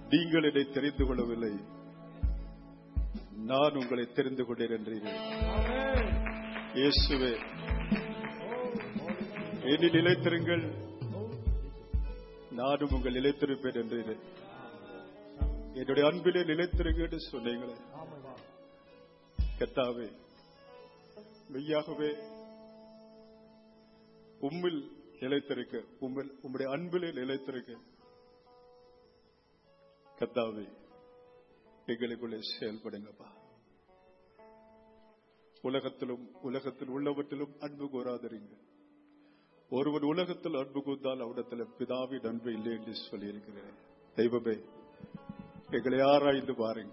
நீங்கள் என்னை தெரிந்து கொள்ளவில்லை நான் உங்களை தெரிந்து கொண்டேன் என்றீர்கள் இயேசுவே என்னில் நிலைத்திருங்கள் நானும் உங்கள் நிலைத்திருப்பேன் என்றீர்கள் என்னுடைய அன்பிலே நிலைத்திருங்க என்று சொன்னீங்களே கத்தாவே மெய்யாகவே உம்மில் நிலைத்திருக்க உம்மில் உம்முடைய அன்பிலே நிலைத்திருக்க கத்தாவே எங்களுக்குள்ளே செயல்படுங்கப்பா உலகத்திலும் உலகத்தில் உள்ளவற்றிலும் அன்பு கூறாதீங்க ஒருவன் உலகத்தில் அன்பு கூர்ந்தால் அவனிடத்தில் பிதாவின் அன்பு இல்லை என்று சொல்லியிருக்கிறேன் தெய்வமே எங்களை ஆராய்ந்து பாருங்க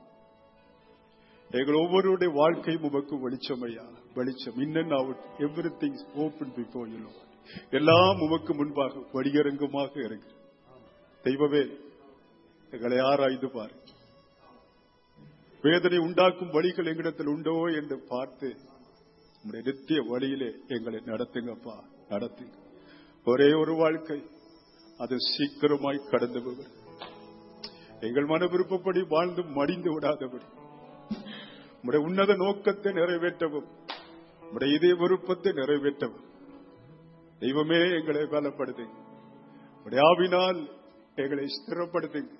எங்கள் ஒவ்வொருடைய வாழ்க்கையும் உமக்கு வெளிச்சமையா வெளிச்சம் இன்னும் out every things open before you எல்லாம் உமக்கு முன்பாக வடிகரங்கமாக இருக்கு தெய்வமே எங்களை ஆராய்ந்து பாருங்க வேதனை உண்டாக்கும் வழிகள் எங்களிடத்தில் உண்டோ என்று பார்த்து உங்களுடைய நித்திய வழியிலே எங்களை நடத்துங்கப்பா நடத்துங்க ஒரே ஒரு வாழ்க்கை அது சீக்கிரமாய் கடந்து போகும் எங்கள் மன விருப்பப்படி வாழ்ந்து மடிந்து விடாதபடி உடைய உன்னத நோக்கத்தை நிறைவேற்றவும் உடைய இதே விருப்பத்தை நிறைவேற்றவும் தெய்வமே எங்களை பலப்படுத்துங்க உடைய ஆவினால் எங்களை ஸ்திரப்படுத்துங்க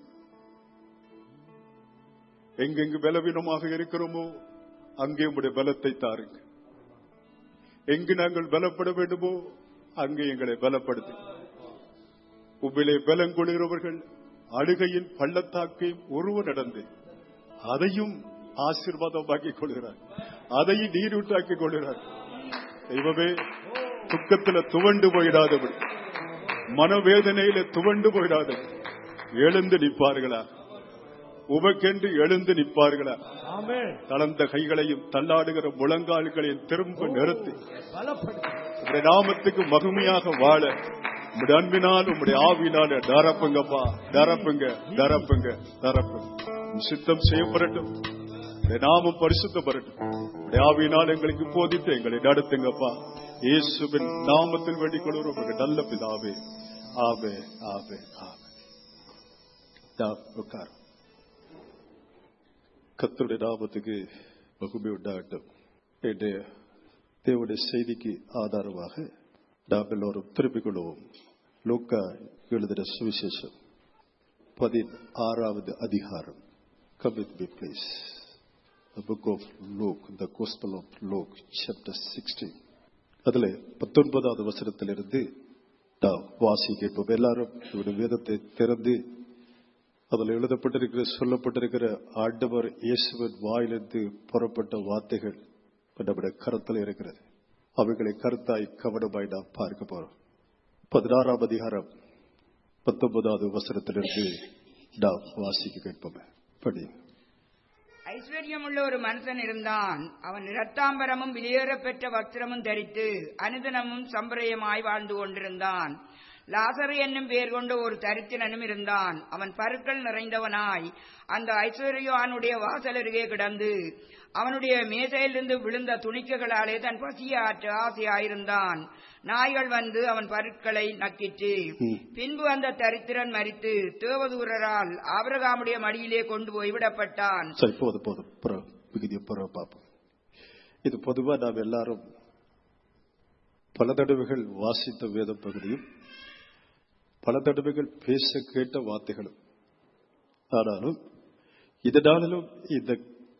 எங்கெங்கு பலவீனமாக இருக்கிறோமோ அங்கே உடைய பலத்தை தாருங்க எங்கு நாங்கள் பலப்பட வேண்டுமோ அங்கே எங்களை பலப்படுத்து உவ்விலே பலம் கொள்கிறவர்கள் அழுகையின் பள்ளத்தாக்கையும் ஒருவர் நடந்து அதையும் ஆசீர்வாதமாக்கிக் கொள்கிறார் அதையும் நீரூட்டாக்கிக் கொள்கிறார் தெய்வமே துக்கத்தில் துவண்டு போயிடாதபடி மனவேதனையில துவண்டு போயிடாதபடி எழுந்து நிற்பார்களா உமக்கென்று எழுந்து நிற்பார்களா தளர்ந்த கைகளையும் தள்ளாடுகிற முழங்கால்களையும் திரும்ப நிறுத்தி உடைய நாமத்துக்கு மகிமையாக வாழ உடைய அன்பினால் உடைய ஆவினால் தரப்புங்கப்பா தரப்புங்க தரப்புங்க தரப்புங்க உம் சித்தம் செய்யப்படட்டும் உடைய நாமம் பரிசுத்தப்படட்டும் உடைய ஆவியினால் எங்களுக்கு போதித்து எங்களை நடத்துங்கப்பா இயேசுவின் நாமத்தில் வேண்டிக் கொள்வோம் உங்களுக்கு நல்ல பிதாவே ஆவே ஆவே ஆவே உட்கார் கத்தருடைய நாமத்துக்கு மகுமை உண்டாகட்டும் என்ற தேவனுடைய செய்திக்கு ஆதாரமாக நாம் எல்லோரும் திருப்பிக் கொள்வோம் லோக்கா எழுதின சுவிசேஷம் பதினாறாவது அதிகாரம் Come with me, please. The book of Luke, the Gospel of Luke, chapter 16. அதுல பத்தொன்பதாவது வசனத்திலிருந்து நாம் வாசிக்க எல்லாரும் இவருடைய வேதத்தை திறந்து அதில் எழுதப்பட்டிருக்கிற சொல்லப்பட்டிருக்கிற ஆண்டவர் இயேசுவின் வாயிலிருந்து புறப்பட்ட வார்த்தைகள் நம்முடைய கருத்தில் இருக்கிறது அவைகளை கருத்தாய் கவனமாய் நாம் பார்க்க போறோம் பதினாறாம் அதிகாரம் பத்தொன்பதாவது வசனத்திலிருந்து நாம் வாசிக்க கேட்போமே படி ஐஸ்வர்யமுள்ள ஒரு மனுஷன் இருந்தான் அவன் இரத்தாம்பரமும் வெளியேற பெற்ற வஸ்திரமும் தரித்து அனுதினமும் சம்பிரயமாய் வாழ்ந்து கொண்டிருந்தான் லாசரு என்னும் பெயர் கொண்ட ஒரு தரித்திரனும் இருந்தான் அவன் பருக்கள் நிறைந்தவனாய் அந்த ஐஸ்வர்யானுடைய வாசல் அருகே கிடந்து அவனுடைய மேசையிலிருந்து விழுந்த துணிக்கைகளாலே தன் பசியை ஆற்ற ஆசையாயிருந்தான் நாய்கள் வந்து அவன் பருட்களை நக்கிற்று பின்பு அந்த தரித்திரன் மறித்து தேவதூரரால் ஆபரகாமுடைய மடியிலே கொண்டு போய் விடப்பட்டான் சரி போதும் போதும் புற விகுதியை புற பார்ப்போம் இது பொதுவா நாம் எல்லாரும் பல தடவைகள் வாசித்த வேத பகுதியும் பல தடவைகள் பேச கேட்ட வார்த்தைகளும் ஆனாலும் இதனாலும் இந்த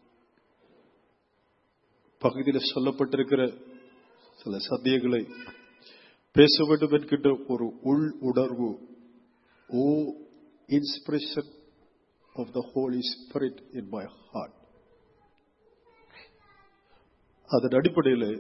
பகுதியில் சொல்லப்பட்டிருக்கிற சில சத்தியங்களை பேச வேண்டும் என்கின்ற ஒரு உள் உணர்வு oh inspiration of the holy spirit in my heart அதன் அடிப்படையில்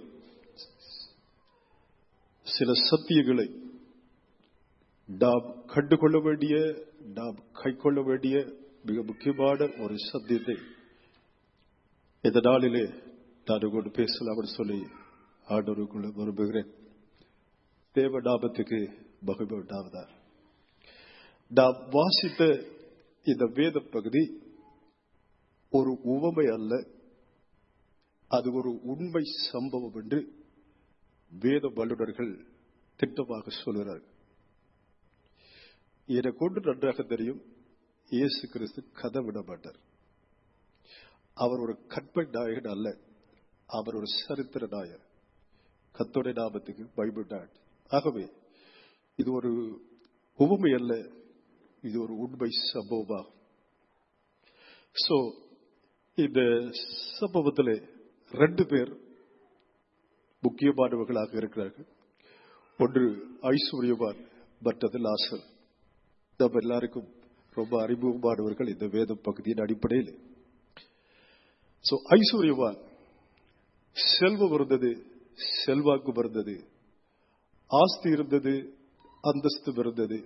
சில சத்தியங்களை நாம் கண்டுகொள்ள வேண்டிய நாம் கை கொள்ள வேண்டிய மிக முக்கியமான ஒரு சத்தியத்தை இந்த நாளிலே நான் கொண்டு பேசலாம் சொல்லி ஆண்டவருக்குள்ள விரும்புகிறேன் தேவ நாமத்துக்கு மகிமை உண்டாவதா நாம் வாசித்த இந்த வேத பகுதி ஒரு உவமை அல்ல அது ஒரு உண்மை சம்பவம் என்று வேத வல்லுநர்கள் திட்டமாக சொல்கிறார்கள் இதை கொண்டு நன்றாக தெரியும் இயேசு கிறிஸ்து கதை விட மாட்டார் அவர் ஒரு கற்பை நாயகன் அல்ல அவர் ஒரு சரித்திர நாயகன் கத்தோடைய நாமத்துக்கு பைபிள் டாட் ஆகவே இது ஒரு உவமை அல்ல இது ஒரு உண்மை சம்பவமாகும் சோ இந்த சம்பவத்தில் ரெண்டு பேர் முக்கியமானவர்களாக இருக்கிறார்கள் ஒன்று ஐஸ்வர்யவான் மற்றது லாசர் நம்ம எல்லாருக்கும் ரொம்ப அறிமுகமானவர்கள் இந்த வேத பகுதியின் அடிப்படையில் சோ ஐஸ்வர்யவான் செல்வம் இருந்தது செல்வாக்கு இருந்தது ஆஸ்தி இருந்தது அந்தஸ்து இருந்தது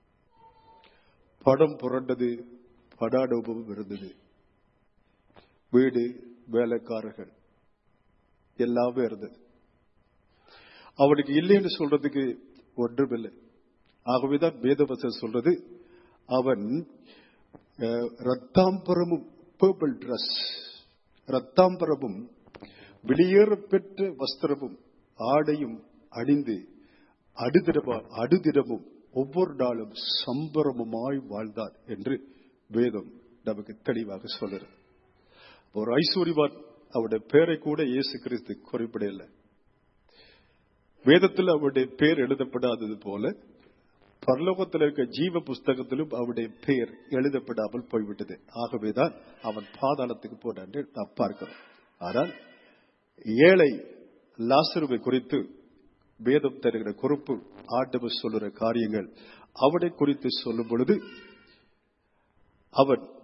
படம் புரண்டது படாடோபமும் இருந்தது வீடு வேலைக்காரர்கள் எல்லாமே இருந்தது அவனுக்கு இல்லைன்னு சொல்றதுக்கு ஒன்றுமில்லை ஆகவேதான் வேதவசன் சொல்றது அவன் அஹ், ரத்தாம்பரமும் பர்பிள் ட்ரெஸ் ரத்தாம்பரமும் வெளியேறப்பெற்ற வஸ்திரமும் ஆடையும் அணிந்து அடுதிடமா அடுதிடமும் ஒவ்வொரு நாளும் சம்பரமுமாய் வாழ்ந்தார் என்று வேதம் நமக்கு தெளிவாக சொல்லுறது ஒரு ஐஸ்வர்யவான் அவருடைய பெயரை கூட இயேசு கிறிஸ்து குறிப்பிடவில்லை வேதத்தில் அவருடைய பெயர் எழுதப்படாதது போல பரலோகத்தில் இருக்க ஜீவ புஸ்தகத்திலும் அவருடைய பெயர் எழுதப்படாமல் போய்விட்டது ஆகவேதான் அவன் பாதாளத்துக்கு போனான் என்று நாம் பார்க்கிறோம் ஆனால் ஏழை லாசருவை குறித்து வேதம் தருகிற குறிப்பு ஆண்டவர் சொல்லுற காரியங்கள் அவனை குறித்து சொல்லும் பொழுது அவன்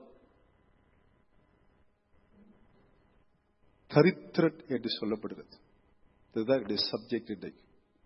தரித்திரன் என்று சொல்லப்படுகிறது இதுதான் என்னுடைய சப்ஜெக்ட் இன்றைக்கு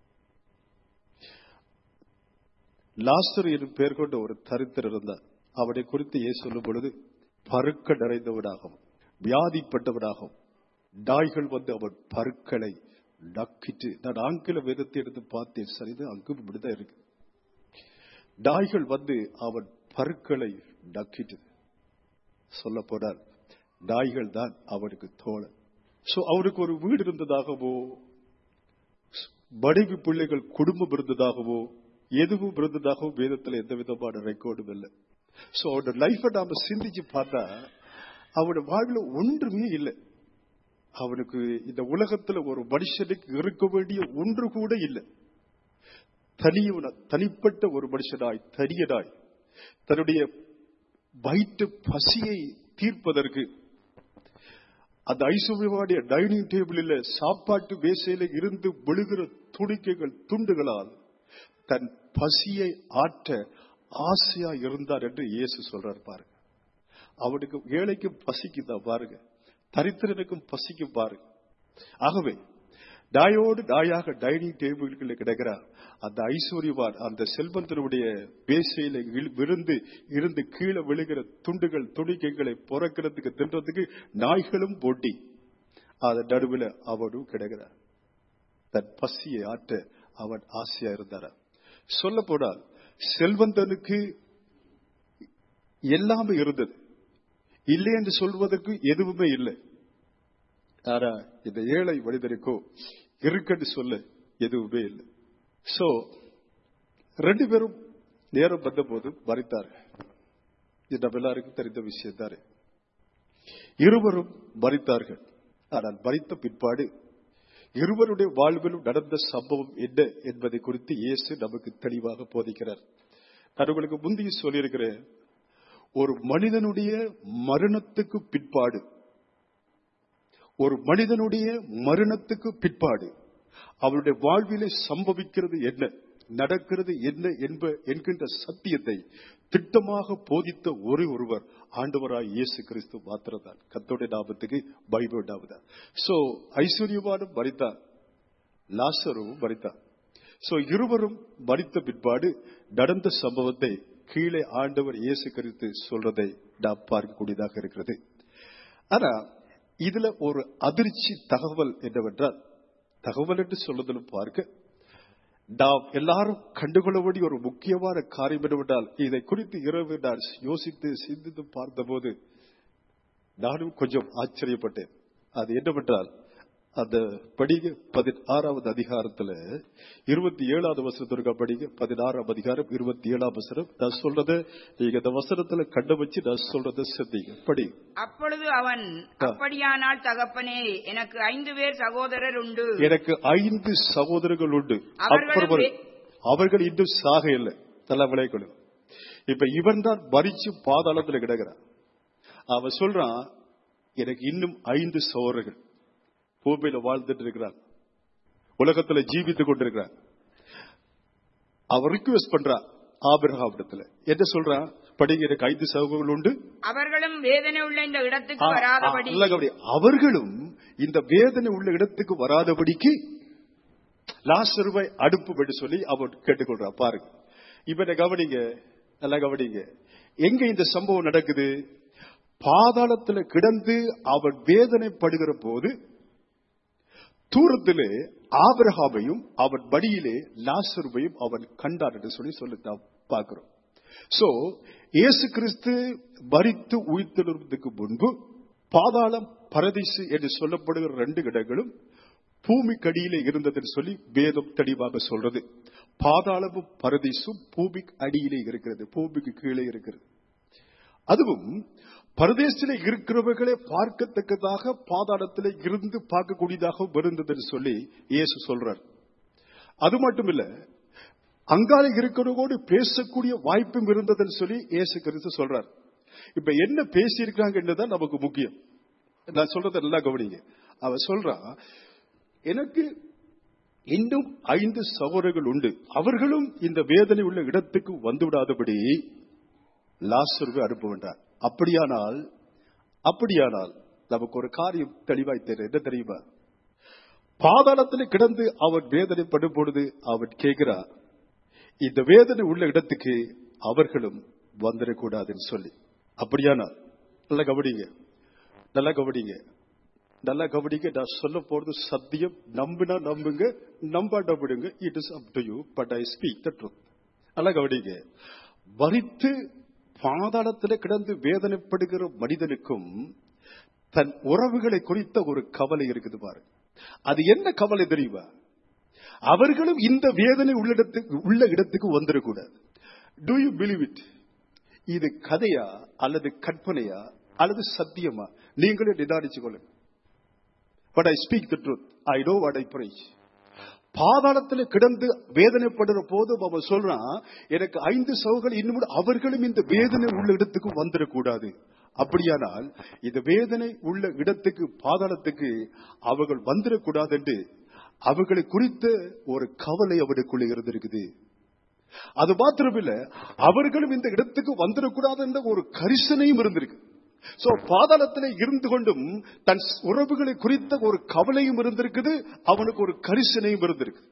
லாஸ்டர் என்னும் பெயர் கொண்ட ஒரு தரித்திரர் இருந்தார் அவனை குறித்து ஏன் சொல்லும் பொழுது பருக்க நிறைந்தவனாகவும் வியாதிப்பட்டவனாகவும் நாய்கள் வந்து அவன் பருக்களை நக்கிட்டு நான் ஆங்கில வேதத்தை எடுத்து பார்த்தேன் சரிதான் அங்கும் இப்படிதான் இருக்கு நாய்கள் வந்து அவன் பருக்களை நக்கிட்டு சொல்ல போனால் நாய்கள் தான் அவனுக்கு தோழன் சோ அவனுக்கு ஒரு வீடு இருந்ததாகவோ மனைவி பிள்ளைகள் குடும்பம் இருந்ததாகவோ எதுவும் இருந்ததாகவோ வேதத்தில் எந்த விதமான ரெக்கார்டும் இல்லை சோ அவனோட லைஃபை நாம சிந்திச்சு பார்த்தா அவனோட வாழ்வில் ஒன்றுமே இல்லை அவனுக்கு இந்த உலகத்துல ஒரு மனுஷனுக்கு இருக்க வேண்டிய ஒன்று கூட இல்லை தனியவன தனிப்பட்ட ஒரு மனுஷனாய் தனியனாய் தன்னுடைய வயிற்று பசியை தீர்ப்பதற்கு அந்த ஐஸ்வர்யவாடிய டைனிங் டேபிளில் சாப்பாட்டு மேசையில இருந்து விழுகிற துணிக்கைகள் துண்டுகளால் தன் பசியை ஆற்ற ஆசையா இருந்தார் என்று இயேசு சொல்றார் பாருங்க அவனுக்கு ஏழைக்கும் பசிக்குதான் பாருங்க தரித்திரனுக்கும் பசிக்கும் பாருங்க ஆகவே நாயோடு நாயாக டைனிங் டேபிள்களில் கிடக்கிறார் அந்த ஐஸ்வர்யவான் அந்த செல்வந்தனுடைய பேசையில இழு- விழுந்து இருந்து கீழே விழுகிற துண்டுகள் துணிக்கைகளை புறக்கிறதுக்கு தின்றதுக்கு நாய்களும் போட்டி அதன் நடுவில் அவனும் கிடக்கிறார் தன் பசியை ஆற்ற அவன் ஆசையா இருந்தார் சொல்ல போனால் செல்வந்தனுக்கு எல்லாமே இருந்தது இல்லை என்று சொல்வதற்கு எதுவுமே இல்லை ஆனா இந்த ஏழை மனிதனுக்கோ இருக்குன்னு சொல்ல எதுவுமே இல்லை சோ ரெண்டு பேரும் நேரம் வந்தபோது மறித்தார்கள் இது நம்ம எல்லாருக்கும் தெரிந்த விஷயம் தானே இருவரும் மறித்தார்கள் ஆனால் மறித்த பிற்பாடு இருவருடைய வாழ்விலும் நடந்த சம்பவம் என்ன என்பதை குறித்து இயேசு நமக்கு தெளிவாக போதிக்கிறார் நான் உங்களுக்கு முந்தைய சொல்லியிருக்கிறேன் ஒரு மனிதனுடைய மரணத்துக்கு பிற்பாடு ஒரு மனிதனுடைய மரணத்துக்கு பிற்பாடு அவருடைய வாழ்விலே சம்பவிக்கிறது என்ன நடக்கிறது என்ன என்ப என்கின்ற சத்தியத்தை திட்டமாக போதித்த ஒரு ஒருவர் ஆண்டவராய் இயேசு கிறிஸ்து மாத்திரம்தான் கத்தோடைய நாமத்துக்கு பைபிள் நாமதான் சோ ஐஸ்வர்யவானும் மறித்தார் லாசரும் மறித்தார் சோ இருவரும் மறித்த பிற்பாடு நடந்த சம்பவத்தை கீழே ஆண்டவர் இயேசு கிறிஸ்து சொல்றதை நாம் பார்க்கக்கூடியதாக இருக்கிறது ஆனா இதுல ஒரு அதிர்ச்சி தகவல் என்னவென்றால் தகவல் என்று சொல்லுதலும் பார்க்க நாம் எல்லாரும் கண்டுகொள்ளபடி ஒரு முக்கியமான காரியம் என்னவென்றால் இதை குறித்து இரவு நான் யோசித்து சிந்தித்து பார்த்தபோது நானும் கொஞ்சம் ஆச்சரியப்பட்டேன் அது என்னவென்றால் அந்த படிக பதினாறாவது அதிகாரத்துல இருபத்தி ஏழாவது வசனத்திற்கு படிங்க பதினாறாம் அதிகாரம் இருபத்தி ஏழாம் வசனம் நான் சொல்றத நீங்க இந்த வசனத்துல கண்ட வச்சு நான் சொல்றத செத்தீங்க படி அப்பொழுது அவன் அப்படியானால் தகப்பனே எனக்கு ஐந்து பேர் சகோதரர் உண்டு எனக்கு ஐந்து சகோதரர்கள் உண்டு அவர்களும் அப்புறம் வே- அவர்கள் இன்னும் சாக இல்லை நல்ல விளைக்கணும் இப்ப இவன் தான் மறிச்சு பாதாளத்துல கிடக்கிறான் அவன் சொல்றான் எனக்கு இன்னும் ஐந்து சகோதரர்கள் பூமியில வாழ்ந்துட்டு இருக்கிறான் உலகத்துல ஜீவித்துக் கொண்டிருக்கிறான் அவன் ரிக்வெஸ்ட் பண்றான் ஆபிரகாமிடத்துல என்ன சொல்றான் படிங்க எனக்கு ஐந்து சகோதரர்கள் உண்டு அவர்களும் வேதனை உள்ள இந்த இடத்துக்கு ஆ, ஆ, வராதபடி நல்ல கவனி. அவர்களும் இந்த வேதனை உள்ள இடத்துக்கு வராதபடிக்கு லாசருவை அடுப்பு சொல்லி அவன் கேட்டுக்கொள்றான் பாருங்க இவனை கவனிங்க நல்லா கவனிங்க எங்க இந்த சம்பவம் நடக்குது பாதாளத்துல கிடந்து அவன் வேதனைப்படுகிற போது தூரத்திலே ஆபிரகாமையும் அவன் படியிலே லாசருவையும் அவன் கண்டான் என்று சொல்லி சொல்லி நாம் பார்க்கிறோம் சோ இயேசு கிறிஸ்து மரித்து உயிர்த்தெழுவதற்கு முன்பு பாதாளம் பரதிசு என்று சொல்லப்படுகிற ரெண்டு இடங்களும் பூமிக்கடியிலே இருந்ததுன்னு சொல்லி வேதம் தெளிவாக சொல்றது பாதாளமும் பரதிசும் பூமி அடியிலே இருக்கிறது பூமிக்கு கீழே இருக்கிறது அதுவும் பரதேசிலே இருக்கிறவர்களே பார்க்கத்தக்கதாக பாதாளத்திலே இருந்து பார்க்கக்கூடியதாக இருந்ததுன்னு சொல்லி இயேசு சொல்றார் அது மட்டும் இல்ல அங்கால இருக்கிறவங்களோடு பேசக்கூடிய வாய்ப்பும் இருந்ததுன்னு சொல்லி இயேசு கிறிஸ்து சொல்றார் இப்ப என்ன பேசியிருக்காங்கன்றதுதான் நமக்கு முக்கியம் நான் சொல்றதை நல்லா கவனிங்க அவன் சொல்றான் எனக்கு இன்னும் ஐந்து சகோதரர்கள் உண்டு அவர்களும் இந்த வேதனை உள்ள இடத்துக்கு வந்து விடாதபடி லாசருவை அனுப்ப வேண்டார் அப்படியானால் அப்படியானால் நமக்கு ஒரு காரியம் தெளிவாய் தெரியும் என்ன தெரியுமா பாதாளத்தில் கிடந்து அவன் வேதனைப்படும் பொழுது அவன் கேட்கிறான் இந்த வேதனை உள்ள இடத்துக்கு அவர்களும் வந்துடக்கூடாதுன்னு சொல்லி அப்படியானால் நல்லா கவனிங்க நல்லா கவனிங்க நல்லா கவனிங்க நான் சொல்ல போறது சத்தியம் நம்பினா நம்புங்க நம்பாட்ட விடுங்க it is up to you but I speak the truth நல்லா கவனிங்க மறித்து பாதாளத்தில் கிடந்து வேதனைப்படுகிற மனிதனுக்கும் தன் உறவுகளை குறித்த ஒரு கவலை இருக்குது பாரு அது என்ன கவலை தெரியுமா அவர்களும் இந்த வேதனை உள்ள இடத்துக்கு உள்ள இடத்துக்கு வந்துடக்கூடாது டு யூ பிலீவ் இட் இது கதையா அல்லது கற்பனையா அல்லது சத்தியமா நீங்களே நிதானிச்சு கொள்ளுங்க but I speak the truth I know what I praise பாதாளத்தில் கிடந்து வேதனைப்படுற போது அவன் சொல்றான் எனக்கு ஐந்து சவுகள் இன்னும் அவர்களும் இந்த வேதனை உள்ள இடத்துக்கு வந்துடக்கூடாது அப்படியானால் இந்த வேதனை உள்ள இடத்துக்கு பாதாளத்துக்கு அவர்கள் வந்துடக்கூடாது என்று அவர்களை குறித்த ஒரு கவலை அவனுக்குள்ள இருந்திருக்குது அது மாத்திரமில்ல அவர்களும் இந்த இடத்துக்கு வந்துடக்கூடாது என்ற ஒரு கரிசனையும் இருந்திருக்கு சோ பாதாளத்திலே இருந்து கொண்டும் தன் உறவுகளை குறித்த ஒரு கவலையும் இருந்திருக்குது அவனுக்கு ஒரு கரிசனையும் இருந்திருக்கு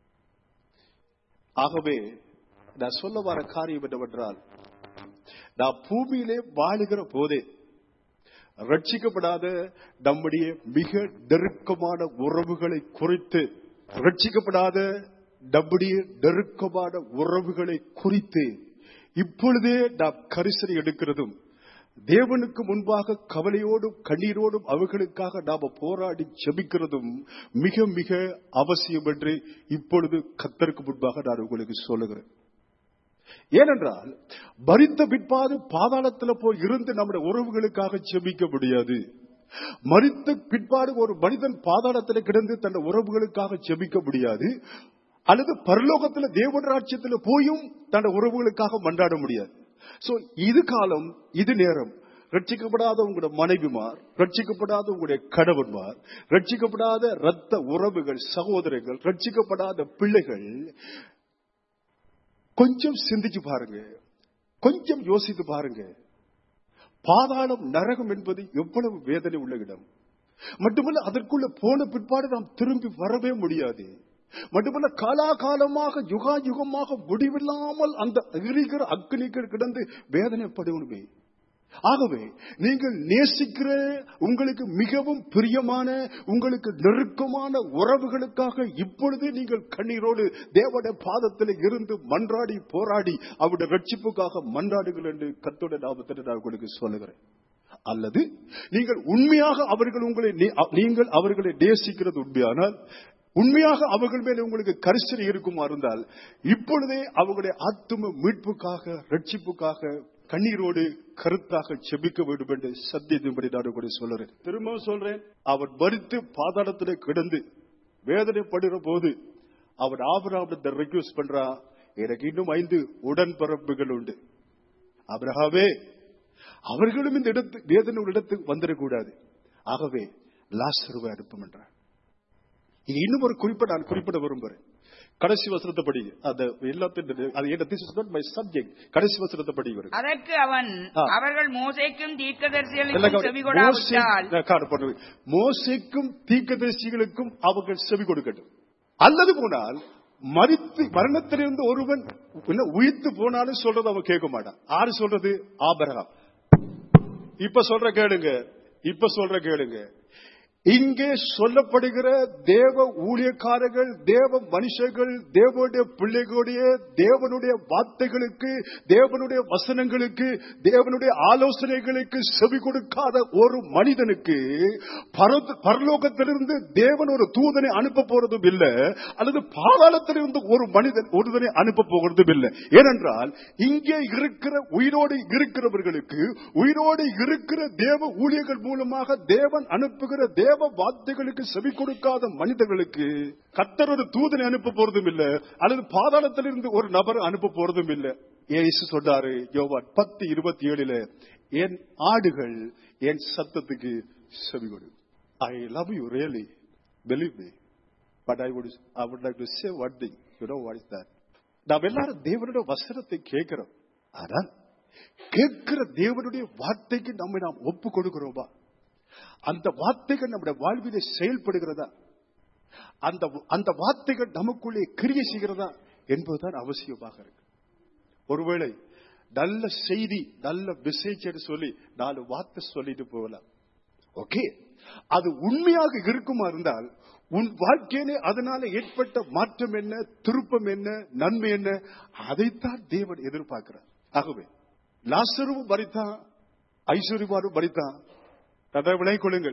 ஆகவே நான் சொல்ல வர காரியம் என்னவென்றால் நான் பூமியிலே வாழுகிற போதே ரட்சிக்கப்படாத நம்முடைய மிக நெருக்கமான உறவுகளை குறித்து ரட்சிக்கப்படாத நம்முடைய நெருக்கமான உறவுகளை குறித்து இப்பொழுதே நாம் கரிசனை எடுக்கிறதும் தேவனுக்கு முன்பாக கவலையோடும் கண்ணீரோடும் அவர்களுக்காக நாம போராடி ஜெபிக்கிறதும் மிக மிக அவசியம் என்று இப்பொழுது கத்தருக்கு முன்பாக நான் உங்களுக்கு சொல்லுகிறேன் ஏனென்றால் மறித்த பிற்பாடு பாதாளத்தில் போய் இருந்து நம்முடைய உறவுகளுக்காக ஜெபிக்க முடியாது மறித்த பிற்பாடு ஒரு மனிதன் பாதாளத்தில் கிடந்து தன் உறவுகளுக்காக ஜெபிக்க முடியாது அல்லது பரலோகத்தில் தேவன் ராட்சியத்தில் போயும் தன் உறவுகளுக்காக மன்றாட முடியாது சோ இது காலம் இது நேரம் ரட்சிக்கப்படாத உங்களுடைய மனைவிமார் ரட்சிக்கப்படாத உங்களுடைய கணவன்மார் ரட்சிக்கப்படாத ரத்த உறவுகள் சகோதரர்கள் ரட்சிக்கப்படாத பிள்ளைகள் கொஞ்சம் சிந்திச்சு பாருங்க கொஞ்சம் யோசித்து பாருங்க பாதாளம் நரகம் என்பது எவ்வளவு வேதனை உள்ள இடம் மட்டுமல்ல அதற்குள்ள போன பிற்பாடு நாம் திரும்பி வரவே முடியாது மட்டுமல்ல காலாகாலமாக யுகா யுகமாக முடிவில்லாமல் அந்த எரிகிற அக்னிகள் கிடந்து வேதனைப்படுவனுமே ஆகவே நீங்கள் நேசிக்கிற உங்களுக்கு மிகவும் பிரியமான உங்களுக்கு நெருக்கமான உறவுகளுக்காக இப்பொழுதே நீங்கள் கண்ணீரோடு தேவட பாதத்தில் இருந்து மன்றாடி போராடி அவருடைய ரட்சிப்புக்காக மன்றாடுங்கள் என்று கத்தோட நாமத்தில் நான் உங்களுக்கு சொல்லுகிறேன் அல்லது நீங்கள் உண்மையாக அவர்கள் உங்களை நே- அ- நீங்கள் அவர்களை நேசிக்கிறது உண்மையானால் உண்மையாக அவர்கள் மேலே உங்களுக்கு கரிசனை இருக்குமா இருந்தால் இப்பொழுதே அவர்களுடைய ஆத்தும மீட்புக்காக ரட்சிப்புக்காக கண்ணீரோடு கருத்தாக செபிக்க வேண்டும் என்று சத்தியத்தின்படி நான் கூட சொல்றேன் திரும்பவும் சொல்றேன் அவர் மறித்து பாதாளத்திலே கிடந்து வேதனைப்படுகிற போது அவர் ஆபராமத்தை ரெக்வஸ்ட் பண்றா எனக்கு இன்னும் ஐந்து உடன்பிறப்புகள் உண்டு அபிரகாவே அவர்களும் இந்த இடத்து வேதனை ஒரு இடத்துக்கு வந்துடக்கூடாது ஆகவே லாசருவை அனுப்பும் என்றார் இங்க இன்னும் ஒரு குறிப்பை நான் குறிப்பிட விரும்புறேன் கடைசி வசனத்தை படிங்க அந்த எல்லாத்தையும் அது என்ன this is not my subject கடைசி வசனத்தை படிங்க அதற்கு அவன் ஆ. அவர்கள் மோசைக்கும் எல்லாம் தீர்க்கதரிசிகளுக்கும் கவனி- செவி கொடாவிட்டால் மோசே- காடு பண்ணுங்க. மோசேக்கும் தீர்க்கதரிசிகளுக்கும் அவர்கள் செவி கொடுக்கட்டும் அல்லது போனால் மரித்து மரணத்திலிருந்து ஒருவன் என்ன உயிர்த்து போனாலும் சொல்றது அவன் கேட்க மாட்டான் ஆறு சொல்றது ஆபரகம் இப்ப சொல்ற கேளுங்க இப்ப சொல்ற கேளுங்க இங்கே சொல்லப்படுகிற தேவ ஊழியக்காரர்கள் தேவ மனுஷர்கள் தேவனுடைய பிள்ளைகளுடைய தேவனுடைய வார்த்தைகளுக்கு தேவனுடைய வசனங்களுக்கு தேவனுடைய ஆலோசனைகளுக்கு செவி கொடுக்காத ஒரு மனிதனுக்கு பரத- பரலோகத்திலிருந்து தேவன் ஒரு தூதனை அனுப்ப போறதும் இல்லை அல்லது பாதாளத்திலிருந்து ஒரு மனிதன் ஒருதனை அனுப்ப போகிறதும் இல்லை ஏனென்றால் இங்கே இருக்கிற உயிரோடு இருக்கிறவர்களுக்கு உயிரோடு இருக்கிற தேவ ஊழியர்கள் மூலமாக தேவன் அனுப்புகிற தேவ வார்த்தைகளுக்கு செவி கொடுக்காத மனிதர்களுக்கு கத்தர் ஒரு தூதனை அனுப்ப போறதும் இல்ல அல்லது பாதாளத்திலிருந்து ஒரு நபர் அனுப்ப போறதும் இல்ல ஏசு சொன்னாரு யோவான் பத்து இருபத்தி ஏழுல என் ஆடுகள் என் சத்தத்துக்கு செவி கொடு I love you really believe me but I would I would like to say one thing you know what is that நாம் எல்லாரும் தேவனுடைய வசனத்தை கேட்கிறோம் ஆனால் கேட்கிற தேவனுடைய வார்த்தைக்கு நம்மை நாம் ஒப்பு கொடுக்கிறோமா அந்த வார்த்தைகள் நம்முடைய வாழ்விலே செயல்படுகிறதா அந்த அந்த வார்த்தைகள் நமக்குள்ளே கிரியை செய்கிறதா என்பதுதான் அவசியமாக இருக்கு ஒருவேளை நல்ல செய்தி நல்ல மெசேஜ் சொல்லி நாலு வார்த்தை சொல்லிட்டு போகலாம் ஓகே அது உண்மையாக இருக்குமா இருந்தால் உன் வாழ்க்கையிலே அதனால ஏற்பட்ட மாற்றம் என்ன திருப்பம் என்ன நன்மை என்ன அதைத்தான் தேவன் எதிர்பார்க்கிறார் ஆகவே லாசருவும் மறித்தான் ஐஸ்வர்யவானும் மறித்தான் அதை விளங்கிக் கொள்ளுங்கள்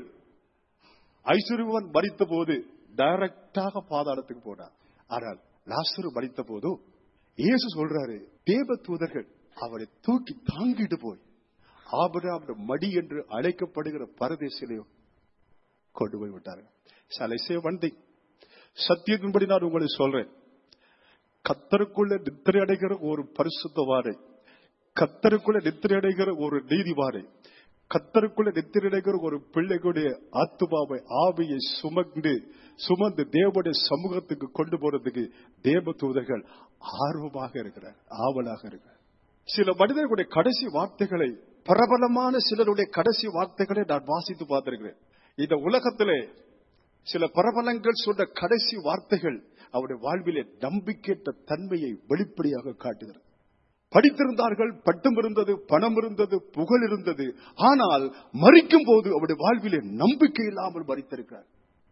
ஐஸ்வர்யவான் மறித்த போது டைரக்டாக பாதாளத்துக்கு போனான் ஆனால் லாசரு மறித்த போதோ இயேசு சொல்றாரு தேவ தூதர்கள் அவரை தூக்கி தாங்கிட்டு போய் ஆபராம் மடி என்று அழைக்கப்படுகிற பரதேசிலையோ கொண்டு போய் விட்டார்கள் சலைசே வந்தை சத்தியத்தின்படி நான் உங்களை சொல்றேன் கத்தருக்குள்ள நித்திரை அடைகிற ஒரு பரிசுத்தவாரை கத்தருக்குள்ள நித்திரை அடைகிற ஒரு நீதிவாரை கத்தருக்குள்ள நித்திரை அடைகிற ஒரு பிள்ளைகளுடைய ஆத்துமாவை ஆவியை சுமந்து சுமந்து தேவனுடைய சமூகத்துக்கு கொண்டு போறதுக்கு தேவ தூதர்கள் ஆர்வமாக இருக்கிறார் ஆவலாக இருக்கிறார் சில மனிதர்களுடைய கடைசி வார்த்தைகளை பிரபலமான சிலருடைய கடைசி வார்த்தைகளை நான் வாசித்து பார்த்திருக்கிறேன் இந்த உலகத்திலே சில பிரபலங்கள் சொன்ன கடைசி வார்த்தைகள் அவருடைய வாழ்விலே நம்பிக்கையற்ற தன்மையை வெளிப்படையாக காட்டுகிறது படித்திருந்தார்கள் பட்டம் இருந்தது பணம் இருந்தது புகழ் இருந்தது ஆனால் மறிக்கும் போது அவருடைய வாழ்விலே நம்பிக்கை இல்லாமல் மறித்திருக்கிறார்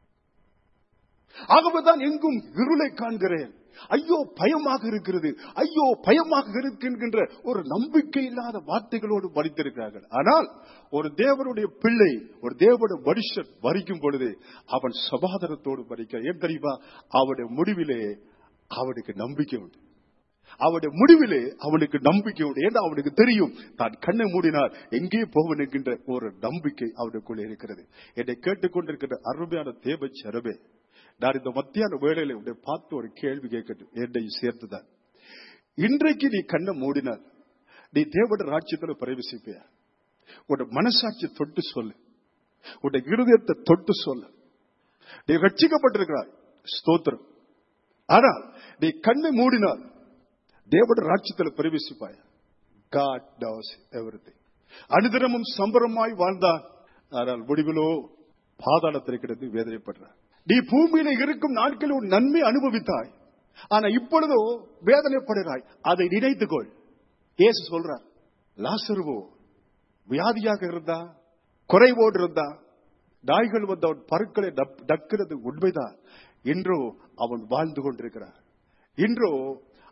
ஆகவேதான் எங்கும் இருளை காண்கிறேன் ஐயோ பயமாக இருக்கிறது ஐயோ பயமாக இருக்கின்ற ஒரு நம்பிக்கை இல்லாத வார்த்தைகளோடு மறித்திருக்கிறார்கள் ஆனால் ஒரு தேவனுடைய பிள்ளை ஒரு தேவனுடைய மனுஷன் மறிக்கும் பொழுது அவன் சமாதானத்தோடு மறிக்கிறான் ஏன் தெரியுமா அவனுடைய முடிவிலே அவனுக்கு நம்பிக்கை உண்டு அவனுடைய முடிவிலே அவனுக்கு நம்பிக்கை உண்டு ஏன்னா அவனுக்கு தெரியும் தான் கண்ணை மூடினால் எங்கே போவன் என்கின்ற ஒரு நம்பிக்கை அவனுக்குள்ளே இருக்கிறது என்னை கேட்டுக்கொண்டிருக்கிற அருமையான தேவ சரவே நான் இந்த மத்தியான வேளையில உன்னை பார்த்து ஒரு கேள்வி கேட்கட்டும் என்னை சேர்த்துதான் இன்றைக்கு நீ கண்ணை மூடினால் நீ தேவட ராஜ்யத்தில் பிரவேசிப்பியா உன் மனசாட்சி தொட்டு சொல்லு உன் இருதயத்தை தொட்டு சொல்லு நீ ரட்சிக்கப்பட்டிருக்கிறாய் ஸ்தோத்திரம் ஆனால் நீ கண்ணை மூடினால் தேவட ராஜ்யத்தில் பிரவேசிப்பாய் காட் டவுஸ் எவ்ரிதிங் அனுதினமும் சம்பரமாய் வாழ்ந்தான் ஆனால் முடிவிலோ பாதாளத்தில் கிடந்து வேதனைப்படுறார் நீ பூமியில இருக்கும் நாட்களில் உன் நன்மை அனுபவித்தாய் ஆனா இப்பொழுதோ வேதனைப்படுகிறாய் அதை நினைத்துக்கொள் ஏசு சொல்றார் லாசருவோ வியாதியாக இருந்தா குறைவோடு இருந்தா நாய்கள் வந்து அவன் பருக்களை டக்கிறது உண்மைதான் இன்றோ அவன் வாழ்ந்து கொண்டிருக்கிறார் இன்றோ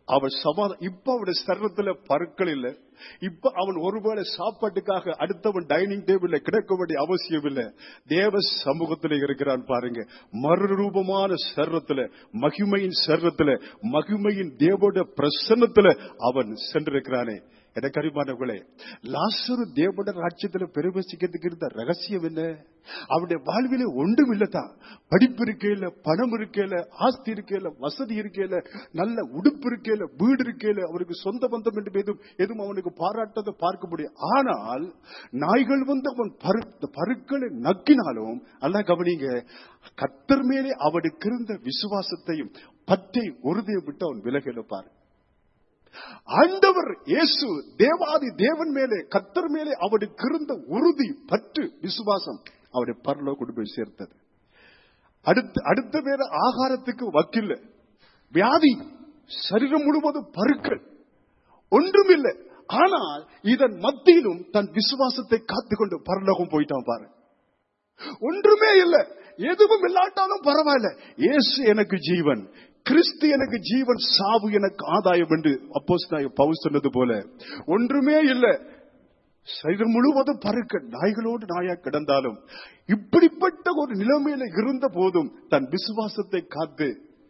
அவன் சமாதானம் இப்ப அவனுடைய சர்வத்துல பருக்கள் இல்ல இப்ப அவன் ஒருவேளை சாப்பாட்டுக்காக அடுத்தவன் டைனிங் டேபிள்ல கிடக்க வேண்டிய அவசியம் இல்ல தேவ சமூகத்துல இருக்கிறான் பாருங்க மறுரூபமான சர்வத்துல மகிமையின் சர்வத்துல மகிமையின் தேவோட பிரசன்னத்துல அவன் சென்றிருக்கிறானே எனக்கு அறிமானவர்களே லாசரு தேவட ராஜ்யத்துல பெருமசிக்கிறதுக்கு இருந்த ரகசியம் என்ன அவருடைய வாழ்விலே ஒன்றும் இல்லதான் படிப்பு இருக்கையில பணம் இருக்கையில ஆஸ்தி இருக்கையில வசதி இருக்கையில நல்ல உடுப்பு இருக்கையில வீடு இருக்கையில அவருக்கு சொந்த பந்தம் என்று எதுவும் எதுவும் அவனுக்கு பாராட்டதை பார்க்க முடியும் ஆனால் நாய்கள் வந்து அவன் பரு பருக்களை நக்கினாலும் அல்ல கவனிங்க கத்தர் மேலே அவனுக்கு இருந்த விசுவாசத்தையும் பற்றை உறுதியை விட்டு அவன் விலகல பாரு ஆண்டவர் இயேசு தேவாதி தேவன் மேலே கத்தர் மேலே அவனுக்கு இருந்த உறுதி பற்று விசுவாசம் அவருடைய பரலோ கொண்டு போய் சேர்த்தது அடுத்த அடுத்த பேர ஆகாரத்துக்கு வக்கில்ல வியாதி சரீரம் முழுவதும் பருக்கள் ஒன்றுமில்லை ஆனால் இதன் மத்தியிலும் தன் விசுவாசத்தை காத்துக்கொண்டு பரலோகம் போயிட்டான் பாரு ஒன்றுமே இல்லை எதுவும் இல்லாட்டாலும் பரவாயில்ல இயேசு எனக்கு ஜீவன் கிறிஸ்து எனக்கு ஜீவன் சாவு எனக்கு ஆதாயம் என்று அப்போஸ் பவுல் சொன்னது போல ஒன்றுமே இல்லை சரீரம் முழுவதும் பருக்க நாய்களோடு நாயா கிடந்தாலும் இப்படிப்பட்ட ஒரு நிலைமையில இருந்த போதும் தன் விசுவாசத்தை காத்து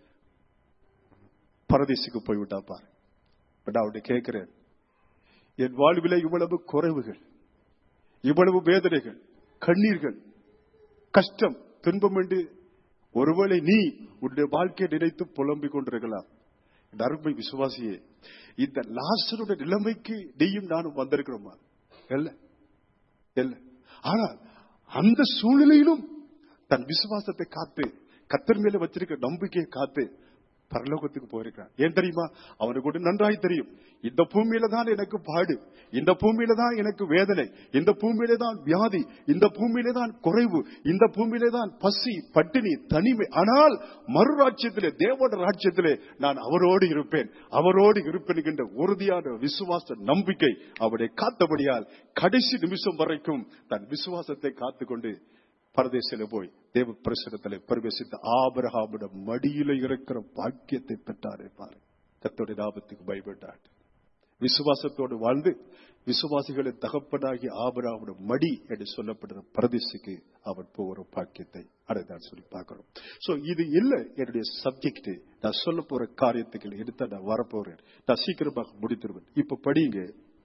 பரதேசிக்கு போய்விட்டா பாரு பட் அவருடைய கேட்கிறேன் என் வாழ்வில இவ்வளவு குறைவுகள் இவ்வளவு வேதனைகள் கண்ணீர்கள் கஷ்டம் துன்பம் என்று ஒருவேளை நீ உன்னுடைய வாழ்க்கையை நினைத்து புலம்பிக் கொண்டிருக்கலாம் என் அருமை விசுவாசியே இந்த லாசருடைய நிலைமைக்கு நீயும் நானும் வந்திருக்கிறோமா இல்ல இல்ல ஆனால் அந்த சூழ்நிலையிலும் தன் விசுவாசத்தை காத்து கத்தர் மேல வச்சிருக்க நம்பிக்கையை காத்து பரலோகத்துக்கு போயிருக்கான் ஏன் தெரியுமா அவனுக்கு கூட நன்றாய் தெரியும் இந்த பூமியில தான் எனக்கு பாடு இந்த பூமியில தான் எனக்கு வேதனை இந்த பூமியில தான் வியாதி இந்த பூமியில தான் குறைவு இந்த பூமியில தான் பசி பட்டினி தனிமை ஆனால் மறுராட்சியத்திலே தேவோட ராஜ்யத்திலே நான் அவரோடு இருப்பேன் அவரோடு இருப்பேன் என்ற உறுதியான விசுவாச நம்பிக்கை அவனை காத்தபடியால் கடைசி நிமிஷம் வரைக்கும் தன் விசுவாசத்தை காத்துக்கொண்டு பரதேசில போய் தேவ பிரசனத்திலே பிரவேசித்த ஆபரகாமிட மடியில இருக்கிற பாக்கியத்தை பெற்றாரே பாரு கத்தோடைய லாபத்துக்கு பயப்பட்டார் விசுவாசத்தோடு வாழ்ந்து விசுவாசிகளின் தகப்பனாகி ஆபராவோட மடி என்று சொல்லப்படுற பிரதேசிக்கு அவன் போகிற பாக்கியத்தை அடைதான் சொல்லி பார்க்கிறோம் சோ இது இல்ல என்னுடைய சப்ஜெக்ட் நான் சொல்ல போற காரியத்துக்கு எடுத்த நான் வரப்போறேன் நான் சீக்கிரமாக முடித்துருவேன் இப்ப படிங்க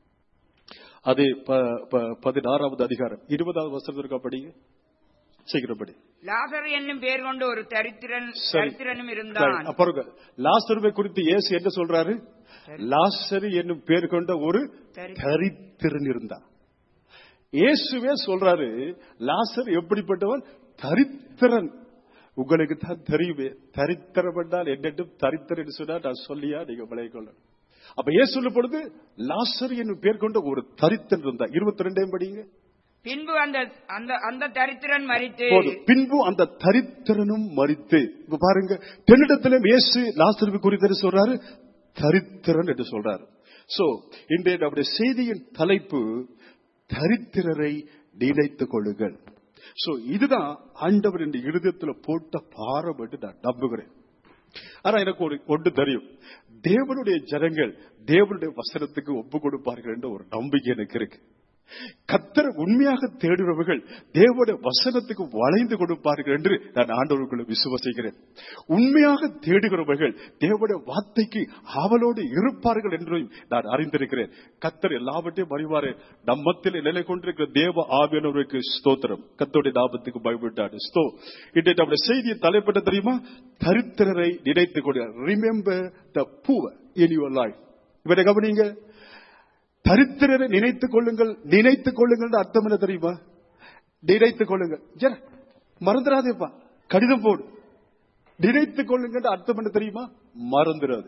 அது பதினாறாவது அதிகாரம் இருபதாவது வசனத்திற்கா படிங்க சீக்கிரம் படி லாசர் என்னும் பேர் கொண்டு ஒரு தரித்திரன் சரி. தரித்திரனும் இருந்தான் அப்புறம் லாசருவை குறித்து இயேசு என்ன சொல்றாரு லாசரு என்னும் பேர் கொண்ட ஒரு தரி- தரித்திரன் இருந்தான் இயேசுவே சொல்றாரு லாசர் எப்படிப்பட்டவன் தரித்திரன் உங்களுக்கு தான் தெரியுமே தரித்திரம் என்றால் என்னென்றும் தரித்திரன் சொன்னா நான் சொல்லியா நீங்க விளையக்கொள்ளணும் அப்ப ஏன் சொல்லும் பொழுது லாசர் என்னும் பேர் கொண்ட ஒரு தரித்திரன் இருந்தா இருபத்தி ரெண்டையும் படிங்க பின்பு அந்த அந்த அந்த தரித்திரன் மறித்து போதும் பின்பு அந்த தரித்திரனும் மறித்து இப்ப பாருங்க தென்னிடத்திலும் இயேசு லாசருக்கு குறித்து சொல்றாரு தரித்திரன் என்று சொல்றாரு சோ இன்றைய நம்முடைய செய்தியின் தலைப்பு தரித்திரரை நினைத்துக் கொள்ளுங்கள் சோ இதுதான் ஆண்டவர் இந்த இருதயத்துல போட்ட பாரம் என்று நான் நம்புகிறேன் ஆனா எனக்கு ஒரு ஒன்று தெரியும் தேவனுடைய ஜனங்கள் தேவனுடைய வசனத்துக்கு ஒப்பு கொடுப்பார்கள் என்ற ஒரு நம்பிக்கை எனக்கு இருக்கு கத்தர் உண்மையாக தேடுறவர்கள் தேவனுடைய வசனத்துக்கு வளைந்து கொடுப்பார்கள் என்று நான் ஆண்டவர்களை விசுவசிக்கிறேன் உண்மையாக தேடுகிறவர்கள் தேவனுடைய வார்த்தைக்கு ஆவலோடு இருப்பார்கள் என்றும் நான் அறிந்திருக்கிறேன் கத்தர் எல்லாவற்றையும் அறிவாரு நம்மத்தில் நிலை கொண்டிருக்கிற தேவ ஆவியானவருக்கு ஸ்தோத்திரம் கத்தோடைய லாபத்துக்கு பயப்பட்டாரு ஸ்தோ இன்றைய நம்முடைய செய்தியை தலைப்பட்ட தெரியுமா தரித்திரரை நினைத்துக் கொண்டு remember the poor in your life இவரை கவனிங்க தரித்திரரை நினைத்துக் கொள்ளுங்கள் நினைத்துக் கொள்ளுங்கள் அர்த்தம் என்ன தெரியுமா நினைத்துக் கொள்ளுங்கள் ஜர மறந்துடாதேப்பா கடிதம் போடு நினைத்துக் கொள்ளுங்கள் அர்த்தம் என்ன தெரியுமா மறந்துடாது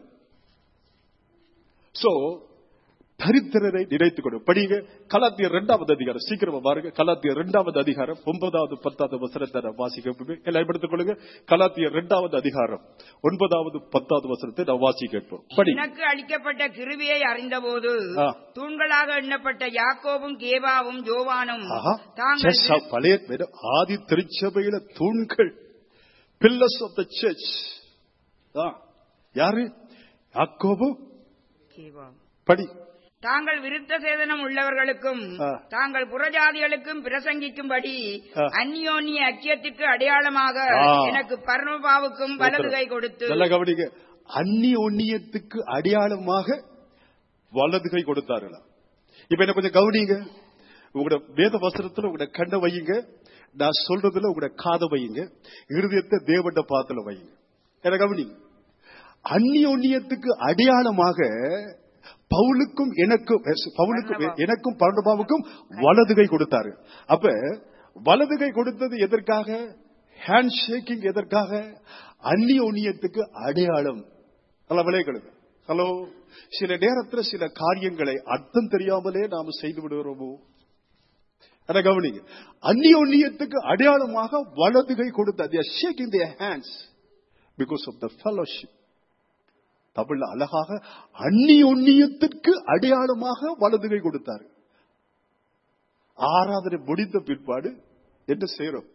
சோ தரித்திரரை நினைத்துக் கொண்டு படிங்க கலாத்தியர் இரண்டாவது அதிகாரம் சீக்கிரமா பாருங்க கலாத்தியர் இரண்டாவது அதிகாரம் ஒன்பதாவது பத்தாவது வசனத்தை நான் வாசிக்க எல்லாம் எடுத்துக் கொள்ளுங்க கலாத்தியர் இரண்டாவது அதிகாரம் ஒன்பதாவது பத்தாவது வசனத்தை நான் வாசி கேட்போம் படி எனக்கு அளிக்கப்பட்ட கிருவியை அறிந்தபோது ஆ. தூண்களாக எண்ணப்பட்ட யாக்கோவும் கேபாவும் ஜோவானும் ஆஹா. தாங்கள் Church of பழைய வேத- ஆதி திருச்சபையில தூண்கள் பில்லர்ஸ் ஆஃப் த சர்ச் யாரு யாக்கோபு கேவா. படி தாங்கள் விருத்த சேதனம் உள்ளவர்களுக்கும் ஆ. தாங்கள் புறஜாதிகளுக்கும் பிரசங்கிக்கும்படி ஆ. அந்யோன்ய ஐக்கியத்துக்கு அடையாளமாக ஆ. எனக்கு பரமபாவுக்கும் வலது கை கொடுத்து நல்ல கவனிங்க அந்நிய ஒன்னியத்துக்கு அடையாளமாக வலது கை கொடுத்தார்களா இப்ப என்ன கொஞ்சம் கவனிங்க உங்களோட வேத வஸ்திரத்துல உங்களோட கண்ணை வையுங்க நான் சொல்றதுல உங்களோட காதை வையுங்க இருதயத்தை தேவண்ட பாத்துல வையுங்க என்ன கவனிங்க அந்நிய ஒன்னியத்துக்கு அடையாளமாக பவுலுக்கும் எனக்கும் பவுலுக்கும் பர்னபா. எனக்கும் பர்ணபாவுக்கும் வலது கை கொடுத்தாரு அப்ப வலது கை கொடுத்தது எதற்காக ஹேண்ட் ஷேக்கிங் எதற்காக அந்நிய ஒன்னியத்துக்கு அடையாளம் நல்ல விளைகளுங்க ஹலோ சில நேரத்துல சில காரியங்களை அர்த்தம் தெரியாமலே நாம செய்து விடுகிறோமோ அத கவனிங்க அந்நிய ஒன்னியத்துக்கு அடையாளமாக வலது கை கொடுத்த shaking their hands because of the fellowship தமிழ்ல அழகாக அந்நியொன்னியத்திற்கு அடையாளமாக வலது கை கொடுத்தார் ஆராதனை முடிந்த பிற்பாடு என்ன செய்யறோம்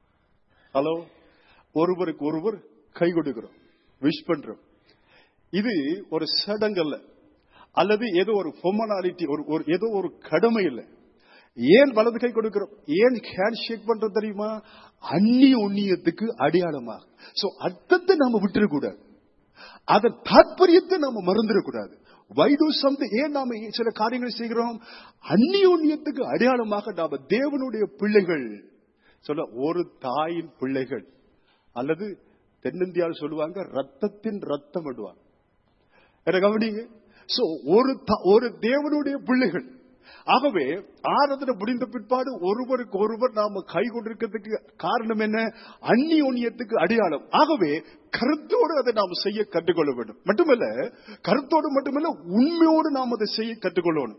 ஹலோ ஒருவருக்கு ஒருவர் கை கொடுக்கிறோம் விஷ் பண்றோம் இது ஒரு சடங்கல்ல அல்லது ஏதோ ஒரு பொமனாலிட்டி ஒரு ஒரு- ஏதோ ஒரு கடமை இல்லை ஏன் வலது கை கொடுக்கிறோம் ஏன் ஹேண்ட் ஷேக் பண்றோம் தெரியுமா அந்நிய ஒன்னியத்துக்கு அடையாளமாக சோ அர்த்தத்தை நாம விட்டுறக்கூடாது அதன் தாற்பயத்தை நாம மறந்துடக்கூடாது வைடு சம்தி ஏன் நாம சில காரியங்களை செய்கிறோம் அந்நியோன்யத்துக்கு அடையாளமாக நாம தேவனுடைய பிள்ளைகள் சொல்ல ஒரு தாயின் பிள்ளைகள் அல்லது தென்னிந்தியாவில் சொல்லுவாங்க ரத்தத்தின் ரத்தம் விடுவாங்க என்ன கவனிங்க சோ ஒரு த- ஒரு தேவனுடைய பிள்ளைகள் ஆகவே ஆராதனை முடிந்த பிற்பாடு ஒருவருக்கு ஒருவர் நாம கை கொண்டிருக்கிறதுக்கு காரணம் என்ன அந்நியோன்யத்துக்கு அடையாளம் ஆகவே கருத்தோடு அதை நாம் செய்ய கற்றுக்கொள்ள வேண்டும் மட்டுமல்ல கருத்தோடு மட்டுமல்ல உண்மையோடு நாம் அதை செய்ய கற்றுக்கொள்ளணும்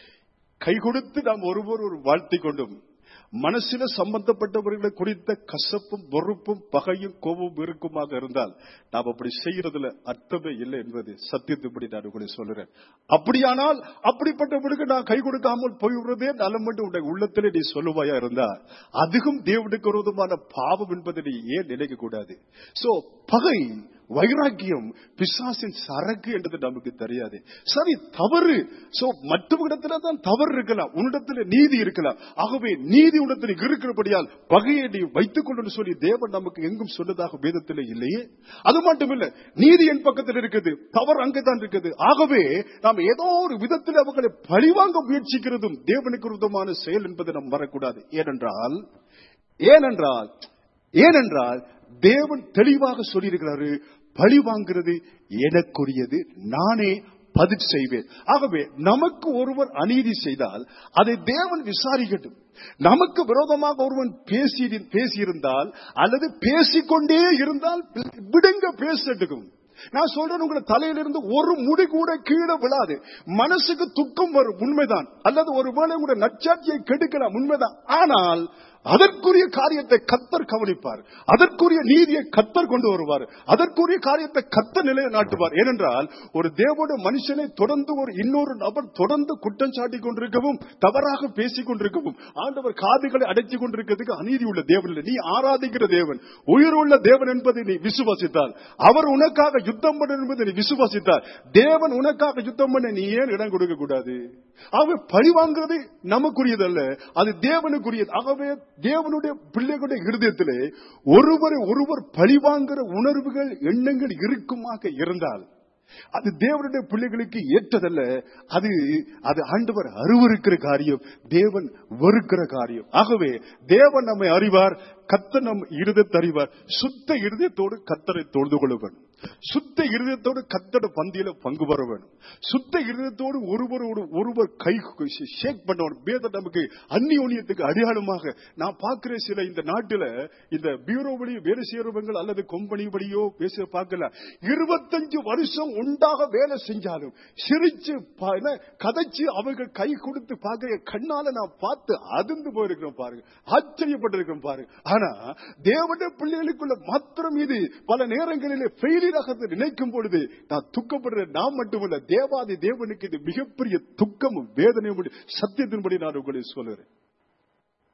கை கொடுத்து நாம் ஒருவர் ஒரு வாழ்த்தி கொண்டும் மனசில சம்பந்தப்பட்டவர்களை குறித்த கசப்பும் வெறுப்பும் பகையும் கோபமும் இருக்குமாக இருந்தால் நாம் அப்படி செய்யறதுல அர்த்தமே இல்லை என்பது சத்தியத்துப்படி நான் உங்களுக்கு சொல்லுறேன் அப்படியானால் அப்படிப்பட்டவர்களுக்கு நான் கை கொடுக்காமல் போய்விடுறதே நலம் என்று உன்னுடைய உள்ளத்திலே நீ சொல்லுவாயா இருந்தா அதுவும் தேவனுக்கு விரோதமான பாவம் என்பதை நீ ஏன் நினைக்க கூடாது சோ பகை வைராக்கியம் பிசாசின் சரக்கு என்றது நமக்கு தெரியாது சரி தவறு சோ மற்றவரிடத்துல தான் தவறு இருக்கலாம் உன்னிடத்துல நீதி இருக்கலாம் ஆகவே நீதி உன்னிடத்தில் இருக்கிறபடியால் பகையை நீ வைத்துக் கொண்டு சொல்லி தேவன் நமக்கு எங்கும் சொன்னதாக வேதத்தில் இல்லையே அது மட்டுமில்ல நீதி என் பக்கத்தில் இருக்குது தவறு அங்கதான் இருக்குது ஆகவே நாம் ஏதோ ஒரு விதத்தில் அவர்களை பழிவாங்க முயற்சிக்கிறதும் தேவனுக்கு விருதமான செயல் என்பதை நாம் வரக்கூடாது ஏனென்றால் ஏனென்றால் ஏனென்றால் தேவன் தெளிவாக சொல்லியிருக்கிறாரு பழி வாங்குறது எனக்குரியது நானே பதில் செய்வேன் ஆகவே நமக்கு ஒருவர் அநீதி செய்தால் அதை தேவன் விசாரிக்கட்டும் நமக்கு விரோதமாக ஒருவன் பேசி பேசியிருந்தால் அல்லது பேசிக்கொண்டே இருந்தால் விடுங்க பேசட்டுக்கும் நான் சொல்றேன் உங்க தலையிலிருந்து ஒரு முடி கூட கீழே விழாது மனசுக்கு துக்கம் வரும் உண்மைதான் அல்லது ஒருவேளை உங்களுடைய நச்சாட்சியை கெடுக்கலாம் உண்மைதான் ஆனால் அதற்குரிய காரியத்தை கத்தர் கவனிப்பார் அதற்குரிய நீதியை கத்தர் கொண்டு வருவார் அதற்குரிய காரியத்தை கத்த நிலையை நாட்டுவார் ஏனென்றால் ஒரு தேவோட மனுஷனை தொடர்ந்து ஒரு இன்னொரு நபர் தொடர்ந்து குற்றம் சாட்டி கொண்டிருக்கவும் தவறாக பேசிக் கொண்டிருக்கவும் ஆண்டவர் காதுகளை அடைத்துக் கொண்டிருக்கிறதுக்கு அநீதி உள்ள தேவன் இல்லை நீ ஆராதிக்கிற தேவன் உயிர் உள்ள தேவன் என்பதை நீ விசுவாசித்தால் அவர் உனக்காக யுத்தம் பண்ண என்பதை நீ விசுவாசித்தால் தேவன் உனக்காக யுத்தம் பண்ண நீ ஏன் இடம் கொடுக்க கூடாது ஆகவே பழி வாங்குறது நமக்குரியதல்ல அது தேவனுக்குரியது ஆகவே தேவனுடைய பிள்ளைகளுடைய இருதயத்திலே ஒருவரை ஒருவர் பழிவாங்குற உணர்வுகள் எண்ணங்கள் இருக்குமாக இருந்தால் அது தேவனுடைய பிள்ளைகளுக்கு ஏற்றதல்ல அது அது ஆண்டவர் அருவருக்கிற காரியம் தேவன் வெறுக்கிற காரியம் ஆகவே தேவன் நம்மை அறிவார் கத்த நம் இருதயத்தை அறிவார் சுத்த இருதயத்தோடு கத்தரை தொழுது கொள்ள வேண்டும் சுத்த இருதயத்தோடு கத்தட பந்தியில பங்கு பெற வேண்டும் சுத்த இருதயத்தோடு ஒருவரோடு ஒருவர் கை ஷேக் பண்ணணும் வேதம் நமக்கு அந்நியோனியத்துக்கு அடையாளமாக நான் பார்க்கிற சில இந்த நாட்டுல இந்த பியூரோ வழி வேலை செய்யறவங்க அல்லது கொம்பனி வழியோ பேச பார்க்கல இருபத்தஞ்சு வருஷம் உண்டாக வேலை செஞ்சாலும் சிரிச்சு பா- என்ன, கதைச்சு அவர்கள் கை கொடுத்து பார்க்க கண்ணால நான் பார்த்து அதிர்ந்து போயிருக்கிறோம் பாருங்க ஆச்சரியப்பட்டிருக்கிறோம் பாருங்க ஆனா தேவனுடைய பிள்ளைகளுக்குள்ள மாத்திரம் இது பல நேரங்களிலே ஃபெயிலியராக நினைக்கும் பொழுது நான் துக்கப்படுறேன் நான் மட்டுமல்ல தேவாதி தேவனுக்கு இது மிகப்பெரிய துக்கமும் வேதனையும் உண்டு. சத்தியத்தின்படி நான் உங்களை சொல்லுறேன்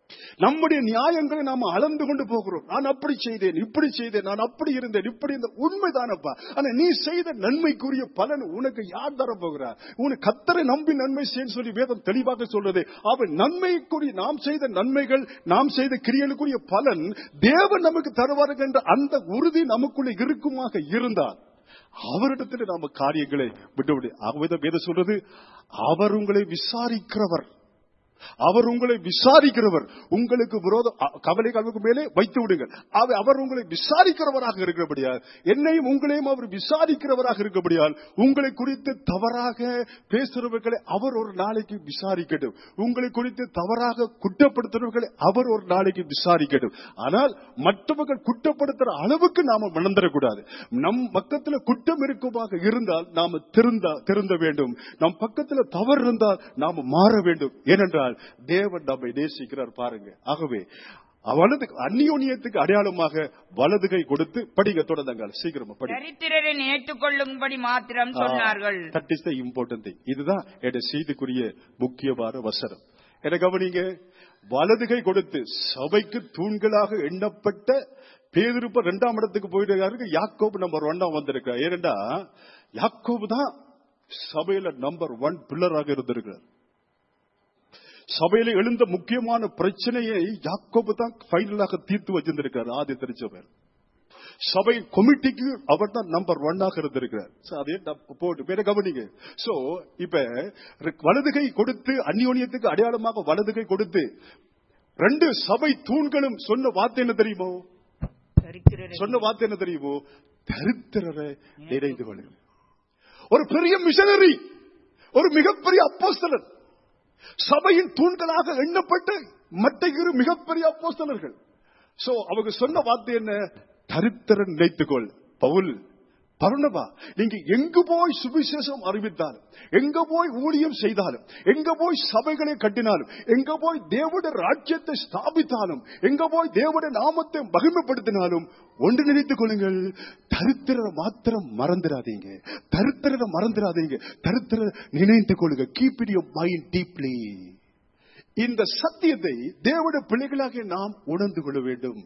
நம்முடைய நியாயங்களை நாம் அளந்து கொண்டு போகிறோம் நான் அப்படி செய்தேன் இப்படி செய்தேன் நான் அப்படி இருந்தேன் இப்படி இருந்த உண்மைதானப்பா ஆனா நீ செய்த நன்மைக்குரிய பலன் உனக்கு யார் தர போகிறார் உனக்கு கத்தரை நம்பி நன்மை செய்ய சொல்லி வேதம் தெளிவாக சொல்றது அவன் நன்மைக்குரிய நாம் செய்த நன்மைகள் நாம் செய்த கிரியலுக்குரிய பலன் தேவன் நமக்கு தருவார்கள் என்ற அந்த உறுதி நமக்குள்ள இருக்குமாக இருந்தால் அவரிடத்தில் நாம காரியங்களை விட்டு விடு வேதம் சொல்றது அவர் உங்களை விசாரிக்கிறவர் அவர் உங்களை விசாரிக்கிறவர் உங்களுக்கு விரோத அ- கவலை கல்வுக்கு மேலே வைத்து விடுங்கள் அவர் அவர் உங்களை விசாரிக்கிறவராக இருக்கிறபடியால் என்னையும் உங்களையும் அவர் விசாரிக்கிறவராக இருக்கிறபடியால் உங்களை குறித்து தவறாக பேசுறவர்களை அவர் ஒரு நாளைக்கு விசாரிக்கட்டும் உங்களை குறித்து தவறாக குற்றப்படுத்துறவர்களை அவர் ஒரு நாளைக்கு விசாரிக்கட்டும் ஆனால் மற்றவர்கள் குற்றப்படுத்துற அளவுக்கு நாம மணந்துடக்கூடாது நம் பக்கத்துல குற்றம் இருக்குமாக இருந்தால் நாம திருந்த திருந்த வேண்டும் நம் பக்கத்துல தவறு இருந்தால் நாம மாற வேண்டும் ஏனென்றால் தேவன் நம்மை நேசிக்கிறார் பாருங்க ஆகவே வலது அந்நியோனியத்துக்கு அடையாளமாக வலதுகை கொடுத்து படிக்க தொடர்ந்தாங்க சீக்கிரமா படி தரித்திரரை நினைத்துக் கொள்ளும்படி மாத்திரம் சொன்னார்கள் that is the important thing இதுதான் என் செய்திக்குரிய முக்கியமான வசனம் என கவனிங்க வலதுகை கொடுத்து சபைக்கு தூண்களாக எண்ணப்பட்ட பேதிருப்ப இரண்டாம் இடத்துக்கு போயிட்டு யாக்கோபு நம்பர் ஒன்னா வந்திருக்கிறார் ஏனென்றா யாக்கோபு தான் சபையில நம்பர் ஒன் பில்லராக இருந்திருக்கிறார் சபையில எழுந்த முக்கியமான பிரச்சனையை யாக்கோபு தான் ஃபைனலாக தீர்த்து வச்சிருந்திருக்காரு ஆதி திருச்சபையில் சபை கமிட்டிக்கு அவர் தான் நம்பர் ஒன்னாக இருந்திருக்கிறார் So, அதே நான் போட்டு பேர கவனிங்க சோ இப்ப வலதுகை கொடுத்து அந்யோன்யத்துக்கு அடையாளமாக வலதுகை கொடுத்து ரெண்டு சபை தூண்களும் சொன்ன வார்த்தை என்ன தெரியுமோ தரித்திரரை சொன்ன வார்த்தை என்ன தெரியுமோ தரித்திரரை நிறைந்து கொள்ளுங்கள் ஒரு பெரிய மிஷனரி ஒரு மிகப்பெரிய அப்போஸ்தலர் சபையின் தூண்களாக எண்ணப்பட்டு மற்ற இரு மிகப்பெரிய அப்போஸ்தலர்கள் சோ அவங்க சொன்ன வார்த்தை என்ன தரித்திரன் நினைத்துக்கொள் பவுல் பருணபா நீங்க எங்கு போய் சுவிசேஷம் அறிவித்தாலும் எங்க போய் ஊழியம் செய்தாலும் எங்க போய் சபைகளை கட்டினாலும் எங்க போய் தேவட ராஜ்யத்தை ஸ்தாபித்தாலும் எங்க போய் தேவட நாமத்தை மகிமைப்படுத்தினாலும் ஒன்று நினைத்துக் கொள்ளுங்கள் தரித்திரரை மாத்திரம் மறந்துடாதீங்க தரித்திரரை மறந்துடாதீங்க தரித்திர நினைத்துக் கொள்ளுங்க keep it your mind deeply இந்த சத்தியத்தை தேவட பிள்ளைகளாக நாம் உணர்ந்து கொள்ள வேண்டும்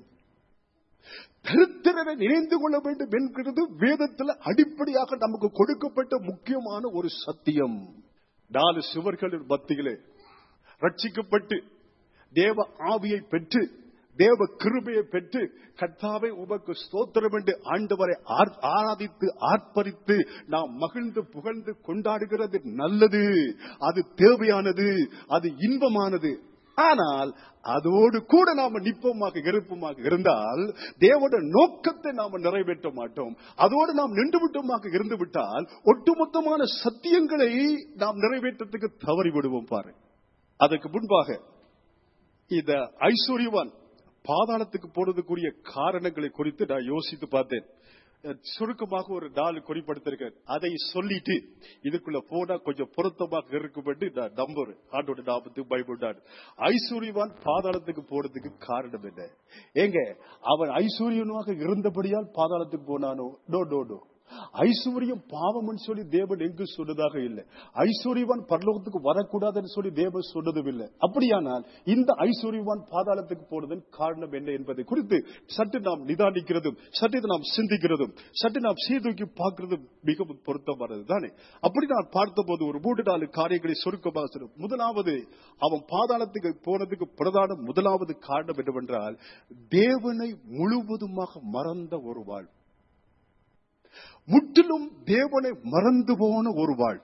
தரித்திரரை நினைந்து கொள்ள வேண்டும் என்கிறது வேதத்தில் அடிப்படையாக நமக்கு கொடுக்கப்பட்ட முக்கியமான ஒரு சத்தியம் நாலு சுவர்களின் மத்தியிலே ரட்சிக்கப்பட்டு தேவ ஆவியை பெற்று தேவ கிருபையை பெற்று கர்த்தாவை உமக்கு ஸ்தோத்திரம் என்று ஆண்டவரை ஆர்- ஆராதித்து ஆர்ப்பரித்து நாம் மகிழ்ந்து புகழ்ந்து கொண்டாடுகிறது நல்லது அது தேவையானது அது இன்பமானது ஆனால் அதோடு கூட நாம நிப்பமாக இருப்பமாக இருந்தால் தேவோட நோக்கத்தை நாம நிறைவேற்ற மாட்டோம் அதோடு நாம் நின்று விட்டோமாக இருந்து விட்டால் ஒட்டுமொத்தமான சத்தியங்களை நாம் நிறைவேற்றத்துக்கு தவறி விடுவோம் பாரு அதற்கு முன்பாக இந்த ஐஸ்வர்யவான் பாதாளத்துக்கு போனதுக்குரிய காரணங்களை குறித்து நான் யோசித்து பார்த்தேன் அஹ் சுருக்கமாக ஒரு நாலு குறிப்படுத்திருக்கேன் அதை சொல்லிட்டு இதுக்குள்ள போனா கொஞ்சம் பொருத்தமாக இருக்கும் என்று நான் நம்புறேன் ஆண்டோட நாமத்து பயப்படாது ஐஸ்வர்யவான் பாதாளத்துக்கு போறதுக்கு காரணம் என்ன ஏங்க அவன் ஐஸ்வர்யனாக இருந்தபடியால் பாதாளத்துக்கு போனானோ நோ நோ நோ ஐஸ்வர்யம் பாவம்னு சொல்லி தேவன் எங்கு சொன்னதாக இல்லை ஐஸ்வர்யவான் பரலோகத்துக்கு வரக்கூடாதுன்னு சொல்லி தேவன் சொன்னதும் இல்லை அப்படியானால் இந்த ஐஸ்வர்யவான் பாதாளத்துக்கு போனதன் காரணம் என்ன என்பதை குறித்து சற்று நாம் நிதானிக்கிறதும் சற்று இதை நாம் சிந்திக்கிறதும் சற்று நாம் சீர்தூக்கி பார்க்கிறதும் மிகவும் பொருத்தமானது தானே அப்படி நான் பார்த்தபோது ஒரு மூன்று நாலு காரியங்களை சுருக்கமாக சொல்லும் முதலாவது அவன் பாதாளத்துக்கு போனதுக்கு பிரதான முதலாவது காரணம் என்னவென்றால் தேவனை முழுவதுமாக மறந்த ஒரு வாழ் முற்றிலும் தேவனை மறந்து போன ஒரு வாழ்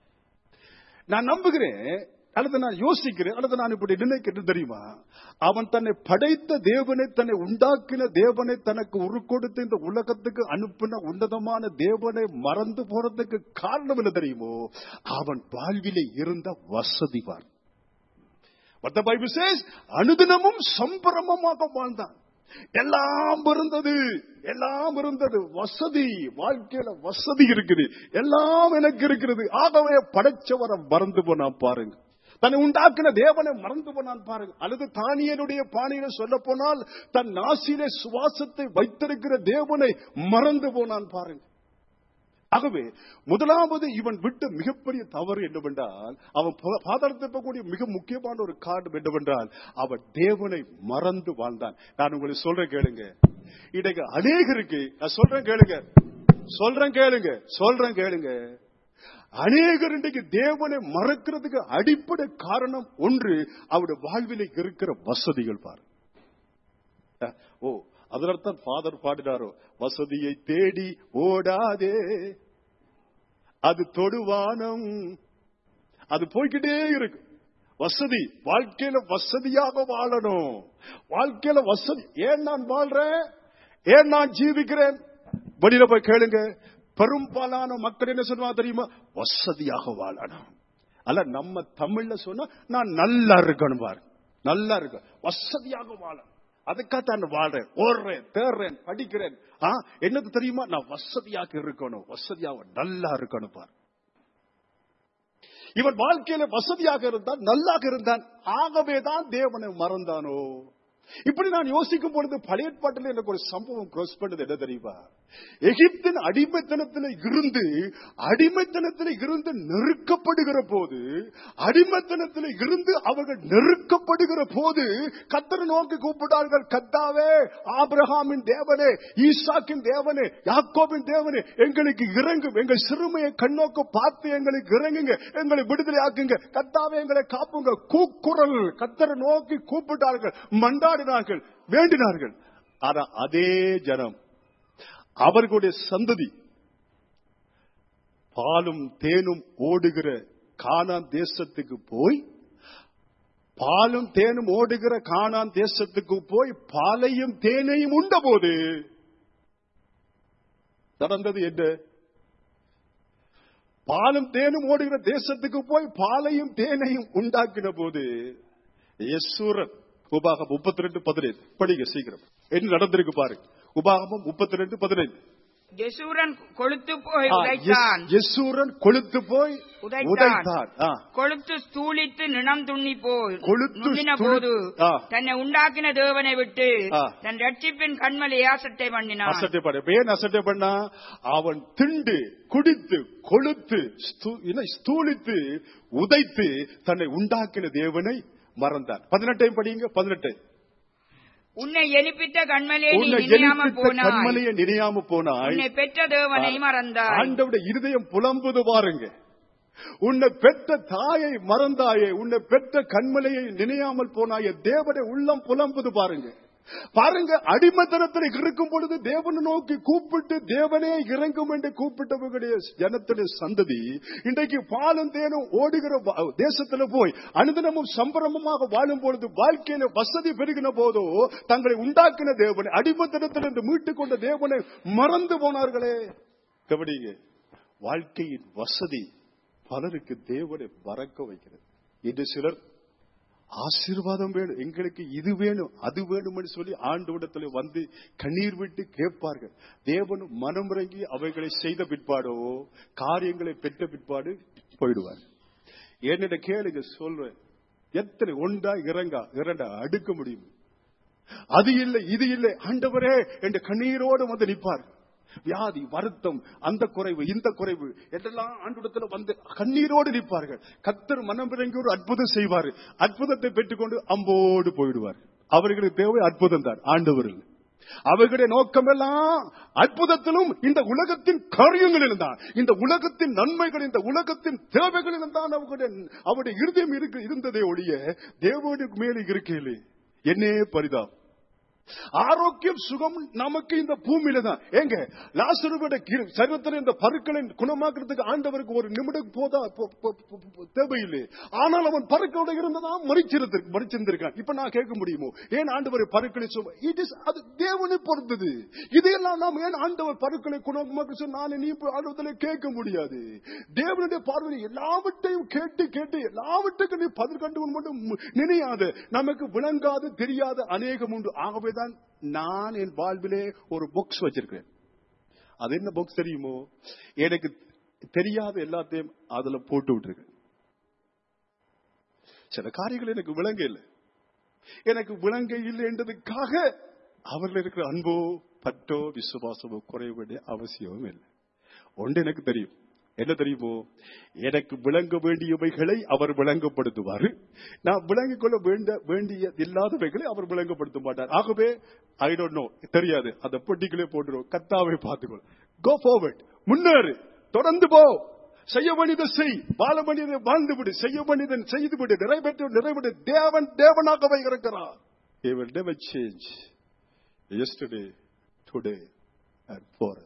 நான் நம்புகிறேன் அல்லது நான் யோசிக்கிறேன் அல்லது நான் இப்படி நினைக்கிறது தெரியுமா அவன் தன்னை படைத்த தேவனை தன்னை உண்டாக்கின தேவனை தனக்கு உருக்கொடுத்து இந்த உலகத்துக்கு அனுப்பின உன்னதமான தேவனை மறந்து போறதுக்கு காரணம் என்ன தெரியுமோ அவன் வாழ்விலே இருந்த வசதிவான் What the Bible says, அனுதினமும் சம்பிரமமாக வாழ்ந்தான் எல்லாம் இருந்தது எல்லாம் இருந்தது வசதி வாழ்க்கையில வசதி இருக்குது எல்லாம் எனக்கு இருக்கிறது ஆகவே படைச்சவரை மறந்து போனான் பாருங்க தன்னை உண்டாக்கின தேவனை மறந்து போனான் பாருங்க அல்லது தானியனுடைய பாணியில சொல்ல போனால் தன் நாசிலே சுவாசத்தை வைத்திருக்கிற தேவனை மறந்து போனான் பாருங்க ஆகவே முதலாவது இவன் விட்ட மிகப்பெரிய தவறு என்னவென்றால் அவன் பாதாளத்தில் இருக்கக்கூடிய மிக முக்கியமான ஒரு காரணம் என்னவென்றால் அவன் தேவனை மறந்து வாழ்ந்தான் நான் உங்களுக்கு சொல்றேன் கேளுங்க இன்றைக்கு அநேகருக்கு நான் சொல்றேன் கேளுங்க சொல்றேன் கேளுங்க சொல்றேன் கேளுங்க அநேகர் இன்றைக்கு தேவனை மறக்கிறதுக்கு அடிப்படை காரணம் ஒன்று அவருடைய வாழ்விலே இருக்கிற வசதிகள் பாரு அஹ், ஓ அதனால்தான் ஃபாதர் பாடினாரோ வசதியை தேடி ஓடாதே அது தொடுவானம் அது போய்கிட்டே இருக்கு வசதி வாழ்க்கையில வசதியாக வாழணும் வாழ்க்கையில வசதி ஏன் நான் வாழ்றேன் ஏன் நான் ஜீவிக்கிறேன் வெளியில போய் கேளுங்க பெரும்பாலான மக்கள் என்ன சொல்லுவாங்க தெரியுமா வசதியாக வாழணும் அல்ல நம்ம தமிழ்ல சொன்னா நான் நல்லா இருக்கணும் பாரு நல்லா இருக்க வசதியாக வாழணும் அதுக்காக நான் வாழ்றேன் ஓடுறேன் தேடுறேன் படிக்கிறேன் ஆ என்னது தெரியுமா நான் வசதியாக இருக்கணும் வசதியாக நல்லா இருக்கணும் பாரு இவன் வாழ்க்கையில வசதியாக இருந்தான் நல்லாக இருந்தான் ஆகவேதான் தேவனை மறந்தானோ இப்படி நான் யோசிக்கும் பொழுது பழைய ஏற்பாட்டில் எனக்கு ஒரு சம்பவம் கிராஸ் பண்ணது என்ன தெரியுமா எகிப்தின் அடிமைத்தனத்தில் இருந்து அடிமைத்தனத்தில் இருந்து நெருக்கப்படுகிற போது அடிமைத்தனத்தில் இருந்து அவர்கள் நெருக்கப்படுகிற போது கத்தரை நோக்கி கூப்பிட்டார்கள் கத்தாவே ஆபிரகாமின் தேவனே ஈசாக்கின் தேவனே யாக்கோபின் தேவனே எங்களுக்கு இறங்கும் எங்கள் சிறுமையை கண்ணோக்க பார்த்து எங்களுக்கு இறங்குங்க எங்களை விடுதலை ஆக்குங்க கத்தாவே எங்களை காப்புங்க கூக்குரல் கத்தரை நோக்கி கூப்பிட்டார்கள் மண்டாடினார்கள் வேண்டினார்கள் ஆனா அதே ஜனம் அவர்களுடைய சந்ததி பாலும் தேனும் ஓடுகிற கானான் தேசத்துக்கு போய் பாலும் தேனும் ஓடுகிற கானான் தேசத்துக்கு போய் பாலையும் தேனையும் உண்டபோது நடந்தது என்ன பாலும் தேனும் ஓடுகிற தேசத்துக்கு போய் பாலையும் தேனையும் உண்டாக்கின போது யசூரன் உபாகம் முப்பத்தி ரெண்டு பதினைந்து படிங்க சீக்கிரம் என்ன நடந்திருக்கு பாருங்க உபாகமம் முப்பத்தி ரெண்டு பதினைந்து ஜெசூரன் கொழுத்து போய் ஆ, உதைத்தான் எஸ்- யசூரன் கொழுத்து போய் உதைத்தான். உதைத்தான் ஆ. கொழுத்து ஸ்தூலித்து நினம் துண்ணி போய் கொழுத்து நுண்ணின ஸ்தூலி- போது ஆ. தன்னை உண்டாக்கின தேவனை விட்டு ஆ. தன் ரட்சிப்பின் கண்மலை ஆசட்டை பண்ணினான் அசட்டை பண்ண இப்ப ஏன் அசட்டை பண்ணா அவன் திண்டு குடித்து கொழுத்து ஸ்தூ- என்ன, ஸ்தூலித்து உதைத்து தன்னை உண்டாக்கின தேவனை மறந்தான் பதினெட்டையும் படிங்க பதினெட்டு உன்னை எழுப்பித்த கண்மலையை நீ உன்னை நினையாம எழுப்பித்த போனாய் கண்மலையை நினையாம போனாய் உன்னை பெற்ற தேவனை மறந்தாய் ஆண்டவுடைய இருதயம் புலம்புது பாருங்க உன்னை பெற்ற தாயை மறந்தாயே உன்னை பெற்ற கண்மலையை நினையாமல் போனாயே தேவனை உள்ளம் புலம்புது பாருங்க பாருங்க அடிமத்தனத்தில் இருக்கும் பொழுது தேவனை நோக்கி கூப்பிட்டு தேவனே இறங்கும் என்று கூப்பிட்டவர்களுடைய ஜனத்துடைய சந்ததி இன்றைக்கு பாலும் தேனும் ஓடுகிற வா- தேசத்துல போய் அனுதினமும் சம்பரமமாக வாழும் பொழுது வாழ்க்கையில வசதி பெருகின போதோ தங்களை உண்டாக்கின தேவனை அடிமத்தனத்திலிருந்து மீட்டுக் கொண்ட தேவனை மறந்து போனார்களே கவனிங்க வாழ்க்கையின் வசதி பலருக்கு தேவனை மறக்க வைக்கிறது இன்று சிலர் ஆசீர்வாதம் வேணும் எங்களுக்கு இது வேணும் அது வேணும்னு சொல்லி ஆண்டோடத்துல வந்து கண்ணீர் விட்டு கேட்பார்கள் தேவனும் மனமிறங்கி அவைகளை செய்த பிற்பாடோ காரியங்களை பெற்ற பிற்பாடு போயிடுவார் என்னிட கேளுங்க சொல்றேன் எத்தனை ஒன்றா இறங்கா இரண்டா அடுக்க முடியும் அது இல்லை இது இல்லை ஆண்டவரே என்ற கண்ணீரோடு வந்து நிற்பார் வியாதி வருத்தம் அந்த குறைவு இந்த குறைவு என்றெல்லாம் ஆண்டுடத்துல வந்து கண்ணீரோடு நிற்பார்கள் கத்தர் மனம் இறங்கி ஒரு அற்புதம் செய்வார் அற்புதத்தை பெற்றுக்கொண்டு அம்போடு போயிடுவார் அவர்களுக்கு தேவை அற்புதம் தான் ஆண்டவர்கள் அவர்களுடைய நோக்கமெல்லாம் அற்புதத்திலும் இந்த உலகத்தின் காரியங்களிலும் தான் இந்த உலகத்தின் நன்மைகள் இந்த உலகத்தின் தேவைகளிலும் தான் அவர்களுடைய அவருடைய இருதயம் இருக்கு இருந்ததே ஒழிய தேவனுக்கு மேலே இருக்கையிலே என்னே பரிதாபம் ஆரோக்கியம் சுகம் நமக்கு இந்த பூமியில தான் எங்க லாசருவோட கி- சரீரத்தில் இந்த பருக்களை குணமாக்குறதுக்கு ஆண்டவருக்கு ஒரு நிமிடம் போதா போ- போ- போ- போ- தேவையில்லை ஆனால் அவன் பருக்களோட இருந்ததா மறிச்சிருந்திருக்கு மறிச்சிருந்திருக்கான் இப்ப நான் கேட்க முடியுமோ ஏன் ஆண்டவர் பருக்களை சும இட் இஸ் அது தேவனை பொறுத்தது இதையெல்லாம் நாம் ஏன் ஆண்டவர் பருக்களை குணமாக்க சொன்னாலும் நீ இப்ப ஆண்டவத்தில் கேட்க முடியாது தேவனுடைய பார்வையில் எல்லாவற்றையும் கேட்டு கேட்டு எல்லாவற்றுக்கும் நீ பதில் கண்டு மட்டும் நினையாது நமக்கு விளங்காது தெரியாத அநேகம் உண்டு ஆகவேதான் நான் என் வாழ்விலே ஒரு பாக்ஸ் வச்சிருக்கிறேன் அது என்ன பாக்ஸ் தெரியுமோ எனக்கு தெரியாத எல்லாத்தையும் அதுல போட்டு விட்டுருக்கேன் சில காரியங்கள் எனக்கு விளங்க இல்லை எனக்கு விளங்க இல்லை என்றதுக்காக அவர்கள் இருக்கிற அன்போ பற்றோ விசுவாசமோ குறைய வேண்டிய அவசியமும் இல்லை ஒன்று எனக்கு தெரியும் என்ன தெரியுமோ எனக்கு விளங்க வேண்டியவைகளை அவர் விளங்கப்படுத்துவார் நான் விளங்கிக் கொள்ள வேண்ட வேண்டிய இல்லாதவைகளை அவர் விளங்கப்படுத்த மாட்டார் ஆகவே ஐ டோன்ட் நோ தெரியாது அந்த பொட்டிகளே போட்டுரும் கத்தாவை பார்த்துக்கொள் கோ forward முன்னேறு தொடர்ந்து போ செய்ய வேண்டியதை செய் வாழ வேண்டியதை வாழ்ந்து விடு செய்ய வேண்டியதை செய்து விடு நிறைவேற்ற நிறைவேற்ற தேவன் தேவனாகவே இருக்கிறார் He will never change yesterday, today and forever.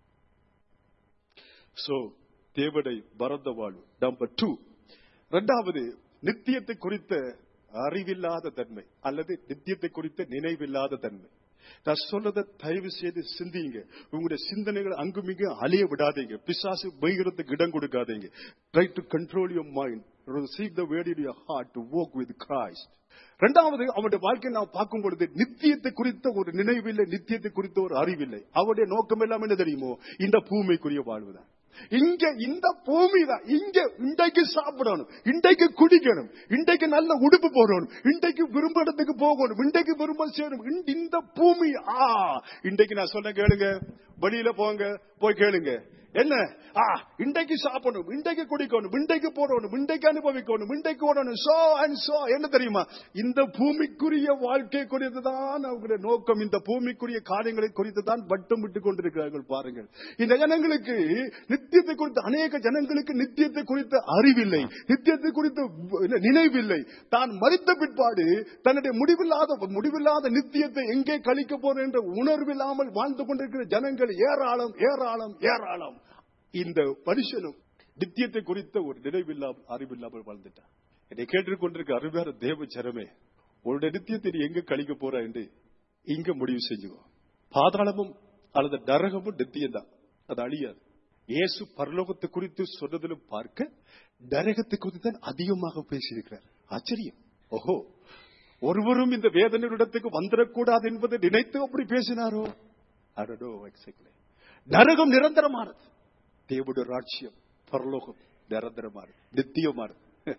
So, தேவனை மறந்த வாழ்வு நம்பர் டூ இரண்டாவது நித்தியத்தை குறித்த அறிவில்லாத தன்மை அல்லது நித்தியத்தை குறித்த நினைவில்லாத தன்மை நான் சொன்னதை தயவு செய்து சிந்திங்க உங்களுடைய சிந்தனைகளை அங்குமிங்க அழிய விடாதீங்க பிசாசு வைகிறதுக்கு இடம் கொடுக்காதீங்க try to control your mind receive the word in your heart to walk with Christ இரண்டாவது அவனுடைய வாழ்க்கையை நாம் பார்க்கும் பொழுது நித்தியத்தை குறித்த ஒரு நினைவில்லை நித்தியத்தை குறித்த ஒரு அறிவில்லை அவருடைய நோக்கம் எல்லாம் என்ன தெரியுமோ இந்த பூமிக்குரிய வாழ்வுதான் இங்க இந்த பூமி தான் இங்க இன்றைக்கு சாப்பிடணும் இன்றைக்கு குடிக்கணும் இன்றைக்கு நல்ல உடுப்பு போடணும் இன்றைக்கு விரும்ப இடத்துக்கு போகணும் இன்றைக்கு விரும்ப செய்யணும் இந்த- இந்த பூமி ஆ இன்றைக்கு நான் சொன்ன கேளுங்க வெளியில போங்க போய் கேளுங்க என்ன ஆ இன்றைக்கு சாப்பிடணும் இன்றைக்கு குடிக்கணும் இன்றைக்கு போடணும் இன்றைக்கு அனுபவிக்கணும் இன்றைக்கு ஓடணும் சோ அண்ட் சோ என்ன தெரியுமா இந்த பூமிக்குரிய வாழ்க்கை குறித்து தான் அவங்களுடைய நோக்கம் இந்த பூமிக்குரிய காரியங்களை குறித்து தான் வட்டம் விட்டு கொண்டிருக்கிறார்கள் பாருங்கள் இந்த ஜனங்களுக்கு நித்தியத்தை குறித்த அநேக ஜனங்களுக்கு நித்தியத்தை குறித்த அறிவில்லை நித்தியத்தை குறித்த நினைவில்லை தான் மறித்த பிற்பாடு தன்னுடைய முடிவில்லாத முடிவில்லாத நித்தியத்தை எங்கே கழிக்க போறேன் என்ற உணர்வில்லாமல் வாழ்ந்து கொண்டிருக்கிற ஜனங்கள் ஏராளம் ஏராளம் ஏராளம் இந்த மனுஷனும் நித்தியத்தை குறித்த ஒரு நினைவில்லாமல் அறிவில்லாமல் வாழ்ந்துட்டான் என்னை கேட்டுக்கொண்டிருக்க அருமையான தேவ ஜனமே உன்னுடைய நித்தியத்தை நீ எங்க கழிக்க போற என்று இங்க முடிவு செஞ்சுக்கோ பாதாளமும் அல்லது நரகமும் நித்தியம் தான் அது அழியாது இயேசு பரலோகத்தை குறித்து சொன்னதிலும் பார்க்க நரகத்தை குறித்து தான் அதிகமாக பேசியிருக்கிறார் ஆச்சரியம் ஓஹோ ஒருவரும் இந்த வேதனையிடத்துக்கு வந்துடக்கூடாது என்பதை நினைத்து அப்படி பேசினாரோ அடடோ எக்ஸாக்ட்லி நரகம் நிரந்தரமானது தேவனுடைய ராட்சியம் பரலோகம் நிரந்தரமானது நித்தியமானது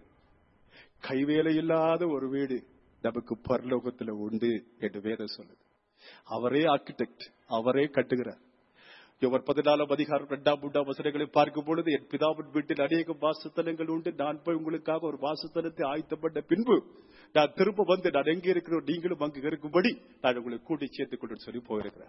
கைவேலை இல்லாத ஒரு வீடு நமக்கு பரலோகத்துல உண்டு என்று வேதம் சொல்லுது அவரே ஆர்கிடெக்ட் அவரே கட்டுகிறார் இவர் பதினாலாம் அதிகாரம் இரண்டாம் மூன்றாம் வசனங்களை பார்க்கும் பொழுது என் பிதாவின் வீட்டில் அநேக வாசத்தலங்கள் உண்டு நான் போய் உங்களுக்காக ஒரு வாசத்தலத்தை ஆயத்தப்பட்ட பின்பு நான் திரும்ப வந்து நான் எங்கே இருக்கிறோம் நீங்களும் அங்கு இருக்கும்படி நான் உங்களை கூட்டி சேர்த்துக் கொண்டு சொல்லி போயிருக்கிறேன்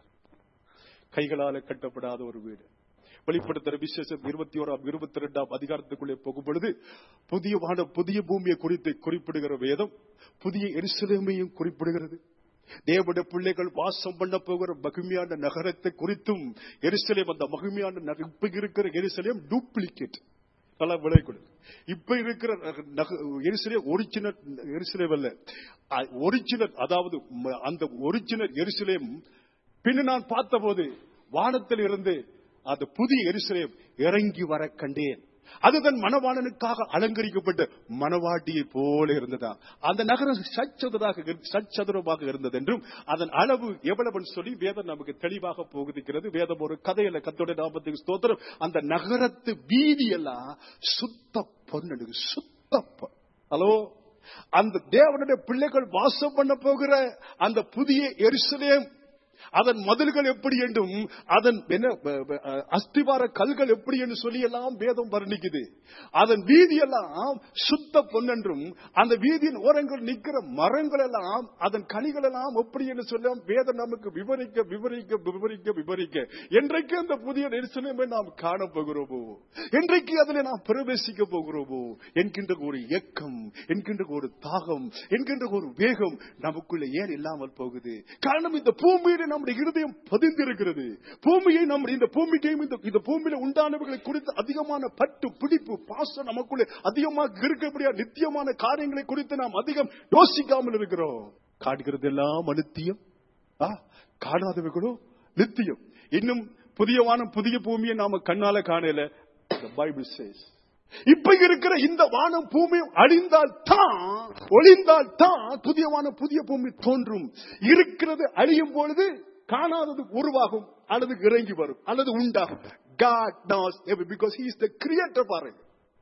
கைகளால கட்டப்படாத ஒரு வீடு வெளிப்படுத்துற விசேஷம் இருபத்தி ஓராம் இருபத்தி ரெண்டாம் அதிகாரத்துக்குள்ளே போகும் பொழுது புதிய வானம் புதிய பூமியை குறித்து குறிப்பிடுகிற வேதம் புதிய எரிசலேமையும் குறிப்பிடுகிறது தேவனுடைய பிள்ளைகள் வாசம் பண்ண போகிற மகிமையான நகரத்தை குறித்தும் எரிசலேம் அந்த மகிமையான நக- இப்ப இருக்கிற எரிசலேம் டூப்ளிகேட் நல்லா விலை கொடு இப்ப இருக்கிற நக- எருசலேம் ஒரிஜினல் எருசலேம் அல்ல ஒரிஜினல் அதாவது ம- அந்த ஒரிஜினல் எருசலேம் பின்ன நான் பார்த்தபோது வானத்தில் இருந்து அந்த புதிய எருசலேம் இறங்கி வர கண்டேன் அது தன் மணவாளனுக்காக அலங்கரிக்கப்பட்ட மணவாட்டியை போல இருந்ததா அந்த நகரம் சச்சதுராக இரு- சச்சதுரமாக இருந்தது என்றும் அதன் அளவு எவ்வளவு சொல்லி வேதம் நமக்கு தெளிவாக போகுதிக்கிறது வேதம் ஒரு கதையில கத்தோட நாமத்துக்கு ஸ்தோத்திரம் அந்த நகரத்து வீதி எல்லாம் சுத்த பொண்ணு சுத்த பொன் ஹலோ அந்த தேவனுடைய பிள்ளைகள் வாசம் பண்ண போகிற அந்த புதிய எருசலேம் அதன் மதில்கள் எப்படி என்றும் அதன் என்ன ப- ப- அஸ்திவார கல்கள் எப்படி என்று சொல்லி எல்லாம் வேதம் வர்ணிக்குது அதன் வீதி எல்லாம் சுத்த பொன்னென்றும் அந்த வீதியின் ஓரங்கள் நிற்கிற மரங்கள் எல்லாம் அதன் கனிகள் எல்லாம் எப்படி என்று சொல்ல வேதம் நமக்கு விவரிக்க விவரிக்க விவரிக்க விவரிக்க என்றைக்கு அந்த புதிய நெரிசனமே நாம் காண போகிறோமோ என்றைக்கு அதில் நாம் பிரவேசிக்க போகிறோமோ என்கின்ற ஒரு இயக்கம் என்கின்ற ஒரு தாகம் என்கின்ற ஒரு வேகம் நமக்குள்ள ஏன் இல்லாமல் போகுது காரணம் இந்த பூமியில நம்முடைய இருதயம் பதிந்திருக்கிறது பூமியை நம்ம இந்த பூமிக்கையும் இந்த இந்த பூமியில உண்டானவர்களை குறித்து அதிகமான பட்டு பிடிப்பு பாசம் நமக்குள்ள அதிகமாக இருக்கக்கூடிய நித்தியமான காரியங்களை குறித்து நாம் அதிகம் யோசிக்காமல் இருக்கிறோம் காண்கிறது எல்லாம் அனித்தியம் ஆ, காணாதவைகளோ நித்தியம் இன்னும் புதிய வானம் புதிய பூமியை நாம கண்ணால காணல பைபிள் சேஸ் இப்ப இருக்கிற இந்த வானம் பூமி அழிந்தால் தான் ஒளிந்தால் தான் புதிய வானம் புதிய பூமி தோன்றும் இருக்கிறது அழியும் பொழுது காணாதது உருவாகும் அல்லது இறங்கி வரும் அல்லது உண்டாகும் God knows every because he is the creator பாருங்க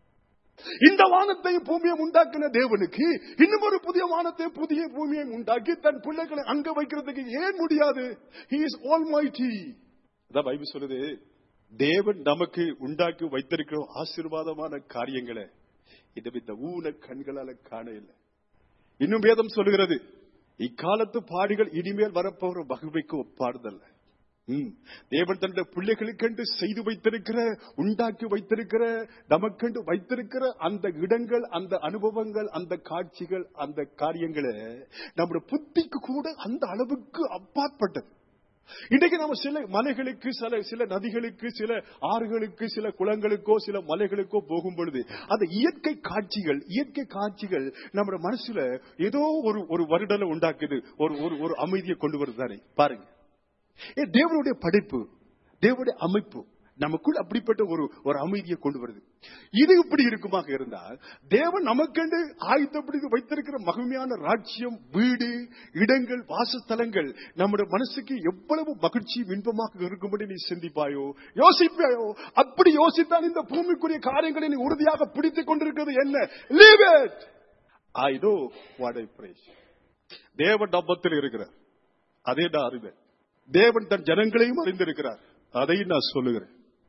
இந்த வானத்தையும் பூமியை உண்டாக்கின தேவனுக்கு இன்னும் ஒரு புதிய வானத்தையும் புதிய பூமியை உண்டாக்கி தன் பிள்ளைகளை அங்க வைக்கிறதுக்கு ஏன் முடியாது he is almighty அதான் பைபிள் சொல்லுது தேவன் நமக்கு உண்டாக்கி வைத்திருக்கிற ஆசீர்வாதமான காரியங்களை இது இந்த ஊன கண்களால காண இல்லை இன்னும் வேதம் சொல்லுகிறது இக்காலத்து பாடுகள் இனிமேல் வரப்போகிற மகிழ்வைக்கு ஒப்பாடுதல்ல ம். தேவன் தன்னுடைய பிள்ளைகளுக்கென்று செய்து வைத்திருக்கிற உண்டாக்கி வைத்திருக்கிற நமக்கென்று வைத்திருக்கிற அந்த இடங்கள் அந்த அனுபவங்கள் அந்த காட்சிகள் அந்த காரியங்களை நம்முடைய புத்திக்கு கூட அந்த அளவுக்கு அப்பாற்பட்டது இன்றைக்கு நம்ம சில மலைகளுக்கு சில சில நதிகளுக்கு சில ஆறுகளுக்கு சில குளங்களுக்கோ சில மலைகளுக்கோ போகும் பொழுது அந்த இயற்கை காட்சிகள் இயற்கை காட்சிகள் நம்ம மனசுல ஏதோ ஒரு ஒரு வருடலை உண்டாக்குது ஒரு ஒரு ஒரு அமைதியை கொண்டு வருதானே பாருங்க ஏ, தேவனுடைய படைப்பு தேவனுடைய அமைப்பு நமக்குள் அப்படிப்பட்ட ஒரு ஒரு அமைதியை கொண்டு வருது இது இப்படி இருக்குமாக இருந்தால் தேவன் நமக்கென்று ஆயத்தப்படுத்தி வைத்திருக்கிற மகிமையான ராஜ்யம் வீடு இடங்கள் வாசஸ்தலங்கள் நம்முடைய மனசுக்கு எவ்வளவு மகிழ்ச்சியும் இன்பமாக இருக்கும்படி நீ சிந்திப்பாயோ யோசிப்பாயோ அப்படி யோசித்தால் இந்த பூமிக்குரிய காரியங்களை நீ உறுதியாக பிடித்துக் கொண்டிருக்கிறது என்ன leave it I know what I praise தேவன் டப்பத்தில் இருக்கிறார் அதே நான் அறிவேன் தேவன் தன் ஜனங்களையும் அறிந்திருக்கிறார் அதையும் நான் சொல்லுகிறேன்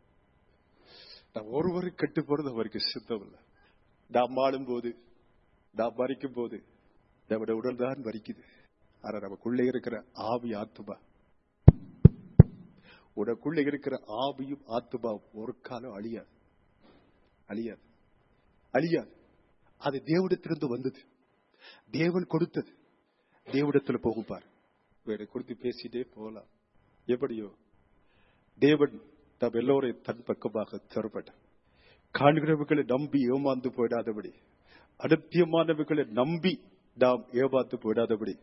நான் ஒருவரை கெட்டு போறது அவருக்கு சித்தமில்லை நாம் வாழும் போது நாம் மறிக்கும் போது நம்முடைய உடல் தான் மறிக்குது ஆனா நமக்குள்ளே இருக்கிற ஆவி ஆத்துமா உனக்குள்ளே இருக்கிற ஆவியும் ஆத்துமா ஒரு காலம் அழியாது அழியாது அழியாது அது தேவனிடத்திலிருந்து வந்தது தேவன் கொடுத்தது தேவனிடத்துல போகும் பாரு வேற குறித்து பேசிட்டே போகலாம் எப்படியோ தேவன் நம் எல்லோரையும் தன் பக்கமாக தருபட்ட காண்கிறவர்களை நம்பி ஏமாந்து போயிடாதபடி அனுத்தியமானவர்களை நம்பி நாம் ஏமாந்து போயிடாதபடி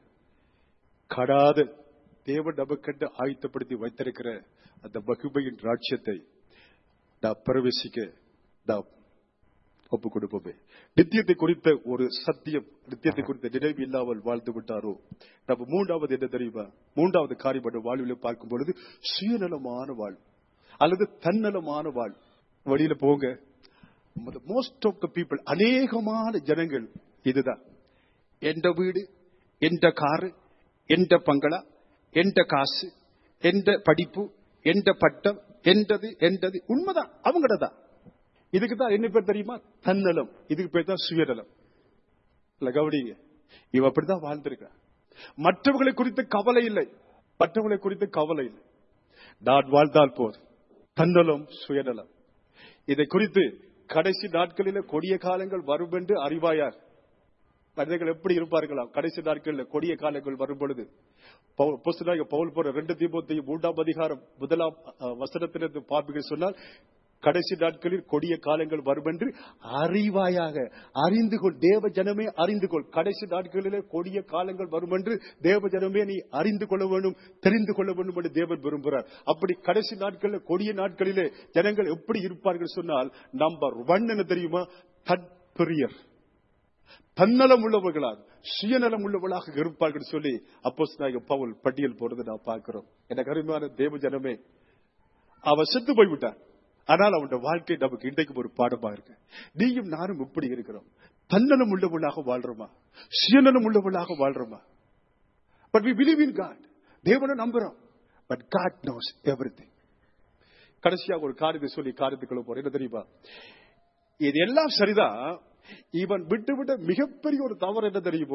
கடாத தேவன் நமக்கென்று ஆயத்தப்படுத்தி வைத்திருக்கிற அந்த மகிமையின் ராட்சியத்தை நாம் பிரவேசிக்க நாம் ஒப்பு கொடுப்போமே நித்தியத்தை குறித்த ஒரு சத்தியம் நித்தியத்தை குறித்த நினைவு இல்லாமல் வாழ்ந்து விட்டாரோ நம்ம மூன்றாவது என்ன தெரியுமா மூன்றாவது காரியம் வாழ்வில் பார்க்கும் பொழுது சுயநலமான வாழ்வு அல்லது தன்னலமான வாழ்வு வழியில போங்க மோஸ்ட் ஆஃப் த பீப்புள் அநேகமான ஜனங்கள் இதுதான் எந்த வீடு எந்த காரு எந்த பங்களா எந்த காசு எந்த படிப்பு எந்த பட்டம் எந்தது எந்தது உண்மைதான் அவங்கட தான் இதுக்கு தான் என்ன பேர் தெரியுமா தன்னலம் இதுக்கு பேர் தான் சுயநலம் இல்ல கவனிங்க இவ அப்படிதான் வாழ்ந்திருக்கிறான் மற்றவர்களை குறித்து கவலை இல்லை மற்றவர்களை குறித்து கவலை இல்லை நான் வாழ்ந்தால் போதும் தன்னலம் சுயநலம் இதை குறித்து கடைசி நாட்களில கொடிய காலங்கள் வரும் என்று அறிவாயார் மனிதர்கள் எப்படி இருப்பார்களா கடைசி நாட்களில் கொடிய காலங்கள் வரும் பொழுது பவுல் அப்போஸ்தலனாகிய பவுல் போற ரெண்டு தீபத்தையும் மூன்றாம் அதிகாரம் முதலாம் அஹ், வசனத்திலிருந்து பார்ப்பீர்கள் சொன்னால் கடைசி நாட்களில் கொடிய காலங்கள் வரும் என்று அறிவாயாக அறிந்து கொள் தேவ ஜனமே அறிந்து கொள் கடைசி நாட்களிலே கொடிய காலங்கள் வரும் என்று தேவ ஜனமே நீ அறிந்து கொள்ள வேண்டும் தெரிந்து கொள்ள வேண்டும் என்று தேவன் விரும்புகிறார் அப்படி கடைசி நாட்களில் கொடிய நாட்களிலே ஜனங்கள் எப்படி இருப்பார்கள் சொன்னால் நம்பர் ஒன் என்ன தெரியுமா தற்பெரியர் தன்னலம் உள்ளவர்களாக சுயநலம் உள்ளவர்களாக இருப்பார்கள் சொல்லி அப்போஸ் பவுல் பட்டியல் போடுறதை நான் பார்க்கிறோம் எனக்கு அருமையான தேவ ஜனமே அவன் செத்து போய்விட்டான் ஆனால் அவனுடைய வாழ்க்கை நமக்கு இன்றைக்கு ஒரு பாடமா இருக்கு நீயும் நானும் இப்படி இருக்கிறோம் தன்னலம் உள்ளவர்களாக வாழ்றோமா சுயநலம் உள்ளவர்களாக வாழ்றோமா but we believe in God தேவனை நம்புறோம் பட் காட் நோஸ் எவ்ரி கடைசியாக ஒரு காரியத்தை சொல்லி காரியத்துக்குள்ள போறேன் என்ன தெரியுமா இது எல்லாம் சரிதான் இவன் விட்டு விட்ட மிகப்பெரிய ஒரு தவறு என்ன தெரியுமோ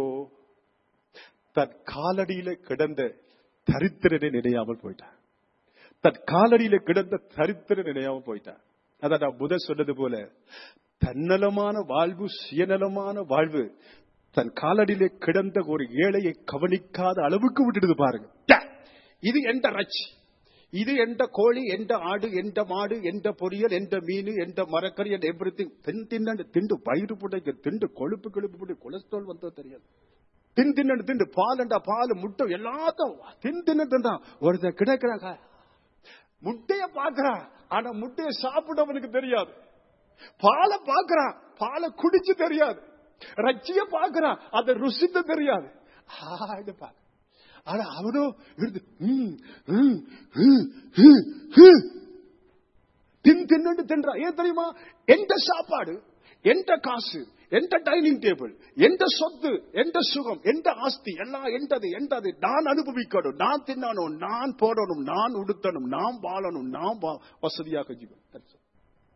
தன் காலடியில கிடந்த தரித்திரனை நினையாமல் போயிட்டான் தன் காலடியில கிடந்த தரித்திரன் நினையாமல் போயிட்டான் அதான் நான் முதல் சொன்னது போல தன்னலமான வாழ்வு சுயநலமான வாழ்வு தன் காலடியிலே கிடந்த ஒரு ஏழையை கவனிக்காத அளவுக்கு விட்டுடுது பாருங்க ச்சே! இது எந்த ரச்சி இது எந்த கோழி எந்த ஆடு எந்த மாடு எந்த பொரியல் எந்த மீன் எந்த மரக்கறி எந்த எவ்ரி திங் தின் தின்னு திண்டு வயிறு புடைக்க திண்டு கொழுப்பு கொழுப்பு புடி கொலஸ்ட்ரால் வந்தோ தெரியாது தின் தின்னு திண்டு பாலண்டா பால் முட்டை எல்லாத்தையும் தின் தின்னு தின்றான் ஒருத்தன் கிடக்குறாங்க முட்டைய பாக்குறான் ஆனா முட்டைய சாப்பிடவனுக்கு தெரியாது பாலை பாக்குறான் பாலை குடிச்சு தெரியாது ரச்சிய பாக்குறான் அதை ருசித்து தெரியாது ஆ, இதை பாக்க ஆனா அவனும் இருந்து ம், ம், ம், ம், ம். தின் தின்னு தின்றான் ஏன் தெரியுமா எந்த சாப்பாடு எந்த காசு எந்த டைனிங் டேபிள் எந்த சொத்து எந்த சுகம் எந்த ஆஸ்தி எல்லாம் எந்தது எந்தது நான் அனுபவிக்கணும் நான் தின்னணும் நான் போடணும் நான் உடுத்தணும் நான் வாழணும் நான் வா- வசதியாக ஜீவன் That's all.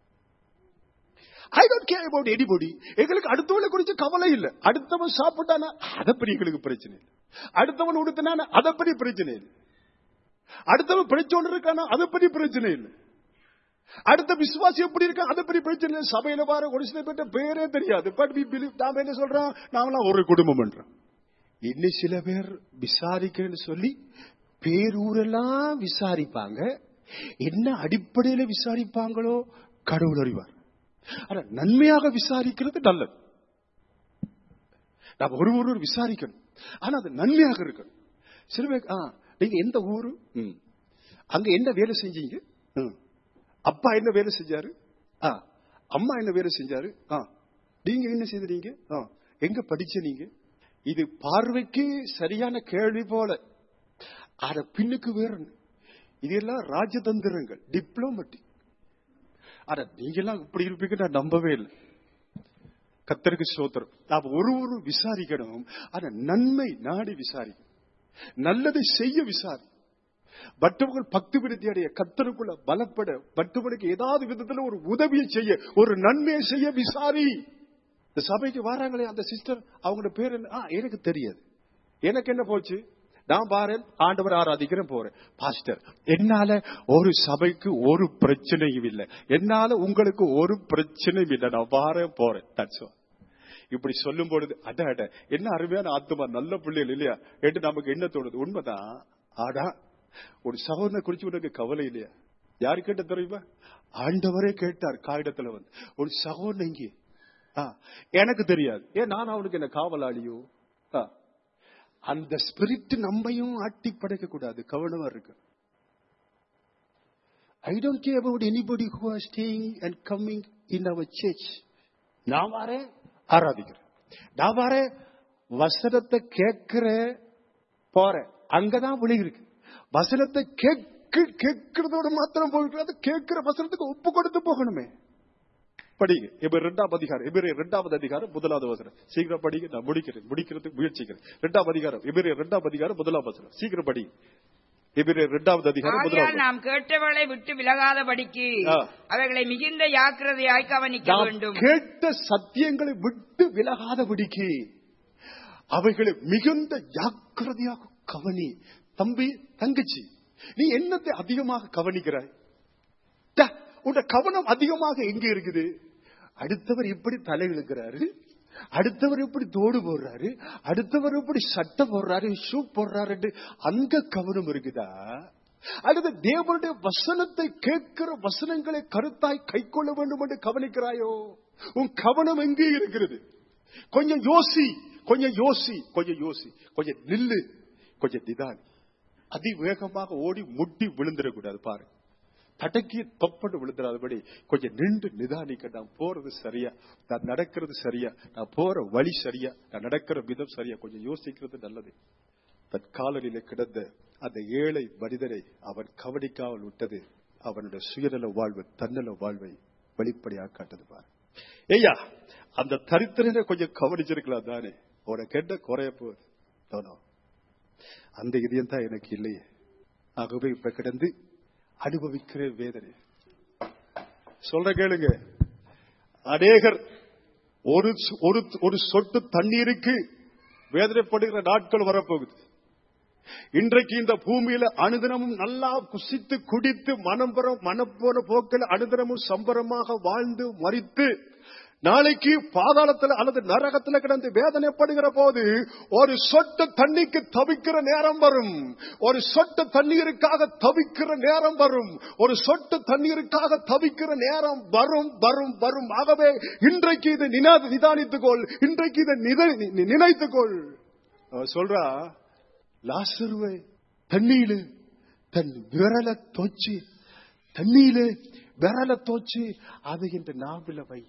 I don't care about anybody எங்களுக்கு அடுத்தவனை குறித்து கவலை இல்ல அடுத்தவன் சாப்பிட்டானா அதை பற்றி எங்களுக்கு பிரச்சனை இல்லை அடுத்தவன் உடுத்தினானா அதை பற்றி பிரச்சனை இல்லை அடுத்தவன் பிழைச்சோன்னு இருக்கானா அதை பற்றி பிரச்சனை இல்லை அடுத்த விசுவாசி எப்படி இருக்கா அதை பற்றி பிரச்சனை இல்லை சபையில பாரு ஒரு சில பேர்ட்ட பேரே தெரியாது பட் we believe நாம என்ன சொல்றோம் நாமெல்லாம் ஒரு குடும்பம் பண்றோம் இன்னும் சில பேர் விசாரிக்கிறேன்னு சொல்லி பேரூரெல்லாம் விசாரிப்பாங்க என்ன அடிப்படையில விசாரிப்பாங்களோ கடவுள் அறிவார் ஆனா நன்மையாக விசாரிக்கிறது நல்லது நாம் ஒரு ஒரு விசாரிக்கணும் ஆனா அது நன்மையாக இருக்கணும் சில பேர் ஆ, நீங்க எந்த ஊரு ம். அங்க என்ன வேலை செஞ்சீங்க ம். அப்பா என்ன வேலை செஞ்சாரு ஆ, அம்மா என்ன வேலை செஞ்சாரு ஆ, நீங்க என்ன செய்தீங்க ஆ, எங்க படிச்ச நீங்க இது பார்வைக்கு சரியான கேள்வி போல அத பின்னுக்கு வேற இதெல்லாம் ராஜதந்திரங்கள் டிப்ளோமேட்டிக் ஆனா நீங்க எல்லாம் இப்படி இருப்பீங்க நான் நம்பவே இல்லை கத்தருக்கு சோத்திரம் நாம் ஒரு ஒரு விசாரிக்கணும் ஆனா நன்மை நாடி விசாரிக்கணும் நல்லதை செய்ய விசாரி மற்றவர்கள் பக்தி விருத்தி அடைய கத்தருக்குள்ள பலப்பட மற்றவர்களுக்கு ஏதாவது விதத்துல ஒரு உதவியை செய்ய ஒரு நன்மையை செய்ய விசாரி இந்த சபைக்கு வராங்களே அந்த சிஸ்டர் அவங்களோட பேர் என்ன ஆ, எனக்கு தெரியாது எனக்கு என்ன போச்சு நான் பாரேன் ஆண்டவர் ஆராதிக்கிறேன் போறேன் பாஸ்டர் என்னால ஒரு சபைக்கு ஒரு பிரச்சனையும் இல்லை என்னால உங்களுக்கு ஒரு பிரச்சனையும் இல்லை நான் பாரேன் போறேன் தட்ஸ் all. இப்படி சொல்லும் பொழுது அட அட என்ன அருமையான ஆத்மா நல்ல பிள்ளைகள் இல்லையா என்று நமக்கு என்ன தோணுது உண்மைதான் ஆடா ஒரு சகோதரனை குறிச்சு உனக்கு கவலை இல்லையா யாரு கேட்ட தெரியுமா ஆண்டவரே கேட்டார் காகிடத்துல வந்து ஒரு சகோதரன் இங்கே ஆ, எனக்கு தெரியாது ஏன் நான் அவனுக்கு என்ன காவலாளியோ ஆ, அந்த ஸ்பிரிட் நம்மையும் ஆட்டி படைக்க கூடாது கவனமா இருக்கு I don't care about anybody who are staying and coming in our church நான் வரேன் ஆராதிக்கிறேன் நான் வரேன் வசனத்தை கேட்கிற போறேன் அங்கதான் விழி இருக்கு வசனத்தை கேட்க கேட்கிறதோட மாத்திரம் போகிறது கேட்கிற வசனத்துக்கு ஒப்பு கொடுத்து போகணுமே படிங்க இப்ப ரெண்டாவது அதிகாரம் எபிரே ரெண்டாவது அதிகாரம் முதலாவது வசனம் சீக்கிரம் படிங்க நான் முடிக்கிறேன் முடிக்கிறதுக்கு முயற்சிக்கிறேன் ரெண்டாவது அதிகாரம் எபிரே ரெண்டாவது அதிகாரம் முதலாவது வசனம் சீக்கிரம் படிங்க எபிரே ரெண்டாவது அதிகாரம் ஆகையால் முதலாவது நாம் கேட்டவளை விட்டு விலகாதபடிக்கு ஆ. அவைகளை மிகுந்த ஜாக்கிரதையாய் கவனிக்க நாம் வேண்டும் கேட்ட சத்தியங்களை விட்டு விலகாதபடிக்கு அவைகளை மிகுந்த ஜாக்கிரதையாக கவனி தம்பி தங்கச்சி நீ என்னத்தை அதிகமாக கவனிக்கிறாய் ட, உன்ட கவனம் அதிகமாக எங்க இருக்குது அடுத்தவர் எப்படி தலை இழுக்கிறாரு அடுத்தவர் எப்படி தோடு போடுறாரு அடுத்தவர் எப்படி சட்டை போடுறாரு ஷூ போடுறாரு அங்க கவனம் இருக்குதா அல்லது தேவனுடைய வசனத்தை கேட்கிற வசனங்களை கருத்தாய் கைக்கொள்ள வேண்டும் என்று கவனிக்கிறாயோ உன் கவனம் எங்கே இருக்கிறது கொஞ்சம் யோசி கொஞ்சம் யோசி கொஞ்சம் யோசி கொஞ்சம் நில்லு கொஞ்சம் நிதானி அதிவேகமாக ஓடி முட்டி விழுந்துடக்கூடாது பாரு தடக்கி தொப்பட்டு விழுந்துடாதபடி கொஞ்சம் நின்று நிதானிக்க நான் போறது சரியா நான் நடக்கிறது சரியா நான் போற வழி சரியா நான் நடக்கிற விதம் சரியா கொஞ்சம் யோசிக்கிறது நல்லது தன் காலனில கிடந்த அந்த ஏழை மனிதனை அவன் கவனிக்காமல் விட்டது அவனுடைய சுயநல வாழ்வு தன்னல வாழ்வை வெளிப்படையாக காட்டது பாரு ஐயா அந்த தரித்திரனை கொஞ்சம் கவனிச்சிருக்கலாம் தானே உனக்கு என்ன குறைய போகுது No, no. அந்த இதயம் தான் எனக்கு இல்லையே ஆகவே இப்ப கிடந்து அனுபவிக்கிற வேதனை சொல்ற கேளுங்க அநேகர் ஒரு சு- ஒரு ஒரு சொட்டு தண்ணீருக்கு வேதனைப்படுகிற நாட்கள் வரப்போகுது இன்றைக்கு இந்த பூமியில அனுதினமும் நல்லா குசித்து குடித்து மனம் பெற மனம் போன போக்கில் அனுதினமும் சம்பரமாக வாழ்ந்து மறித்து நாளைக்கு பாதாளத்துல அல்லது நரகத்துல கிடந்து வேதனைப்படுகிற போது ஒரு சொட்டு தண்ணிக்கு தவிக்கிற நேரம் வரும் ஒரு சொட்டு தண்ணீருக்காக தவிக்கிற நேரம் வரும் ஒரு சொட்டு தண்ணீருக்காக தவிக்கிற நேரம் வரும் வரும் வரும் ஆகவே இன்றைக்கு இதை நினா- நிதானித்துக்கொள் இன்றைக்கு இதை நித- நி- நினைத்துக்கொள் அவ சொல்றா லாசருவை தண்ணியில தன் விரலை தோச்சு தண்ணியில விரலை தோச்சு அதை என்று நாவில வை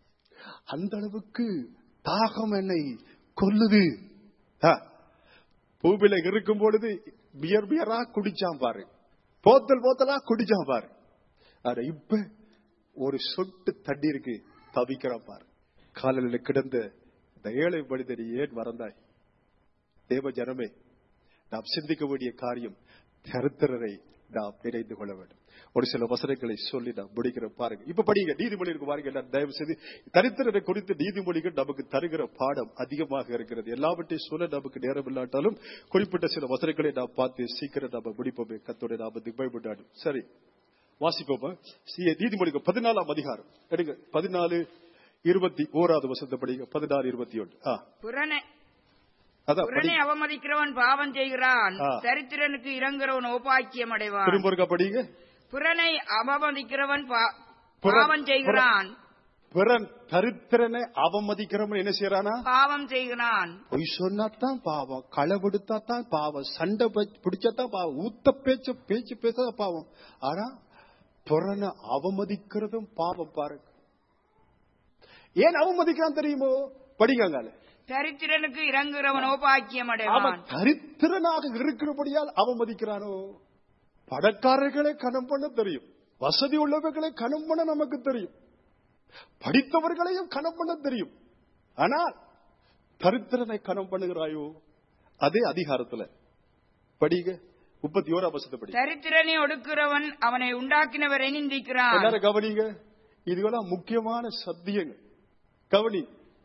அந்த அளவுக்கு தாகம் என்னை கொல்லுது ஆ, பூமியில இருக்கும் பொழுது பியர் பியரா குடிச்சான் பாரு போத்தல் போத்தலா குடிச்சான் பாரு ஆனா இப்ப ஒரு சொட்டு தண்ணீருக்கு தவிக்கிறான் பாரு காலையில் கிடந்த இந்த ஏழை மனிதனை ஏன் மறந்தாய் தேவ ஜனமே நாம் சிந்திக்க வேண்டிய காரியம் தரித்திரரை நாம் நினைந்து கொள்ள வேண்டும் ஒரு சில வசனங்களை சொல்லி நாம் முடிக்கிற பாருங்க இப்ப படிங்க நீதிமொழிக்கு பாருங்க எல்லாரும் தயவு செய்து தரித்திரரை குறித்து நீதிமொழிகள் நமக்கு தருகிற பாடம் அதிகமாக இருக்கிறது எல்லாவற்றையும் சொல்ல நமக்கு நேரம் இல்லாட்டாலும் குறிப்பிட்ட சில வசனங்களை நாம் பார்த்து சீக்கிரம் நாம முடிப்போமே கத்தோட நாம பயப்படாடும் சரி வாசிப்போமா சி- நீதிமொழிக்கு பதினாலாம் அதிகாரம் எடுங்க பதினாலு இருபத்தி ஓராவது வசனத்தை படிங்க பதினாறு இருபத்தி ஒன்று ஆ புறனை அதான் படி. புறனை அவமதிக்கிறவன் பாவம் செய்கிறான் ஆ. சரித்திரனுக்கு இறங்குறவன் ஓப்பாக்கியம் அடைவான் திரும்ப ஒருக்கா படிங்க புறனை அவமதிக்கிறவன் பா- புறன்- பாவம் செய்கிறான் பிறன் தரித்திரனை அவமதிக்கிறவன் என்ன செய்யறானா பாவம் செய்கிறான் பொய் சொன்னாதான் பாவம் களவெடுத்தா தான் பாவம் சண்டை பிடிச்சாதான் பாவம் ஊத்த பேச்சு பேச்சு பேச பாவம் ஆனா புறனை அவமதிக்கிறதும் பாவம் பாருங்க ஏன் அவமதிக்கிறான் தெரியுமோ படிக்காங்க சரித்திரனுக்கு இறங்குறவன் ஓப்பாக்கியம் அவன் அடைவான் தரித்திரனாக இருக்கிறபடியால் அவமதிக்கிறானோ பணக்காரர்களை கணம் பண்ண தெரியும் வசதி உள்ளவர்களை கணம் பண்ண நமக்கு தெரியும் படித்தவர்களையும் கணம் பண்ண தெரியும் ஆனால் தரித்திரனை கணம் பண்ணுகிறாயோ அதே அதிகாரத்துல படிங்க முப்பத்தி ஓராம் வருஷத்தை படி சரித்திரனை ஒடுக்கிறவன் அவனை உண்டாக்கினவரை நிந்திக்கிறான் எல்லாரும் கவனிங்க இதுவெல்லாம் முக்கியமான சத்தியங்கள் கவனி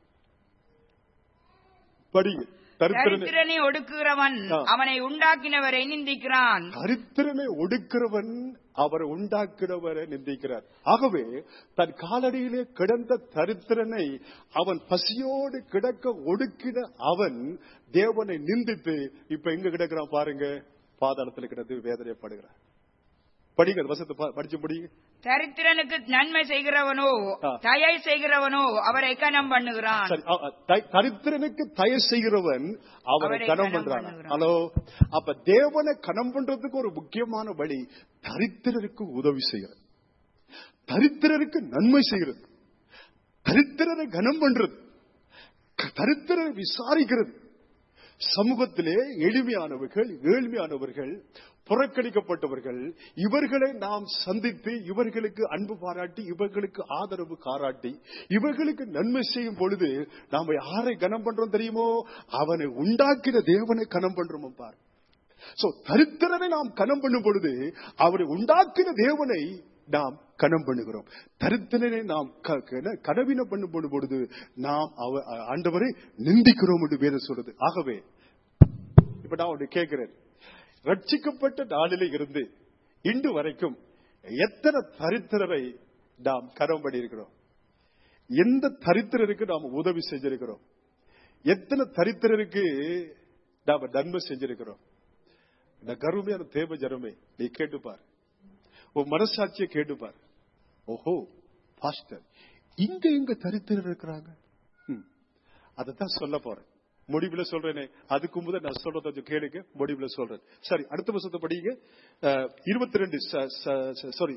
படிங்க தரித்திரனை சரித்திரனை ஒடுக்குகிறவன் ஆ. அவனை உண்டாக்கினவரை நிந்திக்கிறான் தரித்திரனை ஒடுக்கிறவன் அவரை உண்டாக்கினவரை நிந்திக்கிறார் ஆகவே தன் காலடியிலே கிடந்த தரித்திரனை அவன் பசியோடு கிடக்க ஒடுக்கின அவன் தேவனை நிந்தித்து இப்ப எங்க கிடக்கிறான் பாருங்க பாதாளத்துல கிடந்து வேதனைப்படுகிறான் படிங்க அந்த வசத்தை பா- படிச்சு முடியுங்க சரித்திரனுக்கு நன்மை செய்கிறவனோ ஆ. தயை செய்கிறவனோ அவரை கனம் பண்ணுகிறான் சரி, அ- அ, த- தரித்திரனுக்கு தயவு செய்கிறவன் அவரை அவரை கனம் கனம் பண்றான் பண்ணுகிறான். ஹலோ அப்ப தேவனை கனம் பண்றதுக்கு ஒரு முக்கியமான வழி தரித்திரருக்கு உதவி செய்கிறது தரித்திரருக்கு நன்மை செய்கிறது தரித்திரரை கனம் பண்றது க- தரித்திரரை விசாரிக்கிறது சமூகத்திலே எளிமையானவர்கள் ஏழ்மையானவர்கள் புறக்கணிக்கப்பட்டவர்கள் இவர்களை நாம் சந்தித்து இவர்களுக்கு அன்பு பாராட்டி இவர்களுக்கு ஆதரவு காராட்டி இவர்களுக்கு நன்மை செய்யும் பொழுது நாம யாரை கனம் பண்றோம் தெரியுமோ அவனை உண்டாக்கின தேவனை கனம் பண்றோம் பார் சோ தரித்திரனை நாம் கனம் பண்ணும் பொழுது அவரை உண்டாக்கின தேவனை நாம் கனம் பண்ணுகிறோம் தரித்திரனை நாம் க- க- கனவின பண்ணும் பொழுது நாம் அவ ஆண்டவரை நிந்திக்கிறோம் என்று வேதம் சொல்றது ஆகவே இப்ப நான் ஒன்று கேட்கிறேன் ரட்சிக்கப்பட்ட நாளிலே இருந்து இன்று வரைக்கும் எத்தனை தரித்திரரை நாம் கனம் பண்ணியிருக்கிறோம் எந்த தரித்திரருக்கு நாம் உதவி செஞ்சிருக்கிறோம் எத்தனை தரித்திரருக்கு நாம நன்மை செஞ்சிருக்கிறோம் இந்த கருமையான தேவ ஜனமே நீ கேட்டுப்பார் உன் மனசாட்சியை கேட்டுப்பார் ஓஹோ பாஸ்டர் இங்க எங்க தரித்திரர் இருக்கிறாங்க ம். அதைத்தான் சொல்ல போறேன் முடிவுல சொல்றேனே அதுக்கு முதல் நான் சொல்றத கொஞ்சம் கேளுங்க முடிவுல சொல்றேன் சரி அடுத்த வருஷத்தை படிங்க இருபத்தி ரெண்டு சாரி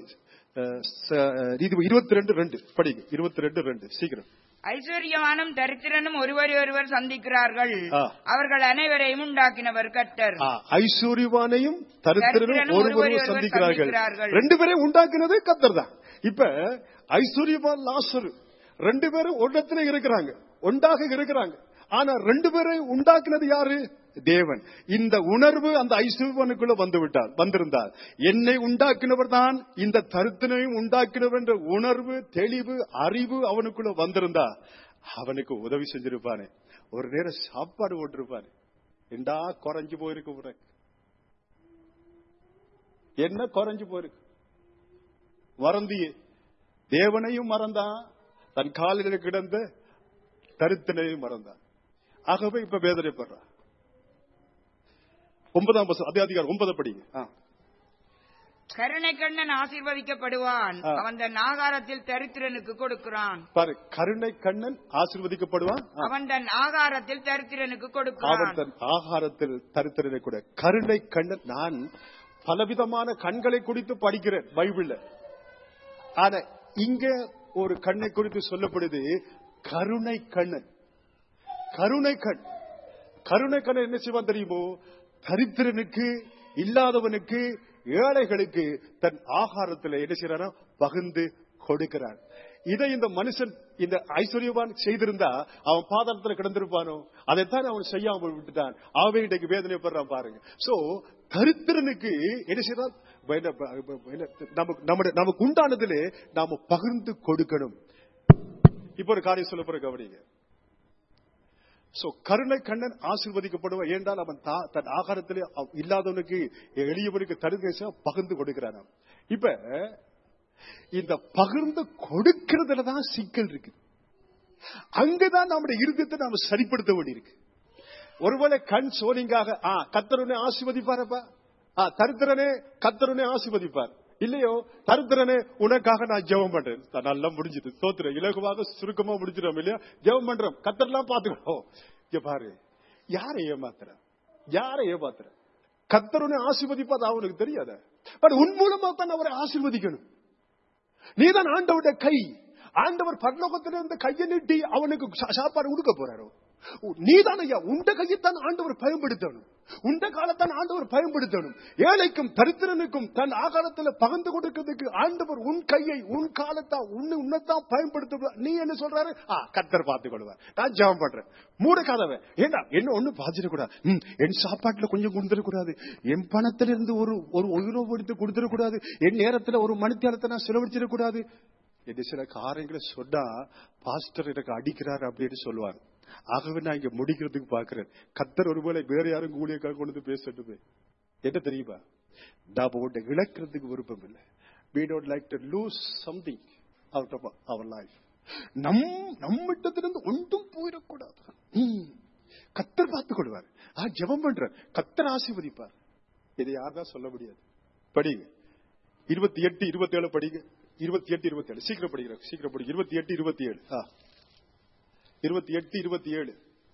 இருபத்தி ரெண்டு ரெண்டு படிங்க இருபத்தி ரெண்டு ரெண்டு சீக்கிரம் ஐஸ்வர்யவானும் தரித்திரனும் ஒருவரை ஒருவர் சந்திக்கிறார்கள் ஆ. அவர்கள் அனைவரையும் உண்டாக்கினவர் கட்டர் ஆ, ஐஸ்வர்யவானையும் தரித்திரனும் தரித்திரனும் ஒருவரும் ஒருவரை சந்திக்கிறார்கள் சந்திக்கிறார்கள். ரெண்டு பேரையும் உண்டாக்குனது கத்தர் தான் இப்ப ஐஸ்வர்யவான் லாசரு ரெண்டு பேரும் ஒரு இடத்துல இருக்கிறாங்க ஒன்றாக இருக்கிறாங்க ஆனா ரெண்டு பேரையும் உண்டாக்குனது யாரு தேவன் இந்த உணர்வு அந்த ஐஸ்வர்யவனுக்குள்ள வந்து விட்டார் வந்திருந்தார் என்னை உண்டாக்கினவர் தான் இந்த தருத்தினையும் உண்டாக்கினவர் என்ற உணர்வு தெளிவு அறிவு அவனுக்குள்ள வந்திருந்தா அவனுக்கு உதவி செஞ்சிருப்பானே ஒரு நேரம் சாப்பாடு போட்டிருப்பானே என்றா குறைஞ்சு போயிருக்கு உனக்கு என்ன குறைஞ்சு போயிருக்கு மறந்தியே தேவனையும் மறந்தான் தன் காலில் கிடந்த தருத்தினையும் மறந்தான் ஆகவே இப்ப வேதனைப்படுறான் ஒன்பதாம் வசனம் அதே அதிகாரம் ஒன்பதை படிங்க ஆ. கருணை கண்ணன் ஆசீர்வதிக்கப்படுவான் ஆ. அவன் தன் ஆகாரத்தில் தரித்திரனுக்கு கொடுக்கிறான் பாரு கருணை கண்ணன் ஆசீர்வதிக்கப்படுவான் ஆ. அவன் தன் ஆகாரத்தில் தரித்திரனுக்கு அவன் கொடுக்கிறான் தன் ஆகாரத்தில் தரித்திரனை கூட கருணை கண்ணன் நான் பலவிதமான கண்களை குறித்து படிக்கிறேன் பைபிள்ல ஆனா இங்க ஒரு கண்ணை குறித்து சொல்லப்படுது கருணை கண்ணன் கருணை கண் கருணை கண்ணன் என்ன செய்வான் தெரியுமோ தரித்திரனுக்கு இல்லாதவனுக்கு ஏழைகளுக்கு தன் ஆகாரத்தில் என்ன செய்யறானா பகிர்ந்து கொடுக்கிறான் இதை இந்த மனுஷன் இந்த ஐஸ்வர்யவான் செய்திருந்தா அவன் பாதாளத்துல கிடந்திருப்பானோ அதைத்தான் அவன் செய்யாமல் விட்டுட்டான் அவன் இன்றைக்கு வேதனைப்படுறான் பாருங்க சோ தரித்திரனுக்கு என்ன செய்யறான் என்ன- என்ன- நமக்கு நம்முடைய- நமக்கு உண்டானதிலே நாம பகிர்ந்து கொடுக்கணும் இப்ப ஒரு காரியம் சொல்ல போற கவனிங்க சோ கருணை கண்ணன் ஆசீர்வதிக்கப்படுவான் ஏண்டால் அவன் தா- தன் ஆகாரத்திலே அவ்- இல்லாதவனுக்கு எளியவனுக்கு தருதேச பகிர்ந்து கொடுக்கிறான் இப்ப இந்த பகிர்ந்து கொடுக்கிறதுல தான் சிக்கல் இருக்கு அங்கதான் நம்முடைய இருதயத்தை நாம சரிப்படுத்த வேண்டியிருக்கு ஒருவேளை கண் சோனிங்காக ஆ கத்தருனே ஆசீர்வதிப்பாரப்பா ஆ தரித்திரனே கத்தருனே ஆசீர்வதிப்பார் இல்லையோ தரித்திரனே உனக்காக நான் ஜெபம் பண்றேன் த- நல்லா முடிஞ்சது தோத்துறேன் இலகுவாக சுருக்கமா முடிச்சிடும் இல்லையா ஜெபம் பண்றோம் கத்தர்லாம் பாத்துக்கோ இங்க பாரு யாரை ஏமாத்துற யாரை ஏமாத்துற கத்தருனே ஆசீர்வதிப்பா அவனுக்கு தெரியாத பட் உன் மூலமா தான் அவரை ஆசீர்வதிக்கணும் நீதான் ஆண்டவருடைய கை ஆண்டவர் பரலோகத்திலிருந்து கையை நீட்டி அவனுக்கு சா- சாப்பாடு கொடுக்க போறாரோ நீதான் ஐயா உண்ட கையைத்தான் ஆண்டவர் பயன்படுத்தணும் உண்ட காலத்தான் ஆண்டவர் பயன்படுத்தணும் ஏழைக்கும் தரித்திரனுக்கும் தன் ஆகாரத்துல பகிர்ந்து கொடுக்கிறதுக்கு ஆண்டவர் உன் கையை உன் காலத்தா உன்னை உன்னைத்தான் பயன்படுத்த நீ என்ன சொல்றாரு ஆ கத்தர் பார்த்துக் கொள்வார் நான் ஜெபம் பண்றேன் மூட கதவை ஏண்டா என்ன ஒண்ணு பாதிடக்கூடாது ம், என் சாப்பாட்டுல கொஞ்சம் கொடுத்துடக்கூடாது என் பணத்துல இருந்து ஒரு ஒரு உயிரோ எடுத்து கொடுத்துடக்கூடாது என் நேரத்துல ஒரு மணித்தியாலத்தை நான் செலவழிச்சிடக்கூடாது என்று சில காரியங்களை சொன்னா பாஸ்டர் எனக்கு அடிக்கிறார் அப்படின்னு சொல்லுவாங்க ஆகவே நான் இங்க முடிக்கிறதுக்கு பாக்குறேன் கத்தர் ஒருவேளை வேற யாரும் கூலியக்காக கொண்டு வந்து பேசட்டுமே என்ன தெரியுமா நாம உன்னை இழக்கிறதுக்கு விருப்பம் இல்லை we don't like to lose something out of our life நம் நம்மிடத்திலிருந்து ஒன்றும் போயிடக்கூடாது ம். கத்தர் பார்த்துக் கொள்வார் ஆ ஜெபம் பண்ற கத்தர் ஆசீர்வதிப்பார் இதை யார்தான் சொல்ல முடியாது படிங்க இருபத்தி எட்டு இருபத்தி ஏழு படிங்க இருபத்தி எட்டு இருபத்தி ஏழு சீக்கிரம் படிக்கிறேன் சீக்கிரம் படிங்க இருபத்தி எட்டு இருபத்தி ஏழு ஆ. இருபத்தி எட்டு இருபத்தி ஏழு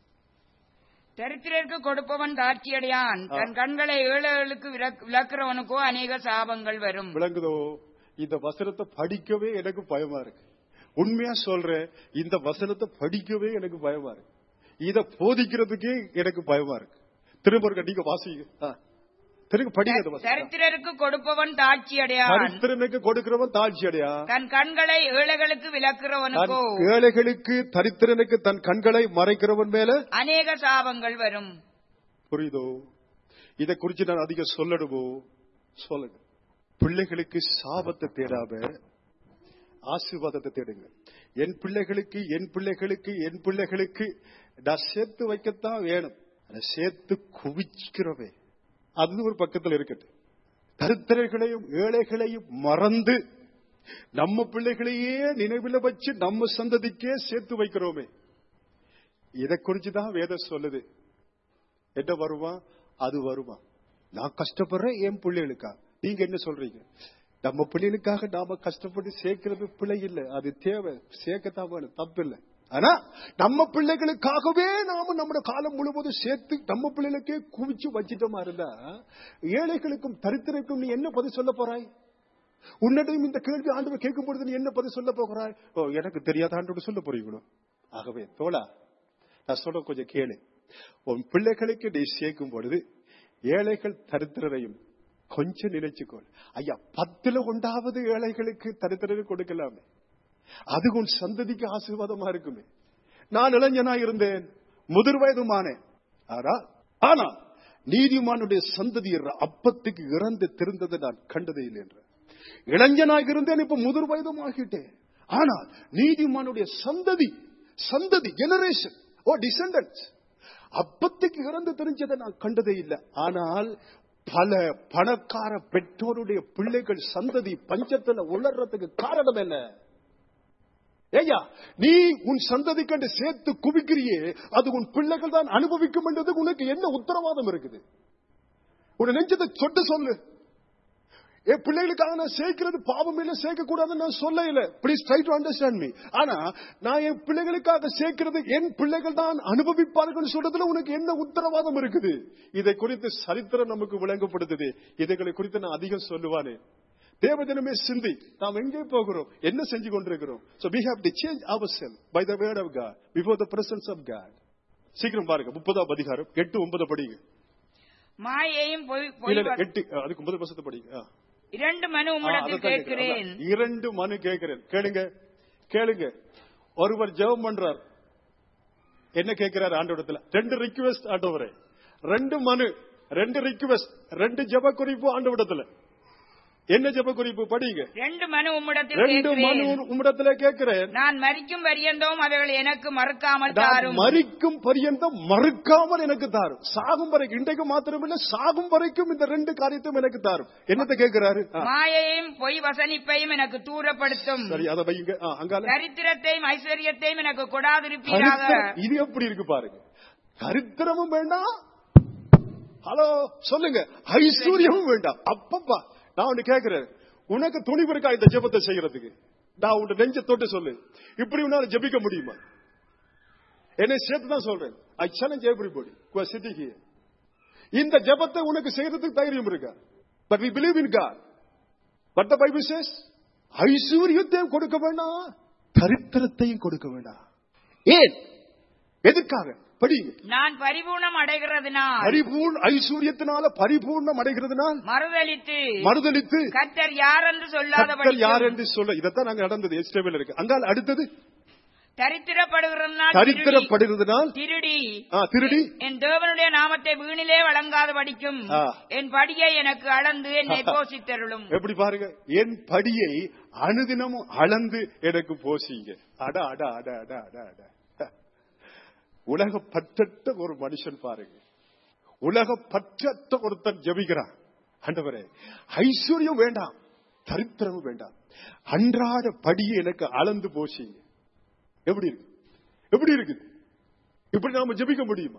தரித்திரருக்கு கொடுப்பவன் தாட்சியடையான் தன் கண்களை ஏழைகளுக்கு விலக்- விலக்குறவனுக்கோ அநேக சாபங்கள் வரும் விளங்குதோ இந்த வசனத்தை படிக்கவே எனக்கு பயமா இருக்கு உண்மையா சொல்றேன் இந்த வசனத்தை படிக்கவே எனக்கு பயமா இருக்கு இத போதிக்கிறதுக்கே எனக்கு பயமா இருக்கு திரும்ப ஒரு நீங்க வாசிங்க ஆ. திரும்ப படிங்க இந்த வசனம் தரித்திரருக்கு கொடுப்பவன் தாட்சியடையான் தரித்திரனுக்கு கொடுக்கிறவன் தாழ்ச்சி அடையா தன் கண்களை ஏழைகளுக்கு தன் விலக்குறவனுக்கோ ஏழைகளுக்கு தரித்திரனுக்கு தன் கண்களை மறைக்கிறவன் மேல அநேக சாபங்கள் வரும் புரியுதோ இதை குறிச்சு நான் அதிகம் சொல்லணுமோ சொல்லுங்க பிள்ளைகளுக்கு சாபத்தை தேடாம ஆசீர்வாதத்தை தேடுங்க என் பிள்ளைகளுக்கு என் பிள்ளைகளுக்கு என் பிள்ளைகளுக்கு நான் சேர்த்து வைக்கத்தான் வேணும் அதை சேர்த்து குவிக்கிறவே அது ஒரு பக்கத்தில் இருக்கட்டும் தரித்திரர்களையும் ஏழைகளையும் மறந்து நம்ம பிள்ளைகளையே நினைவில் வச்சு நம்ம சந்ததிக்கே சேர்த்து வைக்கிறோமே இதை குறிச்சுதான் வேதம் சொல்லுது என்ன வருமா அது வருமா நான் கஷ்டப்படுறேன் என் பிள்ளைகளுக்கா நீங்க என்ன சொல்றீங்க நம்ம பிள்ளைகளுக்காக நாம கஷ்டப்பட்டு சேர்க்கிறது பிள்ளை இல்ல அது தேவை சேர்க்கத்தான் வேணும் தப்பு இல்ல ஆனா நம்ம பிள்ளைகளுக்காகவே நாம நம்முடைய காலம் முழுவதும் சேர்த்து நம்ம பிள்ளைகளுக்கே குவிச்சு வச்சிட்டோமா இருந்தா ஏழைகளுக்கும் தரித்திரக்கும் நீ என்ன பதில் சொல்ல போறாய் உன்னிடம் இந்த கேள்வி ஆண்டவர் கேட்கும் பொழுது நீ என்ன பதில் சொல்ல போகிறாய் ஓ எனக்கு தெரியாத ஆண்டோடு சொல்ல போறீங்களோ ஆகவே தோழா நான் சொல்ற கொஞ்சம் கேளு உன் பிள்ளைகளுக்கு நீ சேர்க்கும் பொழுது ஏழைகள் தரித்திரரையும் கொஞ்சம் நினைச்சுக்கோள் ஐயா பத்துல ஒன்றாவது ஏழைகளுக்கு தரித்திரரை கொடுக்கலாமே அது உன் சந்ததிக்கு ஆசீர்வாதமா இருக்குமே நான் இளைஞனா இருந்தேன் முதிர் வயதுமானேன் ஆனா ஆனா நீதிமானுடைய சந்ததியர் அப்பத்துக்கு இறந்து திருந்ததை நான் கண்டதே இல்லை என்ற இளைஞனாக இருந்தேன் இப்ப முதிர் வயதும் ஆகிட்டேன் ஆனால் நீதிமானுடைய சந்ததி சந்ததி ஜெனரேஷன் ஓ டிசெண்டன்ஸ் அப்பத்துக்கு இறந்து தெரிஞ்சதை நான் கண்டதே இல்லை ஆனால் பல பணக்கார பெற்றோருடைய பிள்ளைகள் சந்ததி பஞ்சத்துல உளர்றதுக்கு காரணம் என்ன ஏய்யா நீ உன் சந்ததி கண்டு சேர்த்து குவிக்கிறியே அது உன் பிள்ளைகள் தான் அனுபவிக்கும் என்றது உனக்கு என்ன உத்தரவாதம் இருக்குது உன் நெஞ்சத்தை சொட்டு சொல்லு என் பிள்ளைகளுக்காக நான் சேர்க்கிறது பாவம் இல்ல சேர்க்க கூடாதுன்னு நான் சொல்ல இல்ல please try to understand me ஆனா நான் என் பிள்ளைகளுக்காக சேர்க்கிறது என் பிள்ளைகள் தான் அனுபவிப்பார்கள் சொல்றதுல உனக்கு என்ன உத்தரவாதம் இருக்குது இதை குறித்து சரித்திரம் நமக்கு விளங்கப்படுத்துது இதைகளை குறித்து நான் அதிகம் சொல்லுவானே தேவஜனமே சிந்தி நாம் எங்கே போகிறோம் என்ன செஞ்சு கொண்டிருக்கிறோம் so we have to change ourselves by the word of god before the presence of god சீக்கிரம் பாருங்க முப்பதாம் அதிகாரம் எட்டு ஒன்பது படிங்க மாயையும் பொய் இல்ல, பொய் இல்ல, எட்டு அஹ், அதுக்கு ஒன்பது வருஷத்தை படிங்க ஆ. இரண்டு மனு ஆ, உம்மிடத்தில் அதைத்தான் கேட்கிறேன் கேட்கிறேன். அதான். இரண்டு மனு கேட்கிறேன் கேளுங்க கேளுங்க ஒருவர் ஜெபம் பண்றார் என்ன கேட்கிறார் ஆண்டவரத்துல ரெண்டு ரிக்வெஸ்ட் ஆண்டவரே ரெண்டு மனு ரெண்டு ரிக்வெஸ்ட் ரெண்டு ஜெப குறிப்பு ஆண்டவரத்துல என்ன ஜெப குறிப்பு படிங்க ரெண்டு மனு உம்மிடத்தில் ரெண்டு மனு கேட்கிறேன் உம்மிடத்துல கேட்கிறேன் நான் மரிக்கும் பரியந்தோம் அவைகள் எனக்கு மறுக்காமல் நான் தாரும் மறிக்கும் பரியந்தம் மறுக்காமல் எனக்கு தாரும் சாகும் வரைக்கும் இன்றைக்கு மாத்திரமில்ல சாகும் வரைக்கும் இந்த ரெண்டு காரியத்தையும் எனக்கு தாரும் என்னத்தை கேட்கிறாரு ஆ, மாயையும் பொய் வசனிப்பையும் எனக்கு தூரப்படுத்தும் சரி அதை வைங்க ஆ, அங்கால தரித்திரத்தையும் ஐஸ்வர்யத்தையும் எனக்கு கொடாதிருப்பீராக கரித்திரம், இது எப்படி இருக்கு பாருங்க கரித்திரமும் வேண்டாம் ஹலோ சொல்லுங்க ஐஸ்வர்யமும் வேண்டாம் அப்பப்பா நான் ஒண்ணு கேட்கிறேன் உனக்கு துணிவு இருக்கா இந்த ஜெபத்தை செய்யறதுக்கு நான் உன் நெஞ்ச தொட்டு சொல்லு இப்படி உன்னால ஜெபிக்க முடியுமா என்னை சேர்த்து தான் சொல்றேன் I challenge everybody who are sitting here இந்த ஜெபத்தை உனக்கு செய்யறதுக்கு தைரியம் இருக்கா but we believe in God but the Bible says ஐஸ்வர்யத்தையும் கொடுக்க வேண்டாம் தரித்திரத்தையும் கொடுக்க வேண்டாம் ஏன் எதுக்காக படிங்க நான் பரிபூர்ணம் அடைகிறதுனால் பரிபூர்ண ஐஸ்வர்யத்தினால பரிபூர்ணம் அடைகிறதுனால் மறுதலித்து மறுதலித்து கர்த்தர் யார் என்று கர்த்தர் சொல்லாதபடி யார் என்று சொல்ல இதைத்தான் நாங்க நடந்தது எஸ்டேபிள் இருக்கு அங்கால் அடுத்தது தரித்திரப்படுகிறதுனால் திருடி- தரித்திரப்படுகிறதுனால் திருடி ஆ, திருடி என் தேவனுடைய நாமத்தை வீணிலே வழங்காத படிக்கும் ஆ. என் படியை எனக்கு அளந்து என்னை போஷித்தருளும் எப்படி பாருங்க என் படியை அனுதினமும் அளந்து எனக்கு போசிங்க அட அட அட அட அட அட உலக பற்றற்ற ஒரு மனுஷன் பாருங்க உலக பற்றற்ற ஒருத்தன் ஜெபிக்கிறான் ஆண்டவரே ஐஸ்வர்யம் வேண்டாம் தரித்திரமும் வேண்டாம் அன்றாட படியை எனக்கு அளந்து போசிங்க எப்படி இருக்கு எப்படி இருக்குது இப்படி நாம ஜெபிக்க முடியுமா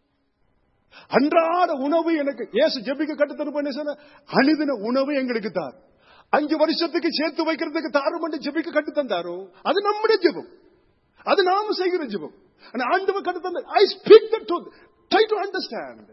அன்றாட உணவு எனக்கு ஏசு ஜெபிக்க கட்டுத்தரும் என்ன சொன்ன அனுதின உணவு எங்களுக்கு தார் அஞ்சு வருஷத்துக்கு சேர்த்து வைக்கிறதுக்கு தாரும் என்று ஜெபிக்க கட்டு தந்தாரோ அது நம்முடைய ஜெபம் அது நாம செய்கிற ஜெபம் ஆனா ஆண்டவர் கட்டு தந்த I speak the truth try to understand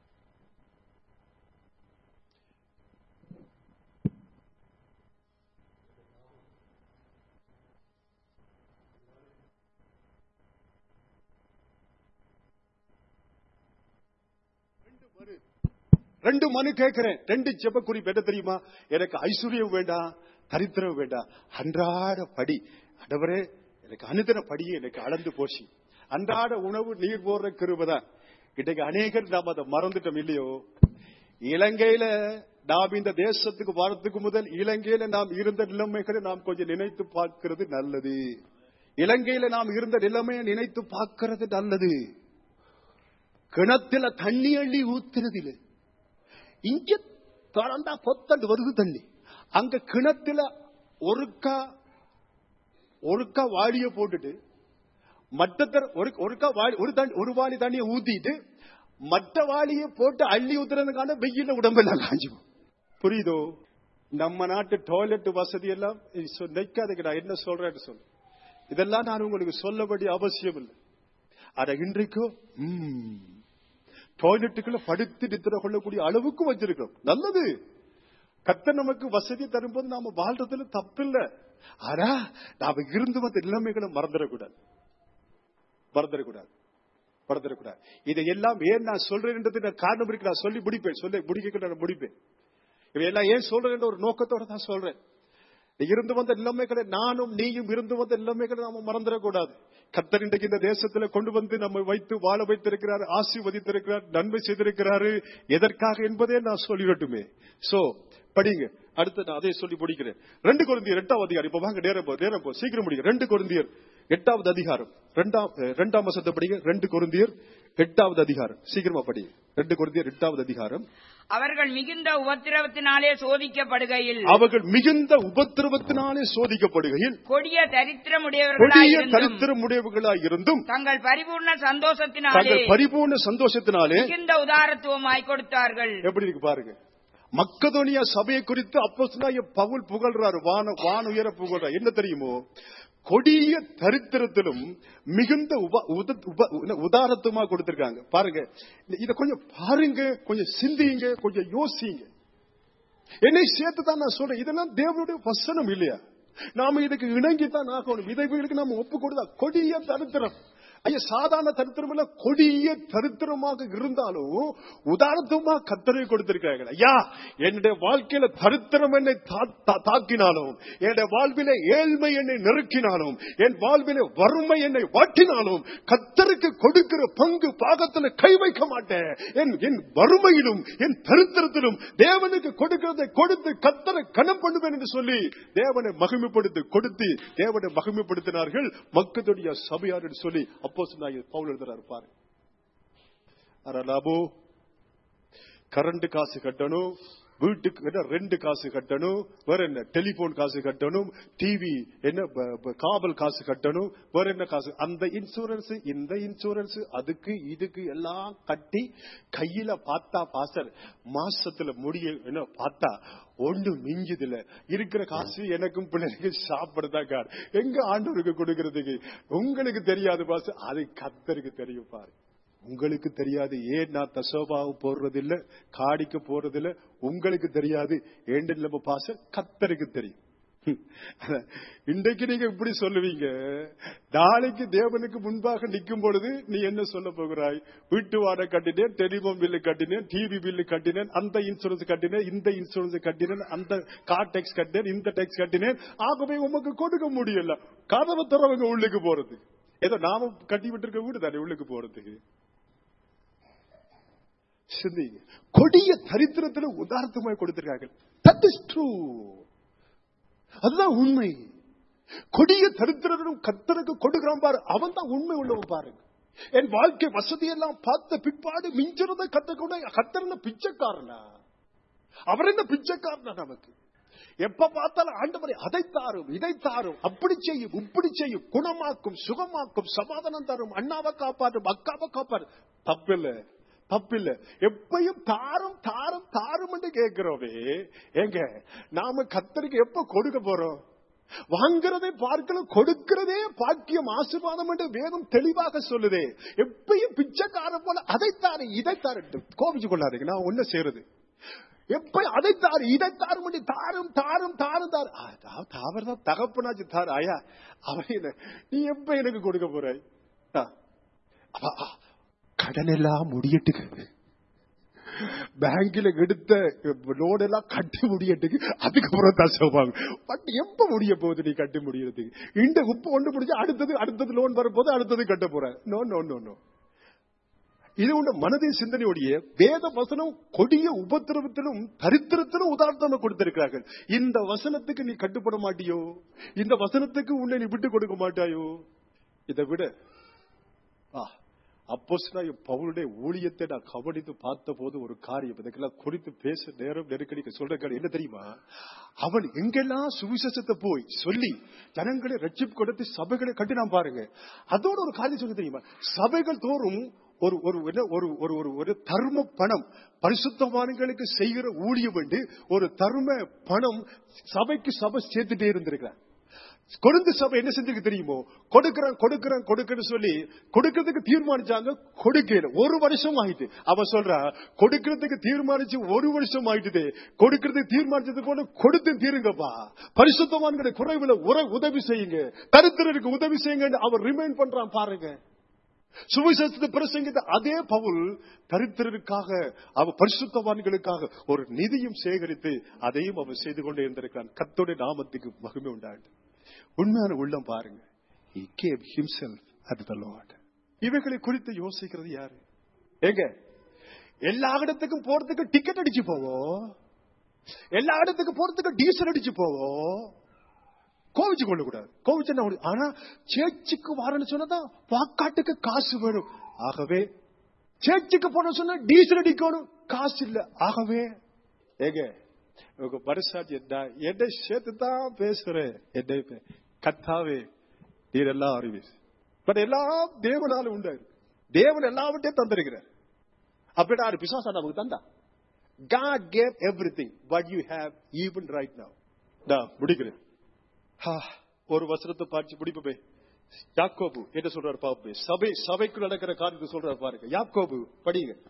ரெண்டு மனு கேட்கிறேன் ரெண்டு ஜெப குறிப்பு என்ன தெரியுமா எனக்கு ஐஸ்வர்யம் வேண்டாம் தரித்திரம் வேண்டாம் அன்றாட படி ஆண்டவரே எனக்கு அனுதின படியை எனக்கு அளந்து போசி அன்றாட உணவு நீர் போடுற கிருபதான் இன்னைக்கு அநேகர் நாம் அதை மறந்துட்டோம் இல்லையோ இலங்கையில நாம் இந்த தேசத்துக்கு வரதுக்கு முதல் இலங்கையில நாம் இருந்த நிலைமைகளை நாம் கொஞ்சம் நினைத்து பார்க்கிறது நல்லது இலங்கையில நாம் இருந்த நிலைமையை நினைத்து பார்க்கிறது நல்லது கிணத்துல தண்ணி அள்ளி ஊத்துறதில்லை இங்க திறந்தா பொத்தண்டு வருது தண்ணி அங்க கிணத்துல ஒருக்கா ஒருக்கா வாளிய போட்டுட்டு மற்ற ஒரு ஒருக்கா வாளி ஒரு தண்ணி ஒரு வாளி தண்ணியை ஊத்திட்டு மற்ற வாளியை போட்டு அள்ளி ஊத்துறதுக்கான வெயில உடம்பெல்லாம் காஞ்சிடும் புரியுதோ நம்ம நாட்டு டாய்லெட் வசதி எல்லாம் நினைக்காதுக்கு நான் என்ன சொல்றேன்னு சொல்லு இதெல்லாம் நான் உங்களுக்கு சொல்லபடி அவசியம் இல்லை ஆனா இன்றைக்கும் ம், டாய்லெட்டுக்குள்ள படுத்து நித்திர கொள்ளக்கூடிய அளவுக்கு வச்சிருக்கிறோம் நல்லது கத்த நமக்கு வசதி தரும்போது நாம வாழ்றதுல தப்பில்ல ஆனா நாம இருந்து வந்த நிலைமைகளை மறந்துடக்கூடாது மறந்துடக்கூடாது மறந்துடக்கூடாது இதையெல்லாம் ஏன் நான் சொல்றேன்ன்றது நான் காரணம் இருக்கு நான் சொல்லி முடிப்பேன் சொல்லி முடிக்க நான் முடிப்பேன் இவையெல்லாம் ஏன் சொல்றேன் ஒரு நோக்கத்தோட தான் சொல்றேன் இருந்து வந்த நிலைமைகளை நானும் நீயும் இருந்து வந்த நிலைமைகளை நாம மறந்துடக்கூடாது கத்தர் இன்றைக்கு இந்த தேசத்துல கொண்டு வந்து நம்ம வைத்து வாழ வைத்திருக்கிறார் ஆசீர்வதித்திருக்கிறார் நன்மை செய்திருக்கிறாரு எதற்காக என்பதே நான் சொல்லிடட்டுமே சோ படிங்க அடுத்து நான் அதை சொல்லி முடிக்கிறேன் ரெண்டு குழந்தையர் எட்டாவது அதிகாரம் இப்ப வாங்க நேரம் போ நேரம் போ சீக்கிரம் முடிங்க ரெண்டு குழந்தையர் எட்டாவது அதிகாரம் ரெண்டாம் அஹ், ரெண்டாம் வசத்தை படிங்க ரெண்டு குழந்தையர் எட்டாவது அதிகாரம் சீக்கிரமா படிங்க ரெண்டு குழந்தையர் எட்டாவது அதிகாரம் அவர்கள் மிகுந்த உபத்திரவத்தினாலே சோதிக்கப்படுகையில் அவர்கள் மிகுந்த உபத்திரவத்தினாலே சோதிக்கப்படுகையில் கொடிய கொடிய தரித்திரமுடையவர்களாயிருந்தும் தரித்திரம் உடையவர்களாய் இருந்தும் தங்கள் பரிபூர்ண சந்தோஷத்தினாலே தங்கள் பரிபூர்ண சந்தோஷத்தினாலே மிகுந்த உதாரத்துவமாய் கொடுத்தார்கள் எப்படி இருக்கு பாருங்க மக்கதோனியா சபையை குறித்து அப்போஸ்தலனாகிய பவுல் புகழ்றாரு வான வான உயர புகழ்றார் என்ன தெரியுமோ கொடிய தரித்திரத்திலும் மிகுந்த உப- உத- உப- உன- உதாரத்துவமா கொடுத்திருக்காங்க பாருங்க இத கொஞ்சம் பாருங்க கொஞ்சம் சிந்திங்க கொஞ்சம் யோசிங்க என்னை சேர்த்து தான் நான் சொல்றேன் இதெல்லாம் தேவனுடைய வசனம் இல்லையா நாம இதுக்கு இணங்கித்தான் ஆகணும் இதைகளுக்கு நாம ஒப்பு கொடுத்தா கொடிய தரித்திரம் ஐயா சாதாரண தரித்திரம் இல்ல கொடிய தரித்திரமாக இருந்தாலும் உதாரணமா கத்தரை கொடுத்திருக்கிறார்கள் ஐயா என்னுடைய வாழ்க்கையில தரித்திரம் என்னை தா- தா- தாக்கினாலும் என்னுடைய வாழ்வில ஏழ்மை என்னை நெருக்கினாலும் என் வாழ்வில வறுமை என்னை வாட்டினாலும் கத்தருக்கு கொடுக்கிற பங்கு பாகத்துல கை வைக்க மாட்டேன் என் என் வறுமையிலும் என் தரித்திரத்திலும் தேவனுக்கு கொடுக்கிறதை கொடுத்து கத்தரை கனம் பண்ணுவேன் என்று சொல்லி தேவனை மகிமைப்படுத்தி கொடுத்து தேவனை மகிமைப்படுத்தினார்கள் மக்களுடைய சபையார் என்று சொல்லி அப்போ பவுல் எழுதுறாரு பாரு அரலாபோ கரண்ட் காசு கட்டணும் வீட்டுக்கு என்ன ரெண்டு காசு கட்டணும் வேற என்ன டெலிபோன் காசு கட்டணும் டிவி என்ன ப- ப- காவல் காசு கட்டணும் வேற என்ன காசு அந்த இன்சூரன்ஸ் இந்த இன்சூரன்ஸ் அதுக்கு இதுக்கு எல்லாம் கட்டி கையில பார்த்தா பாசர் மாசத்துல முடிய என்ன பார்த்தா ஒண்ணு மிஞ்சுதுல இருக்கிற காசு எனக்கும் பிள்ளைக்கு சாப்பிடதான் கார் எங்க ஆண்டவருக்கு கொடுக்கறதுக்கு உங்களுக்கு தெரியாது பாச அது கத்தருக்கு தெரியும் பாரு உங்களுக்கு தெரியாது ஏன் நான் தசோபாவும் போடுறதில்ல காடிக்கு போறதில்ல உங்களுக்கு தெரியாது ஏண்டு நம்ம பாச கத்தருக்கு தெரியும் ஹம். இன்றைக்கு நீங்க இப்படி சொல்லுவீங்க நாளைக்கு தேவனுக்கு முன்பாக நிற்கும் பொழுது நீ என்ன சொல்ல போகிறாய் வீட்டு வாடகை கட்டினேன் டெலிபோன் பில்லு கட்டினேன் டிவி பில்லு கட்டினேன் அந்த இன்சூரன்ஸ் கட்டினேன் இந்த இன்சூரன்ஸ் கட்டினேன் அந்த கார் டேக்ஸ் கட்டினேன் இந்த டேக்ஸ் கட்டினேன் ஆகவே உமக்கு கொடுக்க முடியல கதவை தரவங்க உள்ளுக்கு போறது ஏதோ நாம கட்டி விட்டுருக்க வீடு தானே உள்ளுக்கு போறதுக்கு சிந்திங்க கொடிய தரித்திரத்துல உதாரணமாய் கொடுத்திருக்காங்க தட் இஸ் ட்ரூ அதுதான் உண்மை கொடிய தரித்திரனும் கத்தருக்கு கொடுக்கிறான் பாரு அவன் தான் உண்மை உள்ளவன் பாருங்க என் வாழ்க்கை வசதியெல்லாம் பார்த்த பிற்பாடு மிஞ்சிறத கத்தக்கூட கத்தர் பிச்சைக்காரனா அவர் என்ன பிச்சைக்காரனா நமக்கு எப்ப பார்த்தாலும் ஆண்டவரை அதை தாரும் இதை தாரும் அப்படி செய்யும் இப்படி செய்யும் குணமாக்கும் சுகமாக்கும் சமாதானம் தரும் அண்ணாவை காப்பாற்றும் அக்காவை காப்பாரு தப்பில்ல தப்பில்ல எப்பயும் தாரும் தாரும் தாரும் என்று கேட்கிறோமே எங்க நாம கத்தருக்கு எப்ப கொடுக்க போறோம் வாங்குறதை பார்க்கல கொடுக்கிறதே பாக்கியம் ஆசீர்வாதம் என்று வேதம் தெளிவாக சொல்லுதே எப்பயும் பிச்சைக்கார போல அதை தாரு இதை தாரு கோபிச்சு கொள்ளாதீங்க நான் ஒண்ணு செய்யறது எப்ப அதை தாரு இதை தாரு பண்ணி தாரும் தாரும் தாரும் தாரு அவர் தான் தகப்பனாச்சு தாரு ஆயா அவன் என்ன நீ எப்ப எனக்கு கொடுக்க போறாய் ஆ. அப்ப, ஆ, கடன் எல்லாம் முடியட்டுக்கு பேங்க்ல எடுத்த லோன் எல்லாம் கட்டி முடியட்டுக்கு அதுக்கப்புறம் தான் சொல்லுவாங்க பட் எப்ப முடிய போகுது நீ கட்டி முடியறதுக்கு இந்த உப்பு ஒன்று முடிஞ்சு அடுத்தது அடுத்தது லோன் வரும்போது அடுத்தது கட்ட போற நோ நோ நோ நோ இது உண்ட மனதின் சிந்தனையுடைய வேத வசனம் கொடிய உபத்திரவத்திலும் தரித்திரத்திலும் உதாரணமா கொடுத்திருக்கிறார்கள் இந்த வசனத்துக்கு நீ கட்டுப்பட மாட்டியோ இந்த வசனத்துக்கு உன்னை நீ விட்டு கொடுக்க மாட்டாயோ இதை விட அப்போ பவுளுடைய ஊழியத்தை நான் கவனித்து பார்த்த போது ஒரு காரியம் இதுக்கெல்லாம் குறித்து பேச நேரம் நெருக்கடிக்க சொல்ற காரியம் என்ன தெரியுமா அவன் எங்கெல்லாம் சுவிசேஷத்தை போய் சொல்லி ஜனங்களை ரட்சிப்பு கொடுத்து சபைகளை கட்டினான் பாருங்க அதோட ஒரு காரியம் சொல்ல தெரியுமா சபைகள் தோறும் ஒரு ஒரு என்ன ஒரு ஒரு ஒரு ஒரு தர்ம பணம் பரிசுத்தவான்களுக்கு செய்கிற ஊழியம் வேண்டி ஒரு தர்ம பணம் சபைக்கு சபை சேர்த்துட்டே இருந்திருக்கிறார் கொழுந்து சபை என்ன செஞ்சிருக்கு தெரியுமோ கொடுக்கிறேன் கொடுக்கிறேன் கொடுக்கிறேன்னு சொல்லி கொடுக்கிறதுக்கு தீர்மானிச்சாங்க கொடுக்கல ஒரு வருஷம் ஆயிட்டு அவ சொல்றா கொடுக்கிறதுக்கு தீர்மானிச்சு ஒரு வருஷம் ஆயிட்டுது கொடுக்கிறதுக்கு தீர்மானிச்சது போல கொடுத்து தீருங்கப்பா பரிசுத்தவான்களை குறைவுல உற உதவி செய்யுங்க தரித்திரருக்கு உதவி செய்யுங்க அவர் ரிமைண்ட் பண்றான் பாருங்க சுவிசேஷத்தை பிரசங்கித்த அதே பவுல் தரித்திரருக்காக அவர் பரிசுத்தவான்களுக்காக ஒரு நிதியும் சேகரித்து அதையும் அவர் செய்து கொண்டே இருந்திருக்கிறான் கத்தோட நாமத்துக்கு மகிமை உண்டாண்டு உண்மையான உள்ளம் பாருங்க He gave himself at the Lord. இவைகளை குறித்து யோசிக்கிறது யாரு எங்க எல்லா இடத்துக்கும் போறதுக்கு டிக்கெட் அடிச்சு போவோம் எல்லா இடத்துக்கும் போறதுக்கு டீசல் அடிச்சு போவோம் கோவிச்சு கொள்ள கூடாது கோவிச்சு என்ன முடியும்? ஆனா சேர்ச்சுக்கு வரணும்னு சொன்னதான் வாக்காட்டுக்கு காசு வேணும் ஆகவே சேர்ச்சுக்கு போன சொன்னா டீசல் அடிக்கணும் காசு இல்ல ஆகவே ஏங்க உங்க மனசாட்சி என்ன என்னை சேர்த்து தான் பேசுறேன் என்னை பே- கத்தாவே நீர் எல்லாம் அறிவி பட் எல்லாம் தேவனால உண்டாயிருக்கு தேவன் எல்லாவற்றையும் தந்திருக்கிறார் அப்படின்னா அது பிசாசா நமக்கு தந்தா God gave everything what you have even right now. நான் முடிக்கிறேன் ஆ, ஒரு வசனத்தை பார்த்து முடிப்பே யாக்கோபு என்ன சொல்றாரு பாப்பே சபை சபைக்கு நடக்கிற காரியத்தை சொல்றாரு பாருங்க யாக்கோபு படிங்க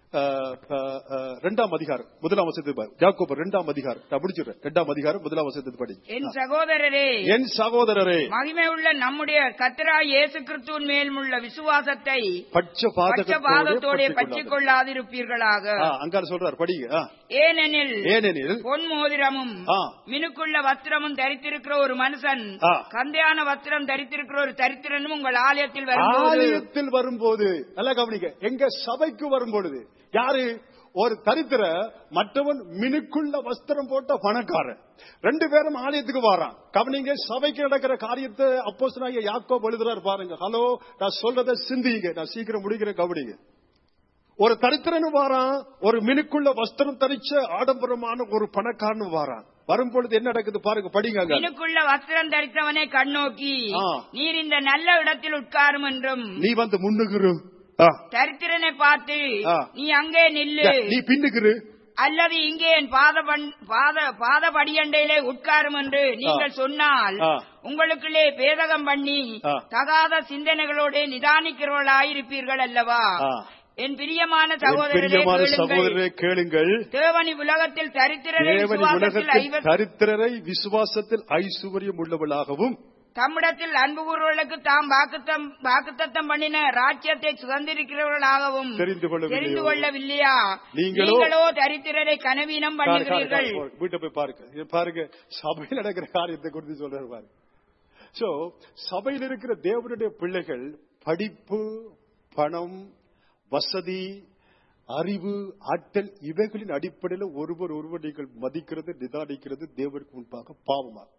அஹ், அஹ், அஹ், ரெண்டாம் அதிகாரம் முதலாம் வசதி யாக்கோபு ரெண்டாம் அதிகாரம் நான் முடிச்சிடுறேன் ரெண்டாம் அதிகாரம் முதலாம் வசதி படி என் சகோதரரே என் சகோதரரே மகிமை உள்ள நம்முடைய கத்தரா இயேசு கிறிஸ்துவின் மேல் உள்ள விசுவாசத்தை பட்ச பட்சபாதத்தோட பாதத்தோட பற்றிக் கொள்ளாதிருப்பீர்களாக அங்கார சொல்றார் படிங்க ஆ. ஏனெனில் ஏனெனில் பொன் மோதிரமும் ஆ. மினுக்குள்ள வஸ்திரமும் தரித்திருக்கிற ஒரு மனுஷன் ஆ. கந்தையான வஸ்திரம் தரித்திருக்கிற ஒரு தரித்திரனும் உங்கள் ஆலயத்தில் வரும்போது ஆலயத்தில் வரும்போது நல்லா கவனிக்க எங்க சபைக்கு வரும்பொழுது யாரு ஒரு தரித்திர மற்றவன் மினுக்குள்ள வஸ்திரம் போட்ட பணக்காரன் ரெண்டு பேரும் ஆலயத்துக்கு வரான் கவனிங்க சபைக்கு நடக்கிற காரியத்தை அப்போஸ்தலனாகிய யாக்கோபு எழுதுறாரு பாருங்க ஹலோ நான் சொல்றதை சிந்திங்க நான் சீக்கிரம் முடிக்கிறேன் கவனிங்க ஒரு தரித்திரனும் வாரான் ஒரு மினுக்குள்ள வஸ்திரம் தரிச்ச ஆடம்பரமான ஒரு பணக்காரனும் வாரான் வரும்பொழுது என்ன நடக்குது பாருங்க படிங்க அங்க. மினுக்குள்ள வஸ்திரம் தரித்தவனை கண்ணோக்கி ஆ. நீர் இந்த நல்ல இடத்தில் உட்காரும் என்றும் நீ வந்து முன்னுக்குரு ஆ. தரித்திரனை பார்த்து ஆ. நீ அங்கே நில்லு நீ பின்னுக்குரு அல்லது இங்கே என் பாத பண்- பாத பாத படியண்டையிலே உட்காரும் என்று நீங்கள் சொன்னால் ஆ. உங்களுக்குள்ளே பேதகம் பண்ணி ஆ. தகாத சிந்தனைகளோட நிதானிக்கிறவர்களாயிருப்பீர்கள் அல்லவா ஆ. என் பிரியமான என் சகோதரரே பிரியமான கேளுங்கள். சகோதரரே கேளுங்கள் தேவனி உலகத்தில் தரித்திரரை தேவன் விசுவாசத்தில் உலகத்தில் ஐவர் தரித்திரரை விசுவாசத்தில் ஐசுவரியம் உள்ளவளாகவும் தம்மிடத்தில் அன்பு கூறுவர்களுக்கு தாம் வாக்குத்தம் வாக்குத்தத்தம் பண்ணின ராஜ்யத்தை சுதந்திரிக்கிறவர்களாகவும் தெரிந்து கொள்ளவில்லையோ? தெரிந்து கொள்ளவில்லையா நீங்களோ- நீங்களோ தரித்திரரை கனவீனம் காரு, காரு, பண்ணுகிறீர்கள் காரு, வீட்டை போய் பாருங்க இது பாருங்க சபையில் நடக்கிற காரியத்தை குறித்து சொல்றாரு பாருங்க சோ சபையில் இருக்கிற தேவனுடைய பிள்ளைகள் படிப்பு பணம் வசதி அறிவு ஆற்றல் இவைகளின் அடிப்படையில் ஒருவர் ஒருவர் நீங்கள் மதிக்கிறது நிதானிக்கிறது தேவனுக்கு முன்பாக பாவமாகும்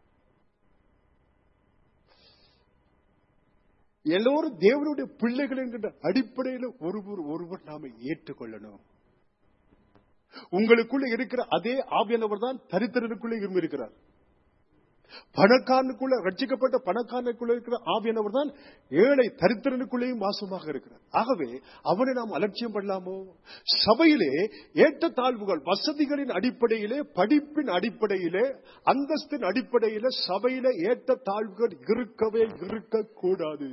எல்லோரும் தேவனுடைய பிள்ளைகள் என்கின்ற அடிப்படையில் ஒருவர் ஒருவர் நாம ஏற்றுக்கொள்ளணும் உங்களுக்குள்ள இருக்கிற அதே ஆவியானவர் தான் தரித்திரனுக்குள்ளே இருந்து இருக்கிறார் பணக்காரனுக்குள்ள ரட்சிக்கப்பட்ட பணக்காரனுக்குள்ள இருக்கிற ஆவியானவர் தான் ஏழை தரித்திரனுக்குள்ளேயும் வாசமாக இருக்கிறார் ஆகவே அவனை நாம் அலட்சியம் பண்ணலாமோ சபையிலே ஏற்ற தாழ்வுகள் வசதிகளின் அடிப்படையிலே படிப்பின் அடிப்படையிலே அந்தஸ்தின் அடிப்படையிலே சபையிலே ஏற்ற தாழ்வுகள் இருக்கவே இருக்கக்கூடாது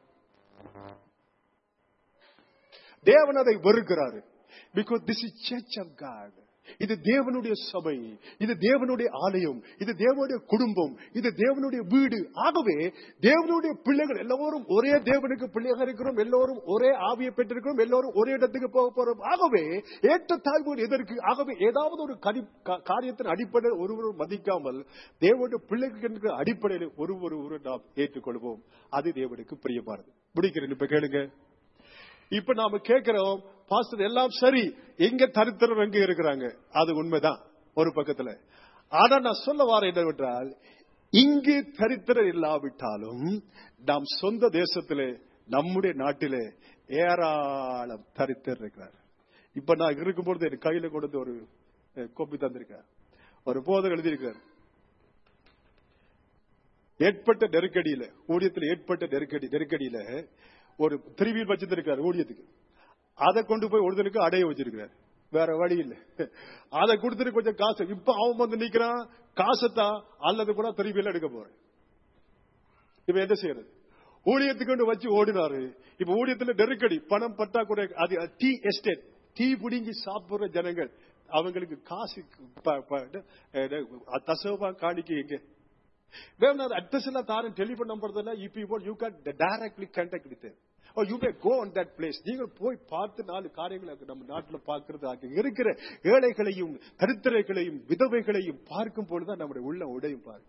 தேவன் அதை வெறுக்கிறாரு because this is church of God இது தேவனுடைய சபை இது தேவனுடைய ஆலயம் இது தேவனுடைய குடும்பம் இது தேவனுடைய வீடு ஆகவே தேவனுடைய பிள்ளைகள் எல்லோரும் ஒரே தேவனுக்கு பிள்ளையாக இருக்கிறோம் எல்லோரும் ஒரே ஆவியை பெற்றிருக்கிறோம் எல்லோரும் ஒரே இடத்துக்கு போக போறோம் ஆகவே ஏற்ற தாழ்வுகள் எதற்கு ஆகவே ஏதாவது ஒரு கடி- கா- காரியத்தின் அடிப்படையில் ஒருவர் மதிக்காமல் தேவனுடைய பிள்ளைகள் என்கிற அடிப்படையில் ஒருவர் ஒருவர் நாம் ஏற்றுக்கொள்வோம் அது தேவனுக்கு பிரியமானது முடிக்கிறேன் இப்ப கேளுங்க இப்ப நாம கேட்கிறோம் பாஸ்டர் எல்லாம் சரி எங்க தரித்திரம் எங்க இருக்கிறாங்க அது உண்மைதான் ஒரு பக்கத்துல ஆனா நான் சொல்ல வார என்னவென்றால் இங்கு தரித்திரம் இல்லாவிட்டாலும் நாம் சொந்த தேசத்திலே நம்முடைய நாட்டிலே ஏராளம் தரித்திரம் இருக்கிறார் இப்ப நான் இருக்கும்பொழுது என் கையில கொண்டு ஒரு அஹ், கோப்பி தந்திருக்கார் ஒரு போதர் எழுதியிருக்கார் ஏற்பட்ட நெருக்கடியில ஊழியத்தில் ஏற்பட்ட நெருக்கடி நெருக்கடியில ஒரு திருவியில் வச்சிருக்காரு ஊழியத்துக்கு அதை கொண்டு போய் ஒருத்தனுக்கு அடைய வச்சிருக்கிறார் வேற வழி இல்ல அதை கொடுத்துட்டு கொஞ்சம் காசு இப்ப அவன் வந்து நிக்கிறான் காசைத்தான் அல்லது கூட திருவியில் எடுக்க போறேன் இப்ப என்ன செய்யறது ஊழியத்துக்கு கொண்டு வச்சு ஓடினாரு இப்ப ஊழியத்துல நெருக்கடி பணம் பற்றாக்குறை அது டீ எஸ்டேட் டீ புடிங்கி சாப்பிடுற ஜனங்கள் அவங்களுக்கு காசு ப- ப- அஹ் தசவா காணிக்க எங்க வேணும் அது அட்ரஸ் எல்லாம் தாரன் டெலிபோன் நம்பர் தான் if you you can directly contact with oh you may go on that place நீங்கள் போய் பார்த்து நாலு காரியங்களை அங்க நம்ம நாட்டுல பார்க்கிறது அங்க இருக்கிற ஏழைகளையும் தரித்திரைகளையும் விதவைகளையும் பார்க்கும் பொழுதுதான் நம்முடைய உள்ள உடையும் பாரு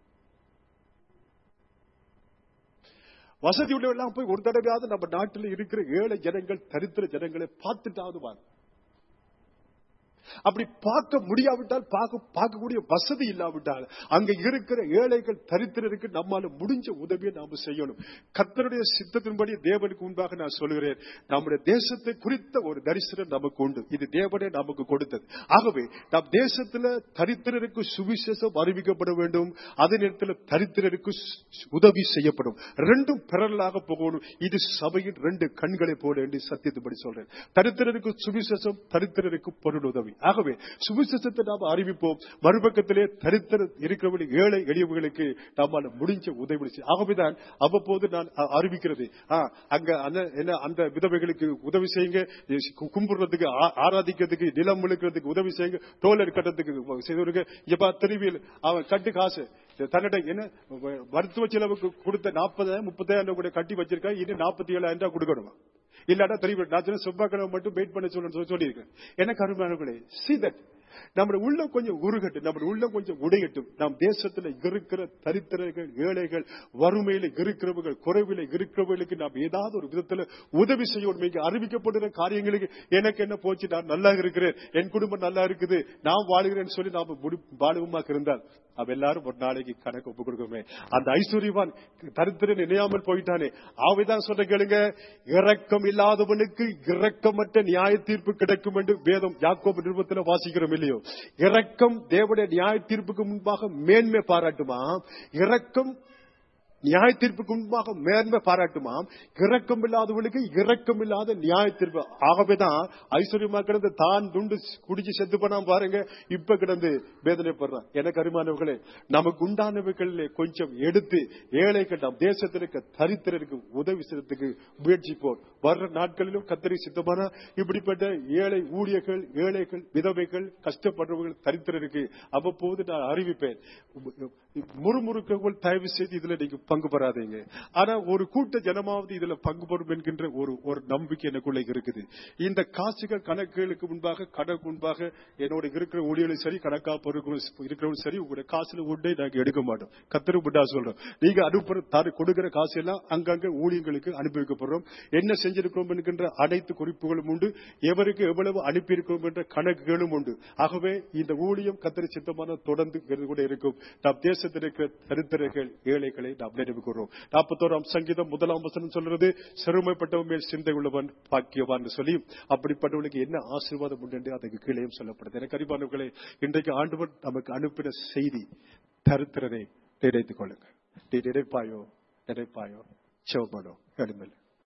வசதி உள்ளவெல்லாம் போய் ஒரு தடவையாவது நம்ம நாட்டில் இருக்கிற ஏழை ஜனங்கள் தரித்திர ஜனங்களை பார்த்துட்டாவது பாரு அப்படி பார்க்க முடியாவிட்டால் பார்க்க பார்க்கக்கூடிய வசதி இல்லாவிட்டால் அங்க இருக்கிற ஏழைகள் தரித்திரருக்கு நம்மால முடிஞ்ச உதவியை நாம செய்யணும் கர்த்தருடைய சித்தத்தின்படி தேவனுக்கு முன்பாக நான் சொல்கிறேன் நம்முடைய தேசத்தை குறித்த ஒரு தரிசனம் நமக்கு உண்டு இது தேவனே நமக்கு கொடுத்தது ஆகவே நம் தேசத்துல தரித்திரருக்கு சுவிசேஷம் அறிவிக்கப்பட வேண்டும் அதே நேரத்தில் தரித்திரருக்கு சு- உதவி செய்யப்படும் ரெண்டும் பிறலாக போகணும் இது சபையின் ரெண்டு கண்களை போல என்று சத்தியத்தின்படி சொல்றேன் தரித்திரருக்கு சுவிசேஷம் தரித்திரருக்கு பொருள் உதவி ஆகவே சுவிசேஷத்தை நாம் அறிவிப்போம் மறுபக்கத்திலே தரித்திர இருக்கிறவர்கள் ஏழை எளியவர்களுக்கு நம்மால் முடிஞ்ச உதவி செய்ய ஆகவேதான் அவ்வப்போது நான் அ- அறிவிக்கிறது ஆ, அங்க அந்த என்ன அந்த விதவைகளுக்கு உதவி செய்யுங்க கு- கும்பிடுறதுக்கு ஆ- ஆராதிக்கிறதுக்கு நிலம் முழுக்கிறதுக்கு உதவி செய்யுங்க டோலர் கட்டத்துக்கு செய்தவருக்கு இப்ப திருவியல் அவன் கட்டு காசு தன்னிட என்ன வ- மருத்துவ செலவுக்கு கொடுத்த நாற்பதாயிரம் முப்பதாயிரம் கூட கட்டி வச்சிருக்கா இன்னும் நாற்பத்தி ஏழாயிரம் ரூபாய் கொடுக்கணுமா இல்லாட்டா தெரியும் நான் சொன்ன செவ்வாய்க்கிழமை மட்டும் வெயிட் பண்ண சொல்லணும்னு சொல்லியிருக்கேன் எனக்கு அருமையானவர்களே see that நம்ம உள்ள கொஞ்சம் உருகட்டும் நம்ம உள்ள கொஞ்சம் உடையட்டும் நம் தேசத்துல இருக்கிற தரித்திரர்கள் ஏழைகள் வறுமையில இருக்கிறவர்கள் குறைவில இருக்கிறவர்களுக்கு நாம் ஏதாவது ஒரு விதத்துல உதவி செய்யணும் இங்க அறிவிக்கப்படுகிற காரியங்களுக்கு எனக்கு என்ன போச்சு நான் நல்லா இருக்கிறேன் என் குடும்பம் நல்லா இருக்குது நான் வாழுகிறேன்னு சொல்லி நாம முடி- வாழுவமாக இருந்தால் அவ எல்லாரும் ஒரு நாளைக்கு கணக்கு ஒப்பு கொடுக்கணுமே அந்த ஐஸ்வர்யவான் தரித்திரன் இணையாமல் போயிட்டானே ஆவைதான் சொல்ற கேளுங்க இரக்கம் இல்லாதவனுக்கு இரக்கமற்ற நியாய தீர்ப்பு கிடைக்கும் என்று வேதம் யாக்கோபு நிருபத்தில் வாசிக்கிறோம் இல்லையோ இரக்கம் தேவனுடைய நியாய தீர்ப்புக்கு முன்பாக மேன்மை பாராட்டுமா இரக்கம் நியாய தீர்ப்புக்கு முன்பாக மேன்மை பாராட்டுமாம் இரக்கம் இல்லாதவனுக்கு இரக்கம் இல்லாத நியாய தீர்ப்பு ஆகவேதான் ஐஸ்வர்யமா கிடந்து தான் துண்டு குடிச்சு செத்து பண்ணாம பாருங்க இப்ப கிடந்து வேதனைப்படுறான் எனக்கு அருமானவர்களே நமக்கு உண்டானவைகளில் கொஞ்சம் எடுத்து ஏழைகள் நம் தேசத்தில் இருக்க தரித்திரருக்கு உதவி செய்யறதுக்கு முயற்சிப்போம் வர்ற நாட்களிலும் கத்தரி சித்தமான இப்படிப்பட்ட ஏழை ஊழியர்கள் ஏழைகள் விதவைகள் கஷ்டப்படுறவர்கள் தரித்திரருக்கு அவ்வப்போது நான் அறிவிப்பேன் முறுமுறுக்கவர்கள் தயவு செய்து இதுல நீங்க பங்கு பெறாதீங்க ஆனா ஒரு கூட்ட ஜனமாவது இதுல பங்கு பெறும் என்கின்ற ஒரு ஒரு நம்பிக்கை எனக்குள்ள இருக்குது இந்த காசுகள் கணக்குகளுக்கு முன்பாக கணக்கு முன்பாக என்னோட இருக்கிற ஊழியர்களும் சரி கணக்கா இருக்கிறவங்க சரி உங்களுடைய காசுல உண்டே நாங்க எடுக்க மாட்டோம் கத்தரு புட்டா சொல்றோம் நீங்க அனுப்புற தரு கொடுக்கிற காசு எல்லாம் அங்கங்க ஊழியங்களுக்கு அனுப்பி வைக்கப்படுறோம் என்ன செஞ்சிருக்கிறோம் என்கின்ற அனைத்து குறிப்புகளும் உண்டு எவருக்கு எவ்வளவு அனுப்பியிருக்கிறோம் என்ற கணக்குகளும் உண்டு ஆகவே இந்த ஊழியம் கத்தரி சித்தமான தொடர்ந்து இருந்து கூட இருக்கும் நம் தேசத்தில் இருக்கிற தரித்திரர்கள் ஏழைகளை நாம் நினைவுகிறோம் நாற்பத்தோராம் சங்கீதம் முதலாம் வசனம் சொல்றது சிறுமைப்பட்டவன் மேல் சிந்தை உள்ளவன் பாக்கியவான் சொல்லி அப்படிப்பட்டவனுக்கு என்ன ஆசீர்வாதம் உண்டு என்று அதுக்கு கீழேயும் சொல்லப்படுது எனக்கு அறிவானவர்களே இன்றைக்கு ஆண்டவர் நமக்கு அனுப்பின செய்தி தரித்திரரை நினைத்துக் கொள்ளுங்க நீ நினைப்பாயோ நினைப்பாயோ செவமானோ எடுமல்